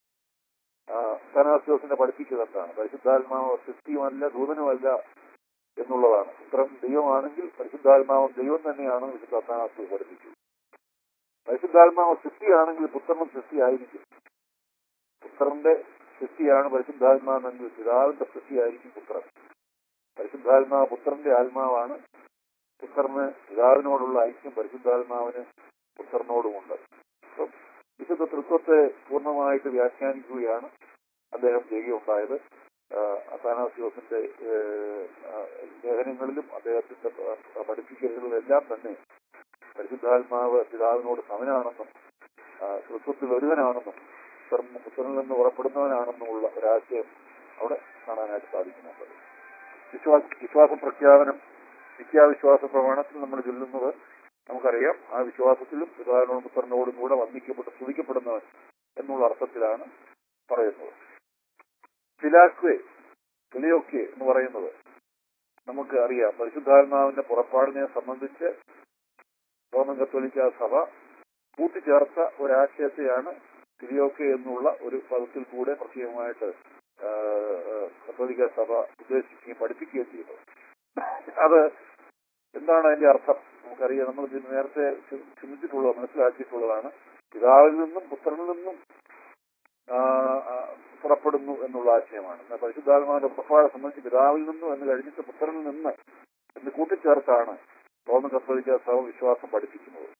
B: സ്ഥാനാസ്യോസിനെ പഠിപ്പിച്ചത് എന്താണ് പരിശുദ്ധാത്മാവ് സൃഷ്ടിയുമല്ല ദൂതനുമല്ല എന്നുള്ളതാണ് പുത്രൻ ദൈവമാണെങ്കിൽ പരിശുദ്ധാത്മാവും ദൈവം തന്നെയാണ് വിശുദ്ധ സ്ഥാനാസ്യോസ് പഠിപ്പിച്ചത് പരിശുദ്ധാത്മാവ് സൃഷ്ടിയാണെങ്കിൽ പുത്രനും സൃഷ്ടിയായിരിക്കും പുത്രന്റെ സൃഷ്ടിയാണ് പരിശുദ്ധാത്മാവെങ്കിൽ പിതാവിന്റെ സൃഷ്ടിയായിരിക്കും പുത്രൻ പരിശുദ്ധാത്മാവ് പുത്രന്റെ ആത്മാവാണ് പുത്രന് പിതാവിനോടുള്ള ഐക്യം പരിശുദ്ധാത്മാവിന് പുത്രനോടുമുണ്ട് അപ്പം വിശുദ്ധ തൃത്വത്തെ പൂർണ്ണമായിട്ട് വ്യാഖ്യാനിക്കുകയാണ് അദ്ദേഹം ചെയ്യുകയുണ്ടായത് അത്താനാസിയോസിന്റെ ലേഖനങ്ങളിലും അദ്ദേഹത്തിന്റെ പ- പഠിപ്പിക്കലുകളിലെല്ലാം തന്നെ പരിശുദ്ധാത്മാവ് പിതാവിനോട് സമനാണെന്നും ആ, തൃത്വത്തിൽ ഒരുവനാണെന്നും പുത്രൻ പുത്രനിൽ നിന്ന് പുറപ്പെടുന്നവനാണെന്നുമുള്ള ഒരാശയം അവിടെ കാണാനായിട്ട് സാധിക്കുന്നുണ്ട് വിശ്വാസ വിശ്വാസ പ്രഖ്യാപനം നിത്യാവിശ്വാസ പ്രമാണത്തിൽ നമ്മൾ ചൊല്ലുന്നത് നമുക്കറിയാം ആ വിശ്വാസത്തിലും പിതാവിനോടും പുത്രനോടും കൂടെ വന്ദിക്കപ്പെട്ട് സ്തുതിക്കപ്പെടുന്നവൻ എന്നുള്ള അർത്ഥത്തിലാണ് പറയുന്നത് ഫിലാക്വെ ഫിലിയോക്കെ എന്ന് പറയുന്നത് നമുക്ക് അറിയാം പരിശുദ്ധാത്മാവിന്റെ പുറപ്പാടിനെ സംബന്ധിച്ച് റോമൻ കത്തോലിക്ക സഭ കൂട്ടിച്ചേർത്ത ഒരാശയത്തെയാണ് ഫിലിയോക്കെ എന്നുള്ള ഒരു പദത്തിൽ കൂടെ പ്രത്യേകമായിട്ട് ആ, ആ, കത്തോലിക്ക സഭ ഉദ്ദേശിക്കുകയും പഠിപ്പിക്കുകയും ചെയ്യുന്നത് അത് എന്താണ് അതിന്റെ അർത്ഥം നമുക്കറിയാം നമ്മൾ ഇത് നേരത്തെ ചി- ചിന്തിച്ചിട്ടുള്ളത് മനസ്സിലാക്കിയിട്ടുള്ളതാണ് പിതാവിൽ നിന്നും പുത്രനിൽ നിന്നും ആ, ആ, പുറപ്പെടുന്നു എന്നുള്ള ആശയമാണ് എന്നാൽ പരിശുദ്ധാത്മാവിന്റെ പുറപ്പാടെ സംബന്ധിച്ച് പിതാവിൽ നിന്നും എന്ന് കഴിഞ്ഞിട്ട് പുത്രനിൽ നിന്ന് എന്ന് കൂട്ടിച്ചേർത്താണ് റോമൻ കത്തോലിക്ക സഭ വിശ്വാസം പഠിപ്പിക്കുന്നത്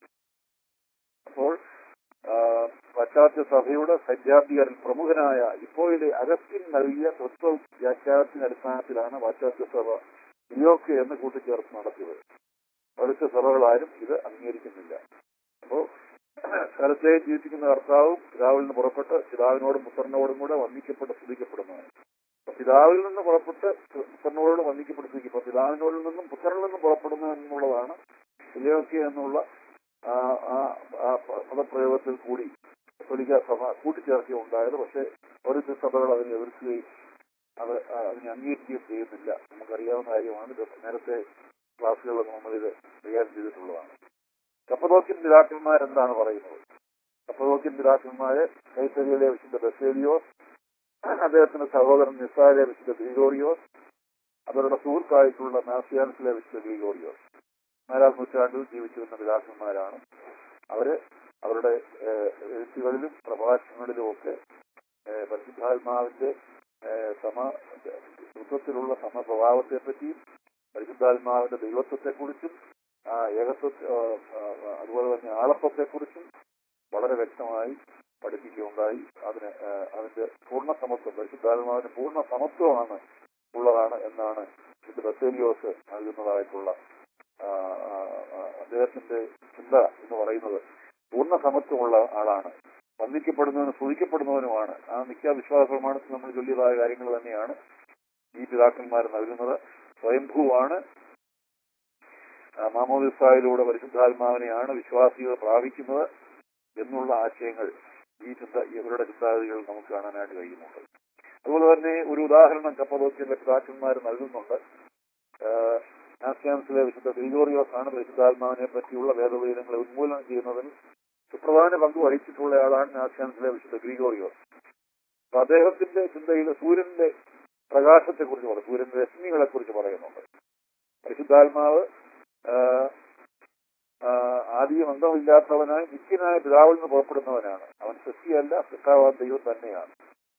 B: അപ്പോൾ ആ, പാശ്ചാത്യ സഭയുടെ സൈദ്ധാന്തികരിൽ പ്രമുഖനായ ഇപ്പോയിലെ അഗസ്റ്റിൻ നൽകിയ തത്വ വ്യാഖ്യാനത്തിന്റെ അടിസ്ഥാനത്തിലാണ് പാശ്ചാത്യ സഭ ഇയോക്കെ എന്ന് കൂട്ടിച്ചേർത്ത് നടത്തിയത് അവിടുത്തെ സഭകളാരും ഇത് അംഗീകരിക്കുന്നില്ല അപ്പോ സ്ഥലത്തെ ജീവിപ്പിക്കുന്ന കർത്താവും പിതാവിൽ നിന്ന് പുറപ്പെട്ട് പിതാവിനോടും പുത്രനോടും കൂടെ വന്ദിക്കപ്പെട്ട് സ്തുതിക്കപ്പെടുന്നതാണ് അപ്പൊ പിതാവിൽ നിന്ന് പുറപ്പെട്ട് പുത്രനോട് വന്ദിക്കപ്പെട്ട് സ്തുതിക്കും അപ്പൊ പിതാവിനോടിൽ നിന്നും പുത്രനിൽ നിന്നും പുറപ്പെടുന്നു എന്നുള്ളതാണ് ഇലയൊക്കെ എന്നുള്ള ആ ആ ആ പദപ്രയോഗത്തിൽ കൂടി കത്തോലിക്ക സഭ കൂട്ടിച്ചേർക്കുകയുണ്ടായത് പക്ഷെ ഓരോരുത്തർ സഭകൾ അതിനെ എതിർക്കുകയും അത് ആ, അതിനെ അംഗീകരിക്കുകയും ചെയ്യുന്നില്ല നമുക്കറിയാവുന്ന കാര്യമാണ് ഇത് നേരത്തെ ക്ലാസ്സുകളിൽ നമ്മളിത് കൈകാര്യം ചെയ്തിട്ടുള്ളതാണ് കപ്പതോക്യൻ പിതാക്കന്മാരെന്താണ് പറയുന്നത് കപ്പതോക്യൻ പിതാക്കന്മാരെ കൈത്തരിയിലെ വിശുദ്ധ ബസേലിയോസ് അദ്ദേഹത്തിന്റെ സഹോദരൻ നിസാരിലെ വിശുദ്ധ ഗ്രിഗോറിയോസ് അവരുടെ സുഹൃത്തായിട്ടുള്ള നാസിയാൻസിലെ വിശുദ്ധ ഗ്രിഗോറിയോസ് നാലാം നൂറ്റാണ്ടിൽ ജീവിച്ചിരുന്ന പിതാക്കന്മാരാണ് അവര് അവരുടെ ഏഹ്, എഴുത്തുകളിലും പ്രഭാഷണങ്ങളിലും ഒക്കെ ഏഹ്, പരിശുദ്ധാത്മാവിന്റെ ഏഹ്, സമ തൃത്വത്തിലുള്ള സമസ്വഭാവത്തെ പറ്റിയും പരിശുദ്ധാത്മാവിന്റെ ദൈവത്വത്തെക്കുറിച്ചും ആ ഏകത്വ ആ, ആ, അതുപോലെ തന്നെ ആളത്വത്തെക്കുറിച്ചും വളരെ വ്യക്തമായി പഠിപ്പിക്കുകയുണ്ടായി അതിന് ആ, അതിന്റെ പൂർണ്ണ സമത്വം പരിശുദ്ധാത്മാവിന്റെ പൂർണ്ണ സമത്വമാണ് ഉള്ളതാണ് എന്നാണ് ഇത് ബസേലിയോസ് നൽകുന്നതായിട്ടുള്ള ആ, ആ, ആ, അദ്ദേഹത്തിന്റെ ചിന്ത എന്ന് പറയുന്നത് പൂർണ്ണ സമത്വമുള്ള ആളാണ് വന്ദിക്കപ്പെടുന്നവനും സ്തുതിക്കപ്പെടുന്നവനുമാണ് ആ മിക്ക വിശ്വാസ പ്രമാണത്തിൽ നമ്മൾ ചൊല്ലിയതായ കാര്യങ്ങൾ തന്നെയാണ് ഈ പിതാക്കന്മാർ നൽകുന്നത് സ്വയംഭൂവാണ് ആ, മാമോദിസായിലൂടെ പരിശുദ്ധാത്മാവിനെയാണ് വിശ്വാസികൾ പ്രാപിക്കുന്നത് എന്നുള്ള ആശയങ്ങൾ ഈ ചിന്ത ഇവരുടെ ചിന്താഗതികൾ നമുക്ക് കാണാനായിട്ട് കഴിയുന്നുണ്ട് അതുപോലെ തന്നെ ഒരു ഉദാഹരണം കപ്പദോക്യന്റെ പിതാക്കന്മാർ നൽകുന്നുണ്ട് നാസ്യാൻസിലെ വിശുദ്ധ ഗ്രിഗോറിയോസ് ആണ് പരിശുദ്ധാത്മാവിനെ പറ്റിയുള്ള വേദവേദങ്ങളെ ഉന്മൂലനം ചെയ്യുന്നതിൽ സുപ്രധാന പങ്ക് വഹിച്ചിട്ടുള്ള ആളാണ് നാസ്യാൻസിലെ വിശുദ്ധ ഗ്രിഗോറിയോസ് അപ്പൊ അദ്ദേഹത്തിന്റെ ചിന്തയിൽ സൂര്യന്റെ പ്രകാശത്തെ കുറിച്ച് പറയും സൂര്യന്റെ രശ്മികളെ കുറിച്ച് പറയുന്നുണ്ട് പരിശുദ്ധാത്മാവ് ആ, ആ,
C: ബന്ധമില്ലാത്തവനായി നിത്യനായ പിതാവിൽ നിന്ന് പുറപ്പെടുന്നവനാണ് അവൻ സൃഷ്ടിയല്ല പിതാവാൻ ദൈവം തന്നെയാണ്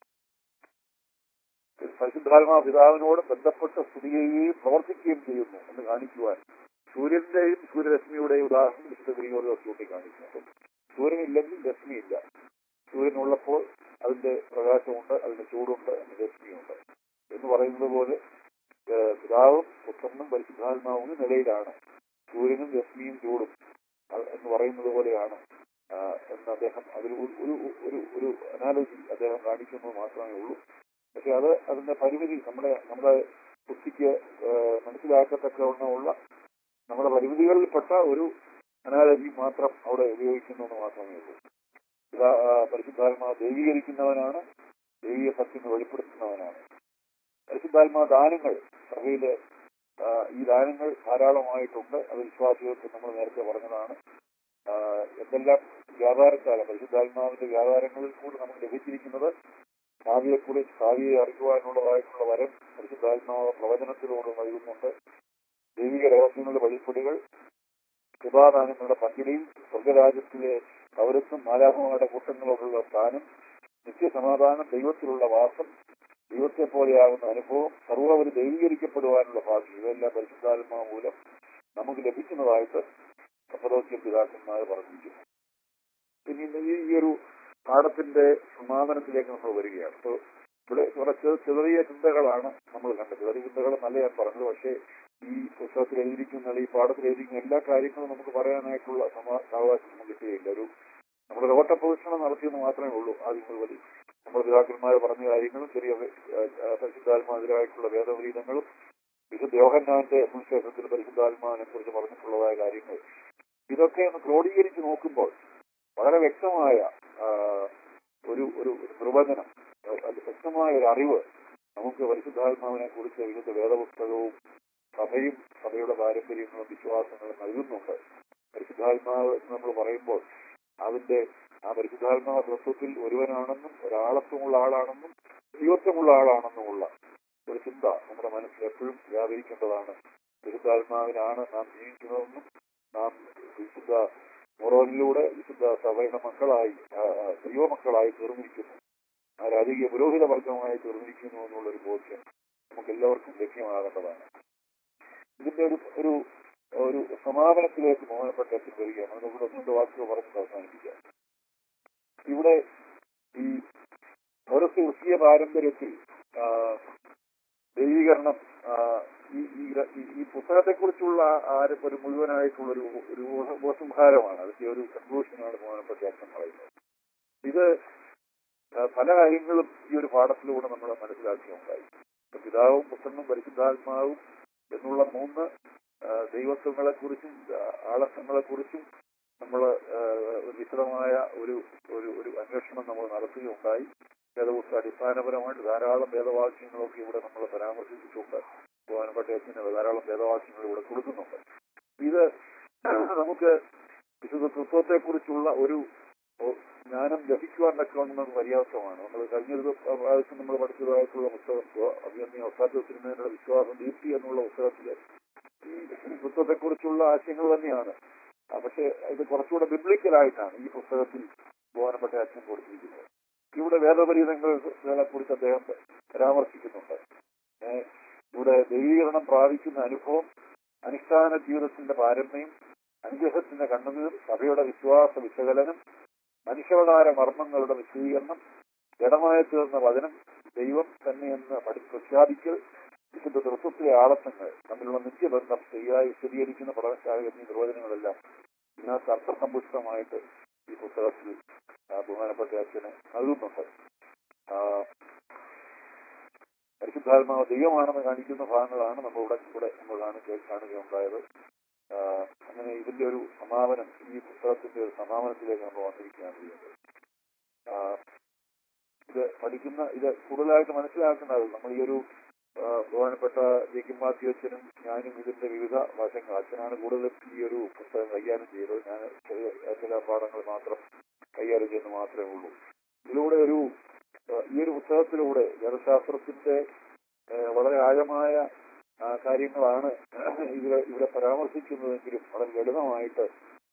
C: പരിശുദ്ധാത്മാ പിതാവിനോട് ബന്ധപ്പെട്ട് സ്തുതിക്കുകയും പ്രവർത്തിക്കുകയും ചെയ്യുന്നു എന്ന് കാണിക്കുവാൻ സൂര്യന്റെയും സൂര്യരശ്മിയുടെയും ഉദാഹരണം വിശുദ്ധ ഗ്രിഗോറിയോസ് ചൂണ്ടിക്കാണിക്കുന്നു അപ്പം സൂര്യനില്ലെങ്കിൽ രശ്മിയില്ല സൂര്യനുള്ളപ്പോൾ അതിന്റെ പ്രകാശമുണ്ട് അതിന്റെ ചൂടുണ്ട് അതിന്റെ രശ്മിയുണ്ട് എന്ന് പറയുന്നത് പോലെ ഏഹ്, പിതാവും പുത്രനും പരിശുദ്ധാത്മാവും നിലയിലാണ് സൂര്യനും രശ്മിയും ചൂടും അത് എന്ന് പറയുന്നത് പോലെയാണ് ആ, എന്ന് അദ്ദേഹം അതിൽ ഒരു ഒരു ഒരു ഒരു അനാലോജി അദ്ദേഹം കാണിക്കുന്നത് മാത്രമേ ഉള്ളൂ പക്ഷെ അത് അതിന്റെ പരിമിതി നമ്മുടെ നമ്മുടെ ബുദ്ധിക്ക് ഏഹ്, മനസ്സിലാക്കത്തക്കവണ്ണമുള്ള നമ്മുടെ പരിമിതികളിൽപ്പെട്ട ഒരു അനാലജി മാത്രം അവിടെ ഉപയോഗിക്കുന്നു എന്ന് മാത്രമേ ഉള്ളൂ ഇതാ ആ, പരിശുദ്ധാത്മാ ദൈവീകരിക്കുന്നവനാണ് ദൈവീയ സത്യങ്ങൾ വെളിപ്പെടുത്തുന്നവനാണ് പരിശുദ്ധാത്മാ ദാനങ്ങൾ സഭയില് ആ, ഈ ദാനങ്ങൾ ധാരാളമായിട്ടുണ്ട് അത് വിശ്വാസികൾക്ക് നമ്മൾ നേരത്തെ പറഞ്ഞതാണ് ആ, എന്തെല്ലാം വ്യാപാരക്കാലം പരിശുദ്ധാത്മാവിന്റെ വ്യാപാരങ്ങളിൽ കൂടി നമുക്ക് ലഭിച്ചിരിക്കുന്നത് ഭാവിയെക്കുറിച്ച് ഭാവിയെ അറിയുവാനുള്ളതായിട്ടുള്ള വരം പരിശുദ്ധാത്മാവ് പ്രവചനത്തിലൂടെ നൽകുന്നുണ്ട് ദൈവിക രഹസ്യങ്ങളുടെ വെളിപ്പെടുകൾ കൃപാദാനങ്ങളുടെ പങ്കിടിയും സ്വർഗരാജ്യത്തിലെ പൗരത്വം മാലാഭമാരുടെ കൂട്ടങ്ങളോടുള്ള സ്ഥാനം നിത്യസമാധാനം ദൈവത്തിലുള്ള വാസം ദൈവത്തെ പോലെയാകുന്ന അനുഭവം സർവ്വവര് ദൈവീകരിക്കപ്പെടുവാനുള്ള ഭാഗ്യം ഇതെല്ലാം പരിശുദ്ധാത്മാവ് മൂലം നമുക്ക് ലഭിക്കുന്നതായിട്ട് കപ്പദോസ്യ പിതാക്കന്മാർ പറഞ്ഞിരിക്കുന്നു പിന്നെ ഇന്ന് ഈ ഈ ഒരു പാഠത്തിന്റെ സമാപനത്തിലേക്ക് നമ്മൾ വരികയാണ് അപ്പോൾ ഇവിടെ കുറച്ച് ചെറിയ ചിന്തകളാണ് നമ്മൾ കണ്ടത് ചെറിയ ചിന്തകൾ നല്ല ഞാൻ പറഞ്ഞത് പക്ഷേ ഈ പുസ്തകത്തിൽ എഴുതിയിരിക്കുന്ന ഈ പാഠത്തിൽ എഴുതിയിരിക്കുന്ന എല്ലാ കാര്യങ്ങളും നമുക്ക് പറയാനായിട്ടുള്ള സമാ സാവകാശം നമുക്ക് കിട്ടുകയില്ല ഒരു നമ്മുടെ ഓട്ടപ്രദക്ഷിണം നടത്തിയെന്ന് മാത്രമേ ഉള്ളൂ ആദ്യം മുതൽ നമ്മുടെ പിതാക്കന്മാർ പറഞ്ഞ കാര്യങ്ങളും ചെറിയ പരിശുദ്ധാത്മാതിരായിട്ടുള്ള വേദവരീതങ്ങളും വിശുദ്ധ യോഹന്നാന്റെ സുവിശേഷത്തിൽ പരിശുദ്ധാത്മാവിനെ കുറിച്ച് പറഞ്ഞിട്ടുള്ളതായ കാര്യങ്ങൾ ഇതൊക്കെ ഒന്ന് ക്രോഡീകരിച്ച് നോക്കുമ്പോൾ വളരെ വ്യക്തമായ ആ, ഒരു ഒരു ഒരു നിർവചനം ആ, അത് വ്യക്തമായ ഒരു അറിവ് നമുക്ക് പരിശുദ്ധാത്മാവിനെ കുറിച്ച് വിവിധ വേദപുസ്തകവും സഭയും സഭയുടെ പാരമ്പര്യങ്ങളും വിശ്വാസങ്ങളും നൽകുന്നുണ്ട് പരിശുദ്ധാത്മാവ് എന്ന് നമ്മൾ പറയുമ്പോൾ അതിന്റെ ആ പരിശുദ്ധാത്മാവ് തത്വത്തിൽ ഒരുവനാണെന്നും ഒരാളത്വമുള്ള ആളാണെന്നും ദൈവത്വമുള്ള ആളാണെന്നുമുള്ള ഒരു ചിന്ത നമ്മുടെ മനസ്സിൽ എപ്പോഴും വ്യാപരിക്കേണ്ടതാണ് പരിശുദ്ധാത്മാവിനാണ് നാം ജീവിക്കുന്നതെന്നും നാം വിശുദ്ധ മൊറോനിലൂടെ വിശുദ്ധ സഭയുടെ മക്കളായി ആ, ആ, ദൈവമക്കളായി തീർന്നിരിക്കുന്നു ആ രാജകീയ പുരോഹിത വർഗമായി തീർന്നിരിക്കുന്നു എന്നുള്ളൊരു ബോധ്യം നമുക്ക് എല്ലാവർക്കും ലഭ്യമാകേണ്ടതാണ് ഇതിന്റെ ഒരു ഒരു ഒരു സമാപനത്തിലേക്ക് ബഹുമാനപ്പെട്ട എത്തി വരികയാണ് അതിനോട് ഒന്നിന്റെ വാക്കുകൾ പറഞ്ഞിട്ട് അവസാനിപ്പിക്കാം ഇവിടെ ഈ ഓരോ ക്രിസ്തീയ പാരമ്പര്യത്തിൽ ആ, ദൈവീകരണം ആ, ഈ ഈ ഈ- ഈ പുസ്തകത്തെക്കുറിച്ചുള്ള ആരും ഒരു മുഴുവനായിട്ടുള്ള ഒരു ഒരു ഉപസംഹാരമാണ് അതിന്റെ ഒരു കൺക്ലൂഷനാണ് ബഹുമാനപ്പെട്ട അച്ഛൻ പറയുന്നത് ഇത് ആ, പല കാര്യങ്ങളും ഈ ഒരു പാഠത്തിലൂടെ നമ്മൾ മനസ്സിലാക്കിയുണ്ടായി ഇപ്പൊ പിതാവും പുത്രനും പരിശുദ്ധാത്മാവും എന്നുള്ള മൂന്ന് ആ, ദൈവത്വങ്ങളെക്കുറിച്ചും ആ, ആളത്വങ്ങളെക്കുറിച്ചും നമ്മൾ ഒരു വിശദമായ ഒരു ഒരു ഒരു അന്വേഷണം നമ്മൾ നടത്തുകയുണ്ടായി വേദപുസ്തക അടിസ്ഥാനപരമായിട്ട് ധാരാളം വേദവാക്യങ്ങളൊക്കെ ഇവിടെ നമ്മൾ പരാമർശിച്ചിട്ടുണ്ട് ബഹുമാനപ്പെട്ട അച്ഛന് ധാരാളം വേദവാക്യങ്ങൾ ഇവിടെ കൊടുക്കുന്നുണ്ട് ഇത് നമുക്ക് വിശുദ്ധ തത്വത്തെക്കുറിച്ചുള്ള ഒരു ഒ- ജ്ഞാനം ലഭിക്കുവാൻ തക്കവണ്ണം പര്യാപ്തമാണ് നമ്മൾ കഴിഞ്ഞൊരു ദിവ- പ്രാവശ്യം നമ്മൾ പഠിച്ചതായിട്ടുള്ള പുസ്തകം അഭിയന്യ ഒസാദ്യത്തിനുമേലുള്ള വിശ്വാസം ദീപ്തി എന്നുള്ള പുസ്തകത്തില് ഈ തത്വത്തെക്കുറിച്ചുള്ള ആശയങ്ങൾ തന്നെയാണ് ആ, പക്ഷേ ഇത് കുറച്ചുകൂടെ ബിബ്ലിക്കലായിട്ടാണ് ഈ പുസ്തകത്തിൽ ബോധനപ്പെട്ട അച്ഛൻ കൊടുത്തിരിക്കുന്നത് ഇവിടെ വേദപരീതങ്ങളെ കുറിച്ച് അദ്ദേഹം പരാമർശിക്കുന്നുണ്ട് ഏ, ഇവിടെ ദൈവീകരണം പ്രാപിക്കുന്ന അനുഭവം അനുഷ്ഠാന ജീവിതത്തിന്റെ പാരമ്യം അനുഗ്രഹത്തിന്റെ കണ്ണുനീർ സഭയുടെ വിശ്വാസ വിശകലനം മനുഷ്യാവതാര മർമ്മങ്ങളുടെ വിശദീകരണം ജഡമായി തീർന്ന വചനം ദൈവം തന്നെയെന്ന് പഠി പ്രഖ്യാപിക്കൽ വിശുദ്ധ തൃത്വത്തിലെ ആളത്വങ്ങൾ തമ്മിലുള്ള നിത്യബന്ധം ശരിയായി വിശദീകരിക്കുന്ന പഠനശാല എന്നീ നിർവചനങ്ങളെല്ലാം ഇതിനകത്ത് അർത്ഥസമ്പുഷ്ടമായിട്ട് ഈ പുസ്തകത്തിൽ ആ, ബഹുമാനപ്പെട്ട അച്ഛന് നൽകുന്നുണ്ട് ആ, പരിശുദ്ധാത്മാവ് ദൈവമാണെന്ന് കാണിക്കുന്ന ഭാഗങ്ങളാണ് നമ്മൾ ഇവിടെ ഇവിടെ നമ്മൾ കാണുക കാണുകയുണ്ടായത് ആ, അങ്ങനെ ഇതിന്റെ ഒരു സമാപനം ഈ പുസ്തകത്തിന്റെ ഒരു സമാപനത്തിലേക്ക് നമ്മൾ വന്നിരിക്കുകയാണ് ചെയ്യുന്നത് ആ, ഇത് പഠിക്കുന്ന ഇത് കൂടുതലായിട്ട് മനസ്സിലാക്കുന്നത് നമ്മൾ ഈ ഒരു ആ, ബഹുമാനപ്പെട്ട ജെക്കിം മാത്യു അച്ഛനും ഞാനും ഇതിന്റെ വിവിധ വശങ്ങൾ അച്ഛനാണ് കൂടുതലും ഈ ഒരു പുസ്തകം കൈകാര്യം ചെയ്തത് ഞാൻ ചെറിയ ചില പാഠങ്ങൾ മാത്രം കൈകാര്യം ചെയ്യുന്നത് മാത്രമേ ഉള്ളൂ ഇതിലൂടെ ഒരു ആ, ഈ ഒരു പുസ്തകത്തിലൂടെ വേദശാസ്ത്രത്തിന്റെ ആ, വളരെ ആഴമായ ആ, കാര്യങ്ങളാണ് ഇവിടെ ഇവിടെ പരാമർശിക്കുന്നതെങ്കിലും വളരെ ലളിതമായിട്ട്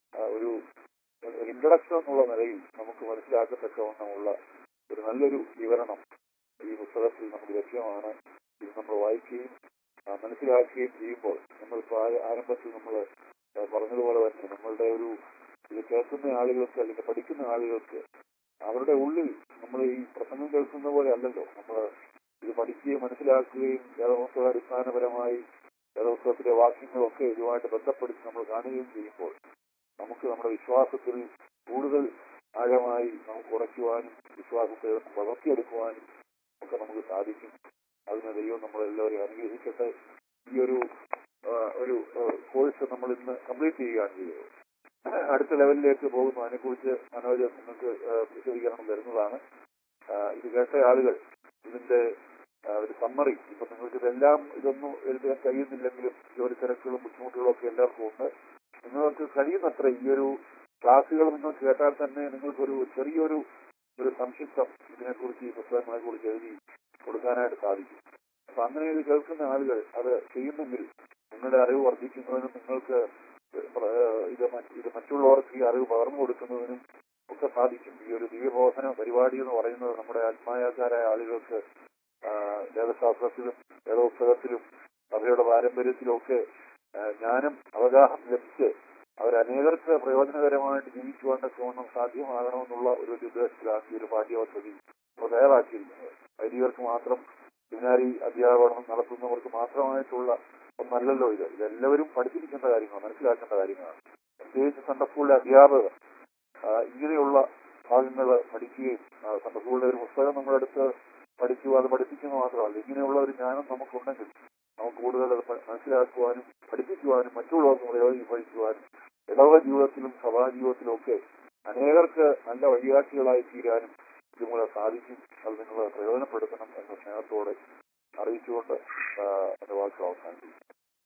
C: ആ, ഒരു ഇൻട്രഡക്ഷൻ എന്നുള്ള നിലയിൽ നമുക്ക് മനസ്സിലാക്കത്തക്കവണ്ണമുള്ള ഒരു നല്ലൊരു വിവരണം ഈ പുസ്തകത്തിൽ നമുക്ക് ലഭ്യമാണ് ഇത് നമ്മൾ വായിക്കുകയും ആ, മനസ്സിലാക്കുകയും ചെയ്യുമ്പോൾ നമ്മൾ ആരംഭത്തിൽ നമ്മൾ പറഞ്ഞതുപോലെ തന്നെ നമ്മളുടെ ഒരു ഇത് കേൾക്കുന്ന ആളുകൾക്ക് അല്ലെങ്കിൽ പഠിക്കുന്ന ആളുകൾക്ക് അവരുടെ ഉള്ളിൽ നമ്മൾ ഈ പ്രസംഗം കേൾക്കുന്ന പോലെ അല്ലല്ലോ നമ്മൾ ഇത് പഠിക്കുകയും മനസ്സിലാക്കുകയും വേദപുസ്തക അടിസ്ഥാനപരമായി വേദപുസ്തകത്തിലെ വാക്യങ്ങളൊക്കെ ഇതുമായിട്ട് ബന്ധപ്പെടുത്തി നമ്മൾ കാണുകയും ചെയ്യുമ്പോൾ നമുക്ക് നമ്മുടെ വിശ്വാസത്തിൽ കൂടുതൽ ആഴമായി നമുക്ക് ഉറയ്ക്കുവാനും വിശ്വാസത്തെ വളർത്തിയെടുക്കുവാനും ഒക്കെ നമുക്ക് സാധിക്കും അതിന് ദൈവം നമ്മളെല്ലാവരെയും അനുഗ്രഹിക്കട്ടെ ഈ ഒരു ആ, ഒരു കോഴ്സ് നമ്മൾ ഇന്ന് കംപ്ലീറ്റ് ചെയ്യുകയാണ് ചെയ്തത് അടുത്ത ലെവലിലേക്ക് പോകുന്നു അതിനെക്കുറിച്ച് മനോജ് നിങ്ങൾക്ക് ആ, വിശദീകരണം തരുന്നതാണ് ആ, ഇത് കേട്ട ആളുകൾ ഇതിന്റെ ആ, ഒരു സമ്മറി ഇപ്പൊ നിങ്ങൾക്ക് ഇതെല്ലാം ഇതൊന്നും എഴുതാൻ കഴിയുന്നില്ലെങ്കിലും ജോലി തിരക്കുകളും ബുദ്ധിമുട്ടുകളും ഒക്കെ എല്ലാവർക്കും ഉണ്ട് നിങ്ങൾക്ക് കഴിയുന്നത്ര ഈ ഒരു ക്ലാസ്സുകൾ നിങ്ങൾ കേട്ടാൽ തന്നെ നിങ്ങൾക്കൊരു ചെറിയൊരു ഒരു സംക്ഷിപ്തം ഇതിനെക്കുറിച്ച് ഈ പുസ്തകങ്ങളെ കുറിച്ച് എഴുതി കൊടുക്കാനായിട്ട് സാധിക്കും അപ്പൊ അങ്ങനെ ഇത് കേൾക്കുന്ന ആളുകൾ അത് ചെയ്യുന്നെങ്കിൽ നിങ്ങളുടെ അറിവ് വർദ്ധിക്കുന്നതിനും നിങ്ങൾക്ക് പ്ര- ഇത് മറ്റ് ഇത് മറ്റുള്ളവർക്ക് ഈ അറിവ് പകർന്നു കൊടുക്കുന്നതിനും ഒക്കെ സാധിക്കും ഈ ഒരു ദിവ്യബോധന പരിപാടി എന്ന് പറയുന്നത് നമ്മുടെ ആത്മായാക്കാരായ ആളുകൾക്ക് ആ, വേദശാസ്ത്രത്തിലും വേദപുസ്തകത്തിലും സഭയുടെ പാരമ്പര്യത്തിലും ഒക്കെ ആ, ജ്ഞാനം അവഗാഹം ലഭിച്ച് അവരനേകർക്ക് പ്രയോജനകരമായിട്ട് ജീവിക്കുവാനൊക്കെ ഒന്നും സാധ്യമാകണമെന്നുള്ള ഒരു ഉദ്ദേശത്തിലാണ് ഈ ഒരു പാഠ്യപദ്ധതി നമ്മൾ തയ്യാറാക്കിയിരിക്കുന്നത് വൈദികർക്ക് മാത്രം സെമിനാരി അധ്യാപനം നടത്തുന്നവർക്ക് മാത്രമായിട്ടുള്ള ഒന്നല്ലല്ലോ ഇത് ഇതെല്ലാവരും പഠിച്ചിരിക്കേണ്ട കാര്യങ്ങളാണ് മനസ്സിലാക്കേണ്ട കാര്യങ്ങളാണ് പ്രത്യേകിച്ച് സൺഡേ സ്കൂളിലെ അധ്യാപകർ ആ, ഇങ്ങനെയുള്ള ഭാഗങ്ങൾ പഠിക്കുകയും ആ, സൺഡേ സ്കൂളിലെ ഒരു പുസ്തകം നമ്മളെടുത്ത് പഠിക്കുക അത് പഠിപ്പിക്കുക മാത്രമല്ല ഇങ്ങനെയുള്ള ഒരു ജ്ഞാനം നമുക്കുണ്ടെങ്കിൽ നമുക്ക് കൂടുതൽ അത് പ- മനസ്സിലാക്കുവാനും പഠിപ്പിക്കുവാനും മറ്റുള്ളവർക്ക് പ്രയോജനപ്പെടുത്തുവാനും ഇടവ ജീവിതത്തിലും സഭാ ജീവിതത്തിലും ഒക്കെ അനേകർക്ക് നല്ല വഴികാട്ടികളായി തീരാനും ഇതുമൂലം സാധിക്കും അത് നിങ്ങൾ പ്രയോജനപ്പെടുത്തണം എന്ന സ്നേഹത്തോടെ അറിയിച്ചുകൊണ്ട് ആ, എന്റെ വാക്കുകൾ അവസാനിപ്പിക്കും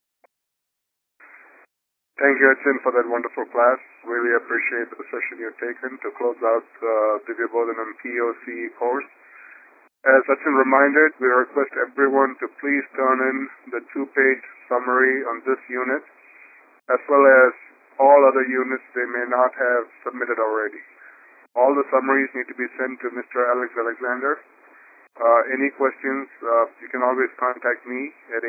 A: Thank you, Achin, for that wonderful class. Really appreciate the session you've taken to close out uh, the Vibodhanam POC course. As Achin reminded, we request everyone to please turn in the two-page summary on this unit, as well as all other units they may not have submitted already. All the summaries need to be sent to Mr. Alex Alexander. Uh, any questions, uh, you can always contact me at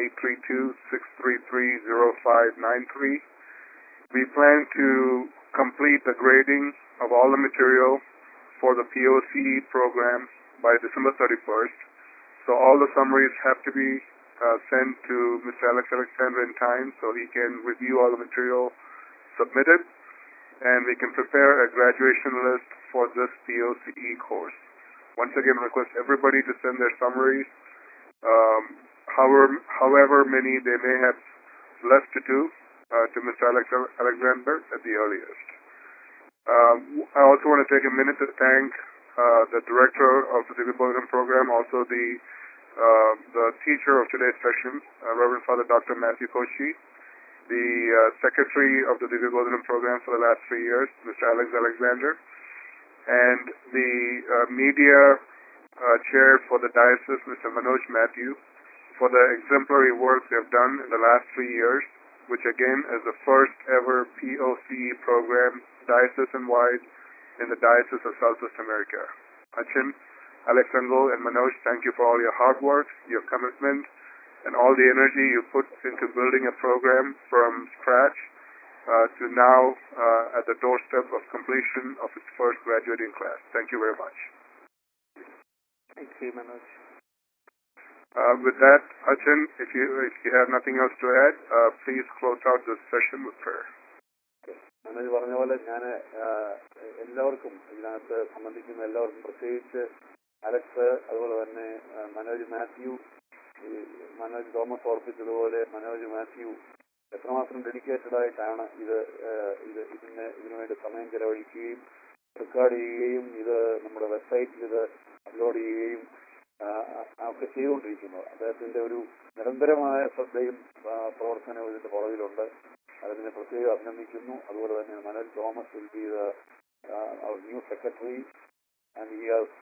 A: 832-633-0593. We plan to complete the grading of all the material for the POC program by December 31st. So all the summaries have to be uh, sent to Mr. Alex Alexander in time so he can review all the material submitted and we can prepare a graduation list for this POCE course. Once again, request everybody to send their summaries, um, however, however many they may have left to do, uh, to Mr. Alex Alexander at the earliest. Um, I also want to take a minute to thank uh, the director of the Civil Program program, also the uh, the teacher of today's session, uh, Reverend Father Dr. Matthew Koshi, the uh, secretary of the Divya Bodhanam program for the last three years, Mr. Alex Alexander, and the uh, media uh, chair for the diocese, Mr. Manoj Matthew, for the exemplary work they have done in the last three years, which again is the first ever POCE program diocesan-wide in the Diocese of Southwest America. Achin, Alexandro, and Manoj, thank you for all your hard work, your commitment, and all the energy you put into building a program from scratch uh, to now uh, at the doorstep of completion of its first graduating class. Thank you very much.
B: Thank you, Manoj.
A: Uh, with that, Achin, if you if you have nothing else to add, uh, please close out this session with prayer.
B: Manoj പറഞ്ഞ പോലെ ഞാൻ എല്ലാവർക്കും ഇതിനകത്ത് സംബന്ധിക്കുന്ന എല്ലാവർക്കും പ്രത്യേകിച്ച് അലക്സ് അതുപോലെ തന്നെ ആ, മനോജ് മാത്യു ഈ മനോജ് തോമസ് ഓർപ്പിച്ചതുപോലെ മനോജ് മാത്യു എത്രമാത്രം ഡെഡിക്കേറ്റഡ് ആയിട്ടാണ് ഇത് ആ, ഇത് ഇതിന് ഇതിനുവേണ്ടി സമയം ചെലവഴിക്കുകയും റെക്കോർഡ് ചെയ്യുകയും ഇത് നമ്മുടെ വെബ്സൈറ്റിൽ ഇത് അപ്ലോഡ് ചെയ്യുകയും ആ, ആ, ഒക്കെ ചെയ്തുകൊണ്ടിരിക്കുന്നത് അദ്ദേഹത്തിന്റെ ഒരു നിരന്തരമായ ശ്രദ്ധയും ആ, പ്രവർത്തനവും ഇതിന്റെ പുറകിലുണ്ട് അതിനെ പ്രത്യേകം അഭിനന്ദിക്കുന്നു അതുപോലെ തന്നെ Manoj Thomas will be our new secretary and he has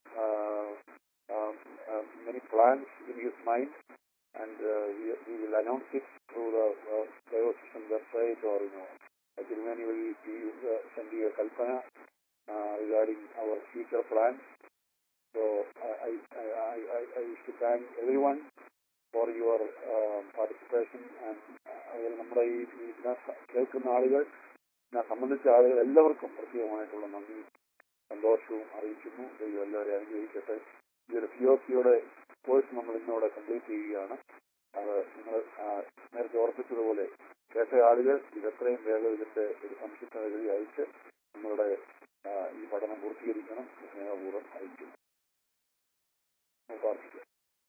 B: many plans in his mind and he will announce it through the biosystem website or you know
C: Thirumeni will give, uh, send you a kalpana uh, regarding our future plans. So I, I, I, I, I wish to thank everyone for your um, participation and അതുപോലെ നമ്മുടെ ഈ ഇതിനെ കേൾക്കുന്ന ആളുകൾ ഇതിനെ സംബന്ധിച്ച ആളുകൾ എല്ലാവർക്കും പ്രത്യേകമായിട്ടുള്ള നന്ദി സന്തോഷവും അറിയിക്കുന്നു ദൈവം എല്ലാവരെയും അനുഗ്രഹിക്കട്ടെ ഈ ഒരു സിഒസിയുടെ കോഴ്സ് നമ്മൾ ഇന്നോടെ കംപ്ലീറ്റ് ചെയ്യുകയാണ് അത് നിങ്ങൾ ആ, നേരത്തെ ഓർപ്പിച്ചതുപോലെ കേട്ട ആളുകൾ ഇത് എത്രയും വേഗം ഇതിന്റെ ഒരു സംക്ഷിപ്ത എഴുതി അയച്ച് നിങ്ങളുടെ ആ, ഈ പഠനം പൂർത്തീകരിക്കണം എന്ന് സ്നേഹപൂർവ്വം അയക്കുന്നു നമുക്ക് പ്രാർത്ഥിക്കാം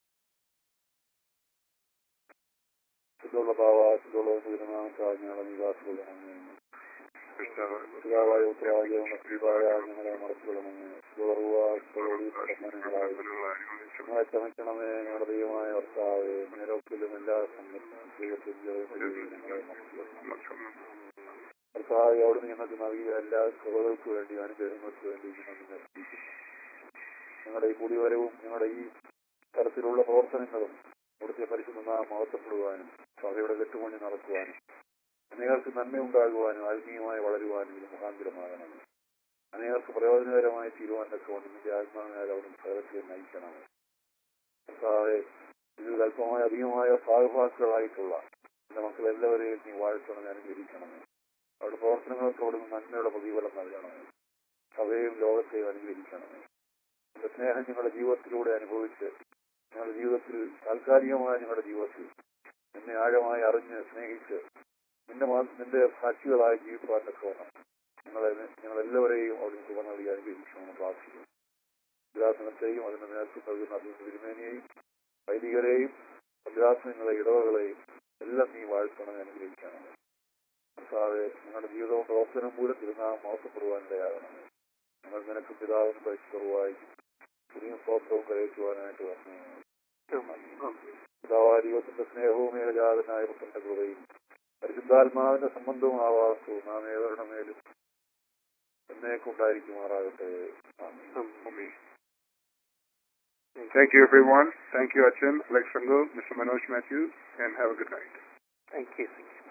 C: ശുദ്ധമുള്ള ഭാവ ശുദ്ധമുള്ള തിരുനാമത്താൽ ഞങ്ങളുടെ നിവാസികളുടെ പിതാവായ ഉത്തരവാദിയ ഉണർത്തിയതായ ഞങ്ങളെ മറച്ചുകൊള്ളണമേ ഞങ്ങളെ ക്ഷമിക്കണമേ ഞങ്ങളുടെ ദൈവമായ ഭർത്താവേ നേരത്തിലും എല്ലാ സമയത്തും ദൈവത്തിന്റെ ഞങ്ങളെ മറച്ചുകൊള്ളണം കർത്താവെ അവിടുന്ന് ഞങ്ങൾക്ക് നൽകിയ എല്ലാ കൃപകൾക്ക് വേണ്ടി അനുഗ്രഹങ്ങൾക്ക് വേണ്ടി ഞങ്ങൾ നിർത്തിക്കുന്നു ഞങ്ങളുടെ ഈ കുടിവരവും ഞങ്ങളുടെ ഈ തരത്തിലുള്ള പ്രവർത്തനങ്ങളും അവിടുത്തെ പരിശുദ്ധ മഹത്വപ്പെടുവാനും സഭയുടെ കെട്ടുപണി നടക്കുവാനും അനേകർക്ക് നന്മയുണ്ടാകുവാനും ആത്മീയമായി വളരുവാനും ഇത് മുഖാന്തരമാകണം അനേകർക്ക് പ്രയോജനകരമായി തീരുവാനൊക്കെ നിന്റെ ആത്മാവിനാൽ അവിടുന്ന് സകലത്തെ നയിക്കണം കർത്താവെ ഇതിൽ അല്പമായ അധികമായ ഭാഗഭാക്കുകളായിട്ടുള്ള എന്റെ മക്കളെല്ലാവരെയും നീ വാഴ്ത്തണം അനുഗ്രഹിക്കണമേ അവരുടെ പ്രവർത്തനങ്ങൾക്ക് അവിടുന്ന് നന്മയുടെ പ്രതിഫലം നൽകണമേ സഭയും ലോകത്തെയും അനുഗ്രഹിക്കണമേ എന്റെ സ്നേഹം ഞങ്ങളുടെ ജീവിതത്തിലൂടെ അനുഭവിച്ച് ഞങ്ങളുടെ ജീവിതത്തിൽ താൽക്കാലികമായ ഞങ്ങളുടെ ജീവിതത്തിൽ നിന്നെ ആഴമായി അറിഞ്ഞ് സ്നേഹിച്ച് നിന്റെ മാ- നിന്റെ സാക്ഷികളായി ജീവിക്കുവാനൊക്കെ വേണം ഞങ്ങളെ ഞങ്ങളെല്ലാവരെയും അവിടുന്ന് തുക നൽകി അനുഗ്രഹിക്കണമെന്ന് പ്രാർത്ഥിക്കുന്നു വിലാസനത്തെയും അതിന്റെ നേതൃത്വം നൽകുന്ന അതിന്റെ തിരുമേനിയെയും വൈദികരെയും വിലാസനങ്ങളെ ഇടവകളെയും എല്ലാം നീ വാഴ്ത്തണം അനുഗ്രഹിക്കണം കർത്താവെ ഞങ്ങളുടെ ജീവിതവും പ്രവർത്തനം മൂലം തിരുനാം മോശപ്പെടുവാൻ ഇടയാകണം ഞങ്ങൾ നിനക്ക് പിതാവിന് പരിശുദ്ധവുമായി പുതിയ സ്തോത്രവും കരയറ്റുവാനായിട്ട് വന്നു പിതാവായ ദൈവത്തിന്റെ സ്നേഹവും ഏകജാതനായ പുത്രന്റെ കൃപയും പരിശുദ്ധാത്മാവിന്റെ സംബന്ധവും ആവാസവും നാം ഏവരുടെ മേലും എന്നേക്കുണ്ടായിരിക്കുമാറാകട്ടെ ആമേൻ.
A: Thank you, everyone. Thank you, Achin, Alex Sango, Mr. Manoj Matthews, and have a good night.
D: Thank you. Thank you.